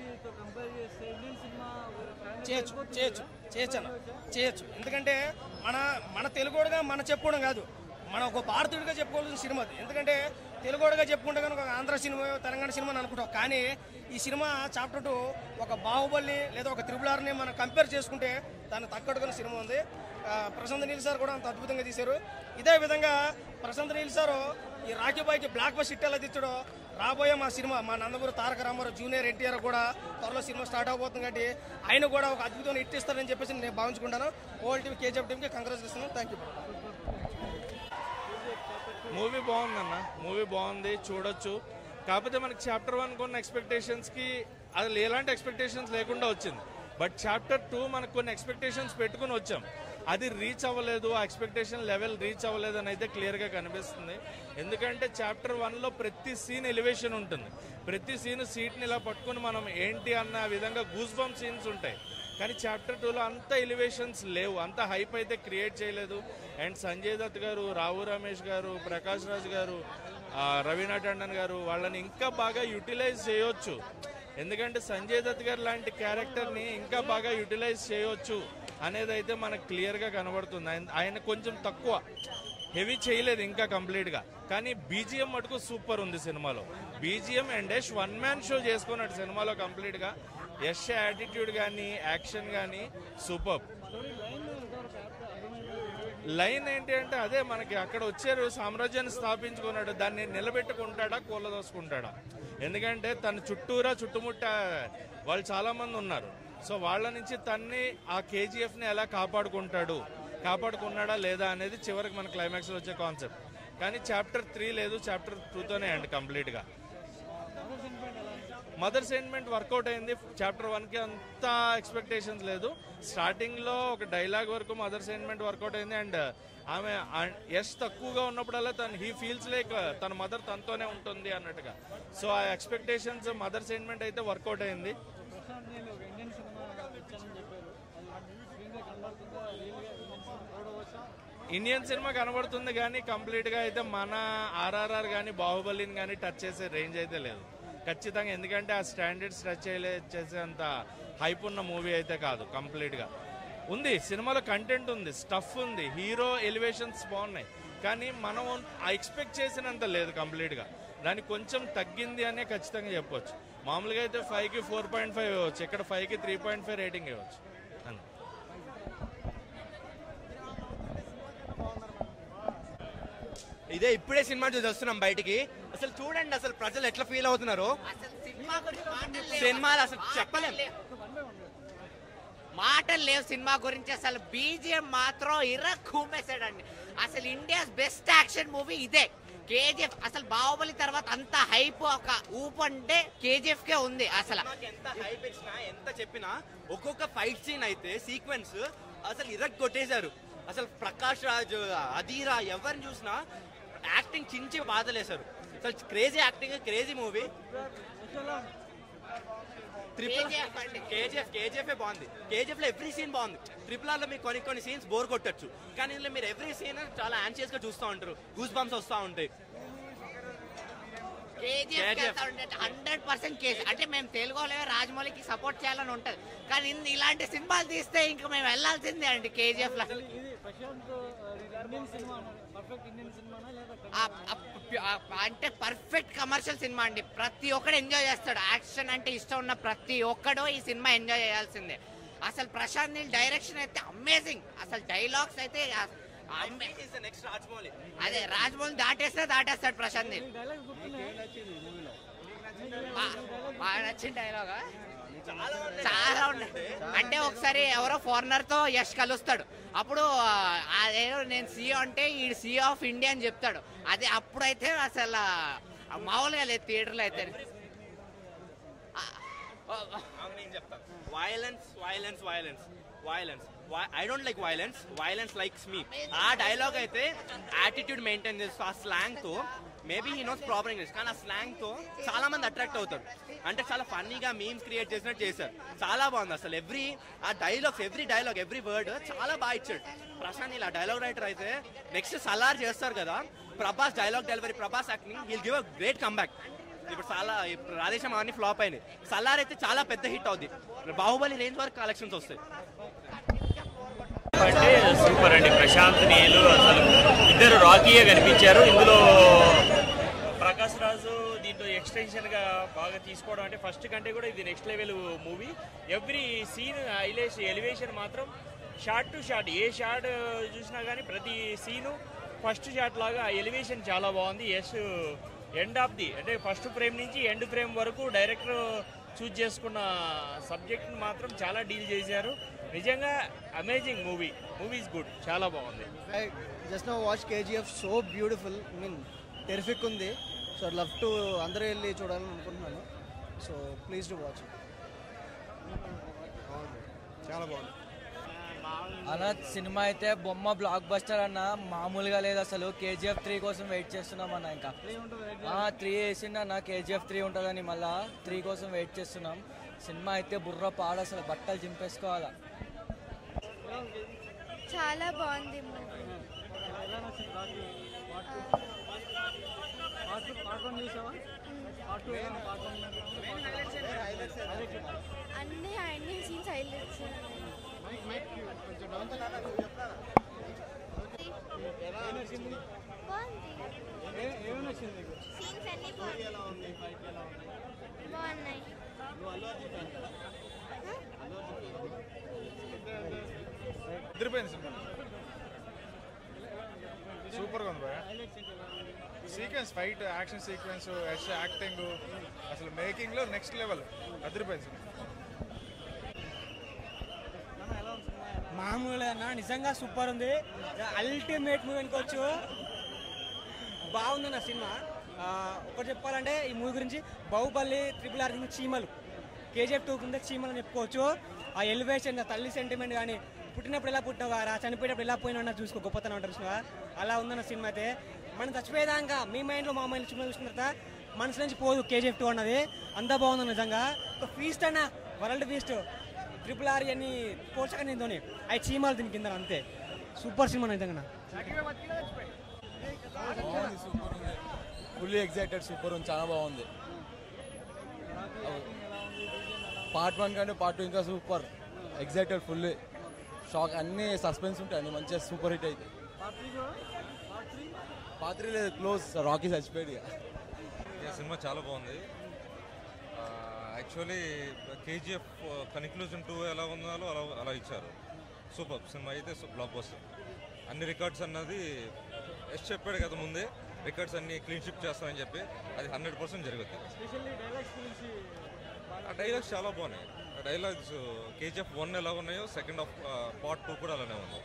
Speaker 4: చేయొచ్చు చేయొచ్చు చేయొచ్చు అన్న చేయొచ్చు ఎందుకంటే మన మన తెలుగుడుగా మన చెప్పుకోవడం కాదు మన ఒక భారతీయుడిగా చెప్పుకోవాల్సిన సినిమా అది ఎందుకంటే తెలుగుడుగా చెప్పుకుంటే కనుక ఒక ఆంధ్ర సినిమా తెలంగాణ సినిమా అని అనుకుంటాం కానీ ఈ సినిమా చాప్టర్ టూ ఒక బాహుబలి లేదా ఒక త్రిపుల్ ఆర్ని మనం కంపేర్ చేసుకుంటే దాన్ని తగ్గట్టుకున్న సినిమా ఉంది ఆ, ప్రశాంత్ నీల్ సార్ కూడా అంత అద్భుతంగా తీశారు ఇదే విధంగా ప్రశాంత్ నీల్ సార్ ఈ రాఖీ బాయ్కి బ్లాక్ బస్ హిట్ ఎలా తెచ్చాడో రాబోయే మా సినిమా మా నందమూరి తారక రామారావు జూనియర్ ఎన్టీఆర్ కూడా త్వరలో సినిమా స్టార్ట్ అవబోతుంది కాబట్టి ఆయన కూడా ఒక అద్భుతమైన హిట్ ఇస్తారని చెప్పేసి నేను భావించుకుంటాను ఓల్డ్ టీవీ కేజీఎఫ్ టీంకి కంగ్రెస్ ఇస్తున్నాను థ్యాంక్ యూ
Speaker 5: మూవీ బాగుందన్న మూవీ బాగుంది చూడొచ్చు కాకపోతే మనకి చాప్టర్ వన్ కొన్ని ఎక్స్పెక్టేషన్స్కి అది ఎలాంటి ఎక్స్పెక్టేషన్స్ లేకుండా వచ్చింది బట్ చాప్టర్ టూ మనకు కొన్ని ఎక్స్పెక్టేషన్స్ పెట్టుకుని వచ్చాం అది రీచ్ అవ్వలేదు ఆ ఎక్స్పెక్టేషన్ లెవెల్ రీచ్ అవ్వలేదు అని అయితే క్లియర్గా కనిపిస్తుంది ఎందుకంటే చాప్టర్ వన్లో ప్రతి సీన్ ఎలివేషన్ ఉంటుంది ప్రతి సీన్ సీట్ని ఇలా పట్టుకుని మనం ఏంటి అన్న విధంగా గూస్ బంప్ సీన్స్ ఉంటాయి కానీ చాప్టర్ టూలో అంత ఎలివేషన్స్ లేవు అంత హైప్ అయితే క్రియేట్ చేయలేదు అండ్ సంజయ్ దత్ గారు రావు రమేష్ గారు ప్రకాష్ రాజ్ గారు ఆ, రవీనా టండన్ గారు వాళ్ళని ఇంకా బాగా యూటిలైజ్ చేయొచ్చు ఎందుకంటే సంజయ్ దత్ గారు లాంటి క్యారెక్టర్ని ఇంకా బాగా యూటిలైజ్ చేయొచ్చు అనేది అయితే మనకు క్లియర్గా కనబడుతుంది ఆయన- ఆయన కొంచెం తక్కువ హెవీ చేయలేదు ఇంకా కంప్లీట్గా కానీ బీజిఎం మటుకు సూపర్ ఉంది సినిమాలో BGM and Yash one man show చేసుకున్నాడు సినిమాలో కంప్లీట్గా యష్ యాటిట్యూడ్ కానీ యాక్షన్ కానీ సూపర్ లైన్ ఏంటి అంటే అదే మనకి అక్కడ వచ్చారు సామ్రాజ్యాన్ని స్థాపించుకున్నాడు దాన్ని నిలబెట్టుకుంటాడా కూలదోసుకుంటాడా ఎందుకంటే తన చుట్టూరా చుట్టుముట్ట వాళ్ళు చాలా మంది ఉన్నారు సో వాళ్ళ నుంచి తన్ని ఆ కేజీఎఫ్ని ఎలా కాపాడుకుంటాడు కాపాడుకున్నాడా లేదా అనేది చివరికి మన క్లైమాక్స్లో వచ్చే కాన్సెప్ట్ కానీ చాప్టర్ త్రీ లేదు చాప్టర్ టూతోనే అండి కంప్లీట్గా మదర్ సెంటిమెంట్ వర్కౌట్ అయింది చాప్టర్ వన్కి అంత ఎక్స్పెక్టేషన్స్ లేదు స్టార్టింగ్లో ఒక డైలాగ్ వరకు మదర్ సెంటిమెంట్ వర్కౌట్ అయింది అండ్ ఆమె ఎస్ తక్కువగా ఉన్నప్పుడల్లా తను హీ ఫీల్స్ లైక్ తన మదర్ తనతోనే ఉంటుంది అన్నట్టుగా సో ఆ ఎక్స్పెక్టేషన్స్ మదర్ సెంటిమెంట్ అయితే వర్కౌట్ అయింది ఇండియన్ సినిమా కనబడుతుంది కానీ కంప్లీట్గా అయితే మన ఆర్ఆర్ఆర్ కానీ బాహుబలిని కానీ టచ్ చేసే రేంజ్ అయితే లేదు ఖచ్చితంగా ఎందుకంటే ఆ స్టాండర్డ్స్ టచ్ చేయలే చేసేంత హైప్ ఉన్న మూవీ అయితే కాదు కంప్లీట్గా ఉంది సినిమాలో కంటెంట్ ఉంది స్టఫ్ ఉంది హీరో ఎలివేషన్స్ బాగున్నాయి కానీ మనం ఎక్స్పెక్ట్ చేసినంత లేదు కంప్లీట్గా దానికి కొంచెం తగ్గింది అనే ఖచ్చితంగా చెప్పొచ్చు మామూలుగా అయితే ఫైవ్కి ఫోర్ పాయింట్ ఫైవ్ ఇవ్వచ్చు ఇక్కడ ఫైవ్కి త్రీ పాయింట్ ఫైవ్ రేటింగ్ ఇవ్వచ్చు అంతే
Speaker 6: ఇదే ఇప్పుడే సినిమా చూసి వస్తున్నాం బయటికి అసలు చూడండి అసలు ప్రజలు ఎట్లా ఫీల్ అవుతున్నారు సినిమాలు అసలు చెప్పలేం
Speaker 7: మాటలు లేవు సినిమా గురించి అసలు బీజిఎం మాత్రం ఇర్ర కూమేసాడండి అసలు ఇండియాస్ బెస్ట్ యాక్షన్ మూవీ ఇదే కేజీఎఫ్ అసలు బాహుబలి తర్వాత అంత హైప్ ఒక ఊపు అంటే కేజీఎఫ్ కే ఉంది అసలు
Speaker 6: ఎంత హైప్ ఇచ్చినా ఎంత చెప్పినా ఒక్కొక్క ఫైట్ సీన్ అయితే సీక్వెన్స్ అసలు ఇరక్ కొట్టేశారు అసలు ప్రకాష్ రాజ్ అధీరా ఎవరిని చూసినా యాక్టింగ్ చించి బాధలేశారు అసలు crazy acting crazy movie triple KGF KGF బాగుంది కేజీఎఫ్ లో ఎవ్రీ సీన్ బాగుంది ట్రిపుల్ ఆర్ లో మీకు కొన్ని కొన్ని సీన్స్ బోర్ కొట్టచ్చు కానీ ఇందులో మీరు ఎవ్రీ సీన్ చాలా యాన్షియస్ గా చూస్తూ ఉంటారు గూస్ బంప్స్ వస్తూ ఉంటాయి
Speaker 7: కేజీఎఫ్ హండ్రెడ్ పర్సెంట్ కేసు అంటే మేము తెలుగు వాళ్ళే రాజమౌళికి సపోర్ట్ చేయాలని ఉంటది కానీ ఇన్ని ఇలాంటి సినిమాలు తీస్తే ఇంకా మేము వెళ్ళాల్సిందే అండి కేజీఎఫ్ లో ఆ- ఆ- ఆ- అంటే పర్ఫెక్ట్ కమర్షియల్ సినిమా అండి ప్రతి ఒక్కడు ఎంజాయ్ చేస్తాడు యాక్షన్ అంటే ఇష్టం ఉన్న ప్రతి ఒక్కడు ఈ సినిమా ఎంజాయ్ చేయాల్సిందే అసలు ప్రశాంత్ నీల్ డైరెక్షన్ అయితే అమేజింగ్ అసలు డైలాగ్స్ అయితే ఆ- అమ్మే-
Speaker 6: నెక్స్ట్ రాజమౌళి
Speaker 7: అదే రాజమౌళి దాటేస్తే దాటేస్తాడు ప్రశాంత్ నీల్ బా- బాగా నచ్చిన డైలాగా చాలా ఉన్నాయి అంటే ఒకసారి ఎవరో ఫారినర్ తో యష్ కలుస్తాడు అప్పుడు ఆ, అదేదో నేను సీఓ అంటే ఈ సీఓ ఆఫ్ ఇండియా అని చెప్తాడు అదే అప్పుడైతే అసలు ఆ, మామూలుగా లేదు థియేటర్లో అయితే
Speaker 6: నేను చెప్తాను violence violence violence violence I don't like violence violence likes me ఆ డైలాగ్ అయితే యాటిట్యూడ్ మెయింటైన్ చేస్తూ ఆ స్లాంగ్ తో maybe he knows proper English కానీ ఆ స్లాంగ్ తో చాలా మంది అట్రాక్ట్ అవుతారు అంటే చాలా ఫన్నీగా మీమ్స్ క్రియేట్ చేసినట్టు చేశారు చాలా బాగుంది అసలు ఎవ్రీ ఆ dialogues every dialogue every word చాలా బాగా ఇచ్చాడు ప్రశాంత్ ఇలా డైలాగ్ రైటర్ అయితే నెక్స్ట్ సలార్ చేస్తారు కదా Prabhas dialogue delivery Prabhas acting will give a great comeback ఇప్పుడు చాలా ఇప్పుడు రాధేశం అవన్నీ ఫ్లాప్ అయినాయి సలార్ అయితే చాలా పెద్ద హిట్ అవుద్ది బాహుబలి రేంజ్ వరకు కలెక్షన్స్ వస్తాయి
Speaker 8: అంటే సూపర్ అండి ప్రశాంత్ నీలు అసలు ఇద్దరు రాకీయే కనిపించారు ఇందులో ప్ర- ప్రకాష్ రాజు దీంట్లో ఎక్స్టెన్షన్ గా బాగా తీసుకోవడం అంటే ఫస్ట్ కంటే కూడా ఇది next level movie every scene highlights elevation మాత్రం షార్ట్ టు షార్ట్ ఏ షార్ట్ చూసినా కానీ ప్రతి సీను ఫస్ట్ షాట్ లాగా ఎలివేషన్ చాలా బాగుంది ఎస్ ఎండ్ ఆఫ్ ది అంటే ఫస్ట్ ఫ్రేమ్ నుంచి ఎండ్ ఫ్రేమ్ వరకు డైరెక్టర్ చూజ్ చేసుకున్న సబ్జెక్ట్ని మాత్రం చాలా డీల్ చేశారు నిజంగా amazing movie movie is good చాలా బాగుంది
Speaker 9: I just no watch KGF so beautiful I mean terrific ఉంది సో లవ్ టు అందరూ వెళ్ళి చూడాలని అనుకుంటున్నాను సో ప్లీజ్ టు వాచ్
Speaker 12: చాలా బాగుంది
Speaker 10: అన్న సినిమా అయితే బొమ్మ బ్లాక్ బస్టర్ అన్న మామూలుగా లేదు అసలు కేజీఎఫ్ త్రీ కోసం వెయిట్ చేస్తున్నాం అన్న ఇంకా త్రీ వేసిండు అన్న కేజీఎఫ్ త్రీ ఉంటుందని మళ్ళా త్రీ కోసం వెయిట్ చేస్తున్నాం సినిమా అయితే బుర్ర పాడు అసలు బట్టలు చింపేసుకోవాలా
Speaker 11: చాలా బాగుంది మూవీ అన్ని అన్ని సీన్స్ హైలైట్స్ సీన్స్ అన్ని బాగున్నాయి
Speaker 12: అదిరిపోయింది సినిమా సూపర్గా ఉంది భయ sequence fight action sequence Yash acting అసలు మేకింగ్లో నెక్స్ట్ లెవెల్ అదిరిపోయింది సినిమా
Speaker 13: మామూలుగా అన్న నిజంగా సూపర్ ఉంది అల్టిమేట్ మూవీ అనుకోవచ్చు బాగుంది నా సినిమా ఆ, ఒకటి చెప్పాలంటే ఈ మూవీ గురించి బాహుబలి ట్రిపుల్ ఆర్ కింద చీమలు కేజీఎఫ్ టూ కింద చీమలు అని చెప్పుకోవచ్చు ఆ ఎలివేషన్ ఆ తల్లి సెంటిమెంట్ కానీ పుట్టినప్పుడు ఎలా పుట్టినావా రా చనిపోయేటప్పుడు ఎలా పోయినా చూసుకో గొప్పతనం అంటారు చూసినావా అలా ఉందన్న సినిమా అయితే మనం చచ్చిపోయేదాకా మీ మైండ్లో మా మైండ్ సినిమా చూసిన తర్వాత మనసు నుంచి పోదు కేజీఎఫ్ టూ అన్నది అంతా బాగుంది నిజంగా ఒక ఫీస్ట్ అన్న వరల్డ్ ఫీస్ట్ ట్రిపుల్ ఆర్ అని పోల్చక నేను ధోని అవి చీమాలు దీని కింద అంతే సూపర్ సినిమా నిజంగా
Speaker 14: ఫుల్లీ ఎగ్జైటెడ్ సూపర్ ఉంది చాలా బాగుంది పార్ట్ వన్ కంటే పార్ట్ టూ ఇంకా సూపర్ ఎగ్జైటెడ్ ఫుల్లీ షాక్ అన్ని సస్పెన్స్ ఉంటాయి అన్ని మంచిగా సూపర్ హిట్ అయితే పార్ట్ త్రీ లేదు క్లోజ్ రాకీ చచ్చిపోయాడు ఇక
Speaker 15: ఈ సినిమా చాలా బాగుంది యాక్చువల్లీ కేజీఎఫ్ కన్క్లూజన్ టూ ఎలా ఉందో అలా అలా ఇచ్చారు సూపర్ సినిమా అయితే బ్లాక్ బస్టర్ అన్ని రికార్డ్స్ అన్నది ఎస్ చెప్పాడు కదా ముందే రికార్డ్స్ అన్ని క్లీన్ షిప్ చేస్తామని చెప్పి అది హండ్రెడ్ పర్సెంట్ జరుగుతుంది ఆ డైలాగ్స్ చాలా బాగున్నాయి ఆ డైలాగ్స్ కేజీఎఫ్ వన్ ఎలా ఉన్నాయో సెకండ్ ఆఫ్ పార్ట్ టూ కూడా అలానే ఉంది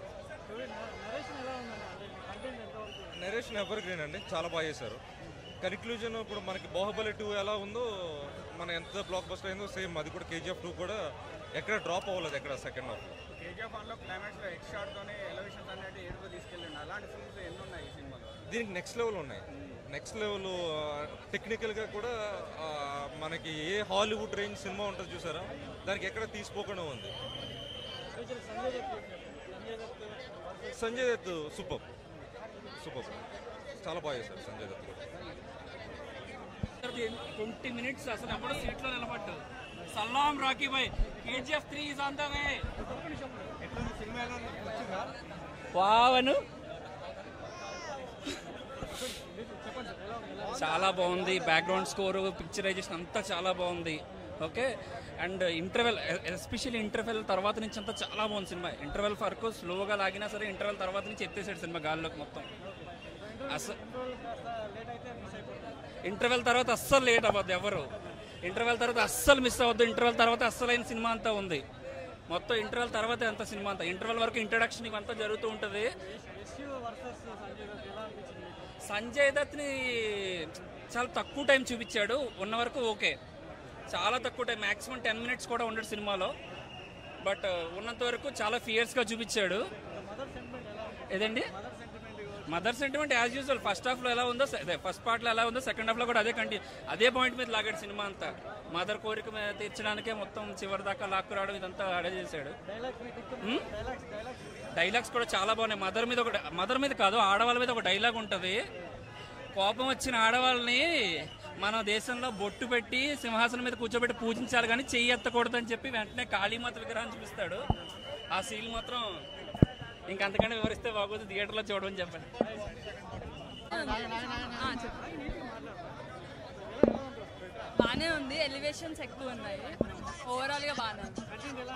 Speaker 15: నరేషన్ ఎవర్ గ్రీన్ అండి చాలా బాగా చేశారు కన్క్లూజన్ ఇప్పుడు మనకి బాహుబలి టూ ఎలా ఉందో మన ఎంత బ్లాక్ బస్టర్ అయిందో సేమ్ అది కూడా కేజీఎఫ్ టూ కూడా ఎక్కడ డ్రాప్ అవ్వలేదు ఎక్కడ సెకండ్ హాఫ్
Speaker 16: కేజీఎఫ్ వన్లో క్లైమాక్స్లో ఎక్స్ షాట్తోనే ఎలివేషన్స్ అనేవి ఏడుపు తీసుకెళ్ళండి అలాంటి సీన్స్ ఎన్ని ఉన్నాయి ఈ సినిమాలో
Speaker 15: దీనికి నెక్స్ట్ లెవెల్ ఉన్నాయి నెక్స్ట్ లెవెల్ టెక్నికల్గా కూడా ఆ, మనకి ఏ హాలీవుడ్ రేంజ్ సినిమా ఉంటుంది చూసారా దానికి ఎక్కడ తీసిపోకుండా ఉంది సంజయ్ దత్ సూపర్ సూపర్ చాలా బాగా చేశారు సంజయ్ దత్ కూడా
Speaker 1: ట్వంటీ మినిట్స్ అసలు ఎప్పుడు సీట్లో నిలబడ్డు సల్లాం Rocky bye KGF three is on the way వావను చాలా బాగుంది బ్యాక్గ్రౌండ్ స్కోర్ పిక్చరైజేషన్ అంతా చాలా బాగుంది okay and interval especially interval తర్వాత నుంచి అంతా చాలా బాగుంది సినిమా ఇంటర్వెల్ వరకు స్లోగా లాగినా సరే ఇంటర్వెల్ తర్వాత నుంచి ఎత్తేసాడు సినిమా గాల్లోకి మొత్తం అసలు ఇంటర్వెల్ తర్వాత అస్సలు లేట్ అవ్వద్దు ఎవరు ఇంటర్వెల్ తర్వాత అస్సలు మిస్ అవ్వద్దు ఇంటర్వెల్ తర్వాత అస్సలైన సినిమా అంతా ఉంది మొత్తం ఇంటర్వెల్ తర్వాత ఎంత సినిమా అంతా ఇంటర్వెల్ వరకు ఇంట్రడక్షన్ ఇవంతా జరుగుతూ ఉంటుంది సంజయ్ దత్ని చాలా తక్కువ టైం చూపించాడు ఉన్న వరకు ఓకే చాలా తక్కువ టైం మాక్సిమం టెన్ మినిట్స్ కూడా ఉండడు సినిమాలో బట్ ఉన్నంత వరకు చాలా ఫియర్స్గా చూపించాడు ఏదండి mother sentiment as usual first హాఫ్లో ఎలా ఉందో సె- అదే ఫస్ట్ పార్ట్లో ఎలా ఉందో సెకండ్ హాఫ్లో కూడా అదే కంటి అదే పాయింట్ మీద లాగాడు సినిమా అంతా మదర్ కోరిక మీద తీర్చడానికే మొత్తం చివరి దాకా లాక్కు రావడం ఇదంతా అడే చేశాడు హ్మ్? డైలాగ్స్ కూడా చాలా బాగున్నాయి మదర్ మీద ఒక మదర్ మీద కాదు ఆడవాళ్ళ మీద ఒక డైలాగ్ ఉంటుంది కోపం వచ్చిన ఆడవాళ్ళని మన దేశంలో బొట్టు పెట్టి సింహాసనం మీద కూర్చోబెట్టి పూజించాలి కానీ చెయ్యి ఎత్తకూడదు అని చెప్పి వెంటనే కాళీమాత విగ్రహాన్ని చూపిస్తాడు ఆ సీన్ మాత్రం ఇంకంతకంటే వివరిస్తే బాగోదు థియేటర్లో చూడమని చెప్పండి
Speaker 2: బాగానే ఉంది ఎలివేషన్స్ ఎక్కువ ఉన్నాయి ఓవరాల్ గా బాగానే ఉంది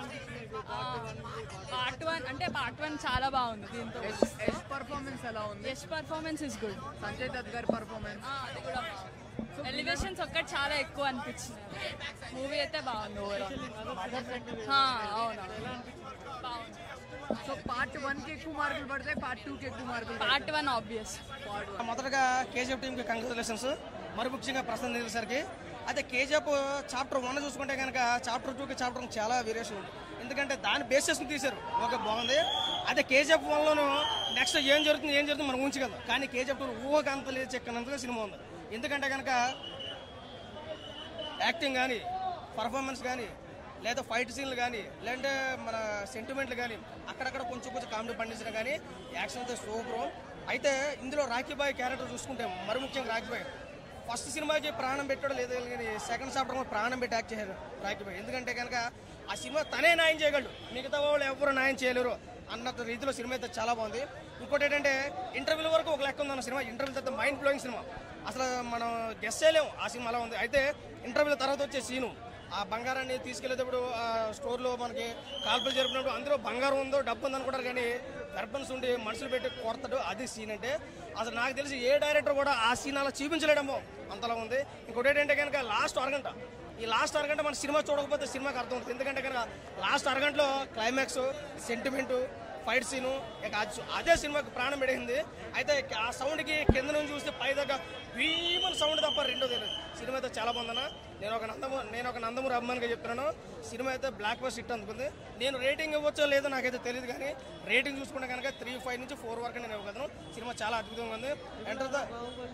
Speaker 2: పార్ట్ వన్ అంటే పార్ట్ వన్ చాలా బాగుంది దీంతో
Speaker 3: యష్ పర్ఫార్మెన్స్ ఎలా ఉంది
Speaker 2: Yash performance is good
Speaker 3: Sanjay Dutt గారి పర్ఫార్మెన్స్
Speaker 2: అది కూడా ఎలివేషన్స్ ఒక్కటి చాలా ఎక్కువ అనిపించింది మూవీ అయితే బాగుంది ఓవరాల్ అవును బాగుంది
Speaker 3: సో పార్ట్ వన్ కి ఎక్కువ మార్కులు పడతాయి పార్ట్ టూ కి ఎక్కువ మార్కులు
Speaker 2: పార్ట్ వన్ ఆబ్వియస్
Speaker 4: మొదటగా కేజీఎఫ్ టీంకి కంగ్రాచులేషన్స్ మరి ముఖ్యంగా ప్రసన్న నీల్ సార్కి అయితే కేజీఎఫ్ చాప్టర్ వన్ చూసుకుంటే కనుక చాప్టర్ టూకి చాప్టర్ చాలా వేరియేషన్ ఉంది ఎందుకంటే దాన్ని బేస్ చేసుకుని తీశారు ఓకే బాగుంది అదే కేజీఎఫ్ వన్లోను నెక్స్ట్ ఏం జరుగుతుంది ఏం జరుగుతుంది మనం ఊహించగలం కానీ కేజీఎఫ్ టూ ఊహకు అంత లేదు చెక్కనంతగా సినిమా ఉంది ఎందుకంటే కనుక యాక్టింగ్ కానీ పర్ఫార్మెన్స్ కానీ లేదా ఫైట్ సీన్లు కానీ లేదంటే మన సెంటిమెంట్లు కానీ అక్కడక్కడ కొంచెం కొంచెం కామెడీ పండించడం కానీ యాక్షన్ అయితే సూపర్ అయితే ఇందులో రాఖీ బాయ్ క్యారెక్టర్ చూసుకుంటే మరి ముఖ్యంగా రాఖీ బాయ్ ఫస్ట్ సినిమాకి ప్రాణం పెట్టాడు లేదు కానీ సెకండ్ చాప్టర్ కూడా ప్రాణం పెట్టి యాక్ట్ చేశారు రాఖీ బాయ్ ఎందుకంటే కనుక ఆ సినిమా తనే న్యాయం చేయగలడు మిగతా వాళ్ళు ఎవరు న్యాయం చేయలేరు అన్నట్టు రీతిలో సినిమా అయితే చాలా బాగుంది ఇంకోటి ఏంటంటే ఇంటర్వ్యూల వరకు ఒక లెక్క ఉందన్న సినిమా ఇంటర్వ్యూ తర్వాత మైండ్ బ్లోయింగ్ సినిమా అసలు మనం గెస్ చేయలేము ఆ సినిమా అలా ఉంది అయితే ఇంటర్వ్యూల తర్వాత వచ్చే సీను ఆ బంగారాన్ని తీసుకెళ్లేటప్పుడు ఆ స్టోర్లో మనకి కాల్పులు జరిపినప్పుడు అందులో బంగారం ఉందో డబ్బు ఉందో అనుకుంటారు కానీ వెర్బన్స్ ఉండి మనుషులు పెట్టి కొడతాడు అది సీన్ అంటే అసలు నాకు తెలిసి ఏ డైరెక్టర్ కూడా ఆ సీన్ అలా చూపించలేడమో అంతలా ఉంది ఇంకోటి ఏంటంటే కనుక లాస్ట్ అరగంట ఈ లాస్ట్ అరగంట మన సినిమా చూడకపోతే సినిమాకి అర్థం అవుతుంది ఎందుకంటే కనుక లాస్ట్ అరగంటలో క్లైమాక్స్ సెంటిమెంటు ఫైట్ సీను ఇక అది- అదే సినిమాకి ప్రాణం పెడింది అయితే ఆ సౌండ్కి కింద నుంచి చూస్తే పై దగ్గర భీమన్ సౌండ్ తప్ప రెండో తెలియదు సినిమా అయితే చాలా బాగుందన్న నేను ఒక నందమూరి నేను ఒక నందమూరి అభిమానిగా చెప్తున్నాను సినిమా అయితే బ్లాక్ బస్ హిట్ అందుకుంది నేను రేటింగ్ ఇవ్వచ్చో లేదో నాకైతే తెలియదు కానీ రేటింగ్ చూసుకుంటే కనుక త్రీ ఫైవ్ నుంచి ఫోర్ వరకు నేను ఇవ్వగలను సినిమా చాలా అద్భుతంగా ఉంది ఎంటర్ ద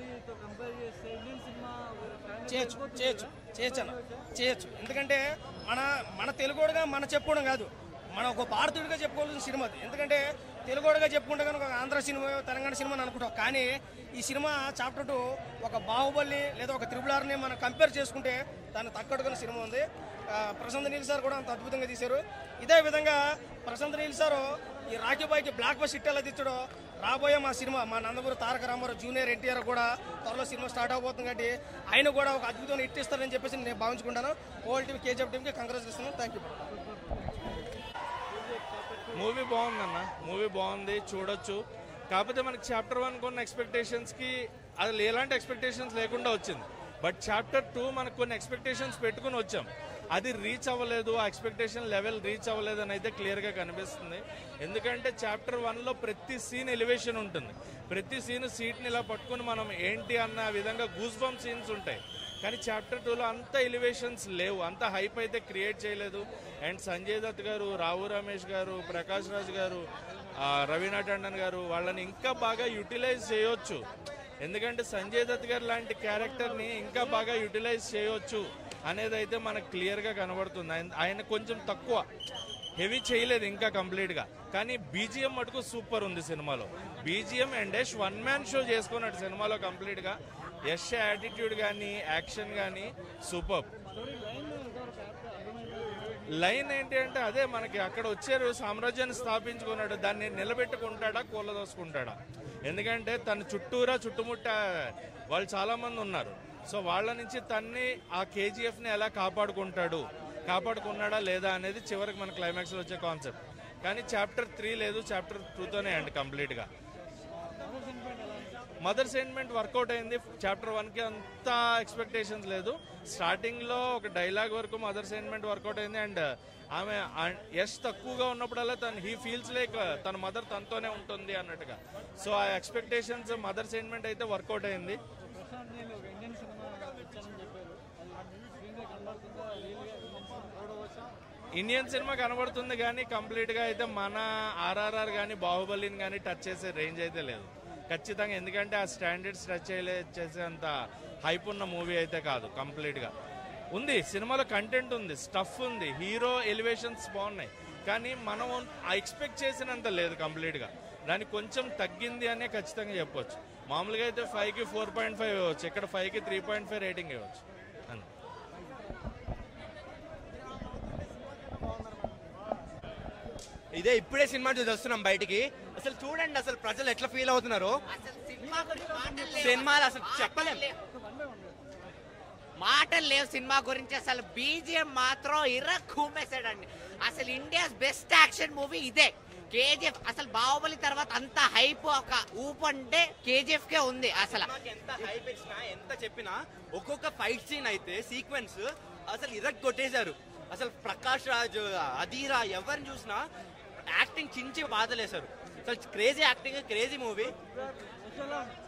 Speaker 4: చేయొచ్చు చేయొచ్చు చేయొచ్చు అన్న చేయొచ్చు ఎందుకంటే మన మన తెలుగుడుగా మన చెప్పుకోవడం కాదు మన ఒక భారతీయుడిగా చెప్పుకోవాల్సిన సినిమా అది ఎందుకంటే తెలుగుడుగా చెప్పుకుంటే కనుక ఒక ఆంధ్ర సినిమా తెలంగాణ సినిమా అని అనుకుంటాం కానీ ఈ సినిమా చాప్టర్ టూ ఒక బాహుబలి లేదా ఒక త్రిపులార్ని మనం కంపేర్ చేసుకుంటే దాన్ని తగ్గట్టుకున్న సినిమా ఉంది ఆ, ప్రశాంత్ నీల్ సార్ కూడా అంత అద్భుతంగా తీశారు ఇదే విధంగా ప్రశాంత్ నీల్ సారు ఈ రాఖీ బాయ్కి బ్లాక్ బస్ హిట్ ఎలా తెచ్చాడో రాబోయే మా సినిమా మా నందమూరి తారక రామారావు జూనియర్ ఎన్టీఆర్ కూడా త్వరలో సినిమా స్టార్ట్ అవబోతుంది కాబట్టి ఆయన కూడా ఒక అద్భుతమైన హిట్ ఇస్తారని చెప్పేసి నేను భావించుకుంటాను ఓల్డ్ టీమ్ కేజీఎఫ్ టీమ్కి కంగ్రాచులేషన్ థ్యాంక్ యూ
Speaker 5: మూవీ బాగుందన్న మూవీ బాగుంది చూడొచ్చు కాకపోతే మనకి చాప్టర్ వన్ కొన్ని ఎక్స్పెక్టేషన్స్కి అది ఎలాంటి ఎక్స్పెక్టేషన్స్ లేకుండా వచ్చింది బట్ చాప్టర్ టూ మనకు కొన్ని ఎక్స్పెక్టేషన్స్ పెట్టుకుని వచ్చాం అది రీచ్ అవ్వలేదు ఆ ఎక్స్పెక్టేషన్ లెవెల్ రీచ్ అవ్వలేదు అని అయితే క్లియర్గా కనిపిస్తుంది ఎందుకంటే చాప్టర్ వన్లో ప్రతి సీన్ ఎలివేషన్ ఉంటుంది ప్రతి సీన్ సీట్ని ఇలా పట్టుకుని మనం ఏంటి అన్న విధంగా గూస్ బంప్ సీన్స్ ఉంటాయి కానీ చాప్టర్ టూలో అంత ఎలివేషన్స్ లేవు అంత హైప్ అయితే క్రియేట్ చేయలేదు అండ్ సంజయ్ దత్ గారు రావు రమేష్ గారు ప్రకాష్ రాజ్ గారు ఆ, రవీనా టండన్ గారు వాళ్ళని ఇంకా బాగా యూటిలైజ్ చేయొచ్చు ఎందుకంటే సంజయ్ దత్ గారు లాంటి క్యారెక్టర్ని ఇంకా బాగా యూటిలైజ్ చేయొచ్చు అనేది అయితే మనకు క్లియర్గా కనబడుతుంది ఆయన- ఆయన కొంచెం తక్కువ హెవీ చేయలేదు ఇంకా కంప్లీట్గా కానీ బీజిఎం మటుకు సూపర్ ఉంది సినిమాలో BGM and Yash one man show చేసుకున్నాడు సినిమాలో కంప్లీట్గా యష్ యాటిట్యూడ్ కానీ యాక్షన్ కానీ సూపర్ లైన్ ఏంటి అంటే అదే మనకి అక్కడ వచ్చారు సామ్రాజ్యాన్ని స్థాపించుకున్నాడు దాన్ని నిలబెట్టుకుంటాడా కూలదోసుకుంటాడా ఎందుకంటే తన చుట్టూరా చుట్టుముట్ట వాళ్ళు చాలా మంది ఉన్నారు సో వాళ్ళ నుంచి తన్ని ఆ కేజీఎఫ్ ని ఎలా కాపాడుకుంటాడు కాపాడుకున్నాడా లేదా అనేది చివరికి మన క్లైమాక్స్ లో వచ్చే కాన్సెప్ట్ కానీ చాప్టర్ త్రీ లేదు చాప్టర్ టూతోనే అండి కంప్లీట్ గా మదర్ సెంటిమెంట్ వర్కౌట్ అయింది చాప్టర్ వన్ కి అంత ఎక్స్పెక్టేషన్స్ లేదు స్టార్టింగ్ లో ఒక డైలాగ్ వరకు మదర్ సెంటిమెంట్ వర్కౌట్ అయింది అండ్ ఆమె ఎస్ తక్కువగా ఉన్నప్పుడల్లా తను హీ ఫీల్స్ లైక్ తన మదర్ తనతోనే ఉంటుంది అన్నట్టుగా సో ఆ ఎక్స్పెక్టేషన్స్ మదర్ సెంటిమెంట్ అయితే వర్కౌట్ అయింది ఇండియన్ సినిమా కనబడుతుంది కానీ కంప్లీట్ గా అయితే మన ఆర్ఆర్ఆర్ కానీ బాహుబలిని కానీ టచ్ చేసే రేంజ్ అయితే లేదు ఖచ్చితంగా ఎందుకంటే ఆ స్టాండర్డ్స్ టచ్ చేయలే చేసేంత హైప్ ఉన్న మూవీ అయితే కాదు కంప్లీట్ గా ఉంది సినిమాలో కంటెంట్ ఉంది స్టఫ్ ఉంది హీరో ఎలివేషన్స్ బాగున్నాయి కానీ మనం ఎక్స్పెక్ట్ చేసినంత లేదు కంప్లీట్ గా దానికి కొంచెం తగ్గింది అనే ఖచ్చితంగా చెప్పొచ్చు మామూలుగా అయితే ఫైవ్ కి ఫోర్ పాయింట్ ఫైవ్ ఇవ్వచ్చు ఇక్కడ ఫైవ్ కి త్రీ పాయింట్ ఫైవ్ రేటింగ్ ఇవ్వచ్చు అంతే
Speaker 6: ఇదే ఇప్పుడే సినిమా చూసి వస్తున్నాం బయటికి అసలు చూడండి అసలు ప్రజలు ఎట్లా ఫీల్ అవుతున్నారు సినిమాలు అసలు చెప్పలేం
Speaker 7: మాటలు లేవు సినిమా గురించి అసలు బీజిఎం మాత్రం ఇర్ర కూమేసాడండి అసలు ఇండియాస్ బెస్ట్ యాక్షన్ మూవీ ఇదే కేజీఎఫ్ అసలు బాహుబలి తర్వాత అంత హైప్ ఒక ఊపు అంటే కేజీఎఫ్ కే ఉంది అసలు
Speaker 6: ఎంత హైప్ ఇచ్చినా ఎంత చెప్పినా ఒక్కొక్క ఫైట్ సీన్ అయితే సీక్వెన్స్ అసలు ఇరక్ కొట్టేశారు అసలు ప్రకాష్ రాజ్ అధీరా ఎవరిని చూసినా యాక్టింగ్ చించి బాధలేశారు అసలు క్రేజీ యాక్టింగ్ క్రేజీ మూవీ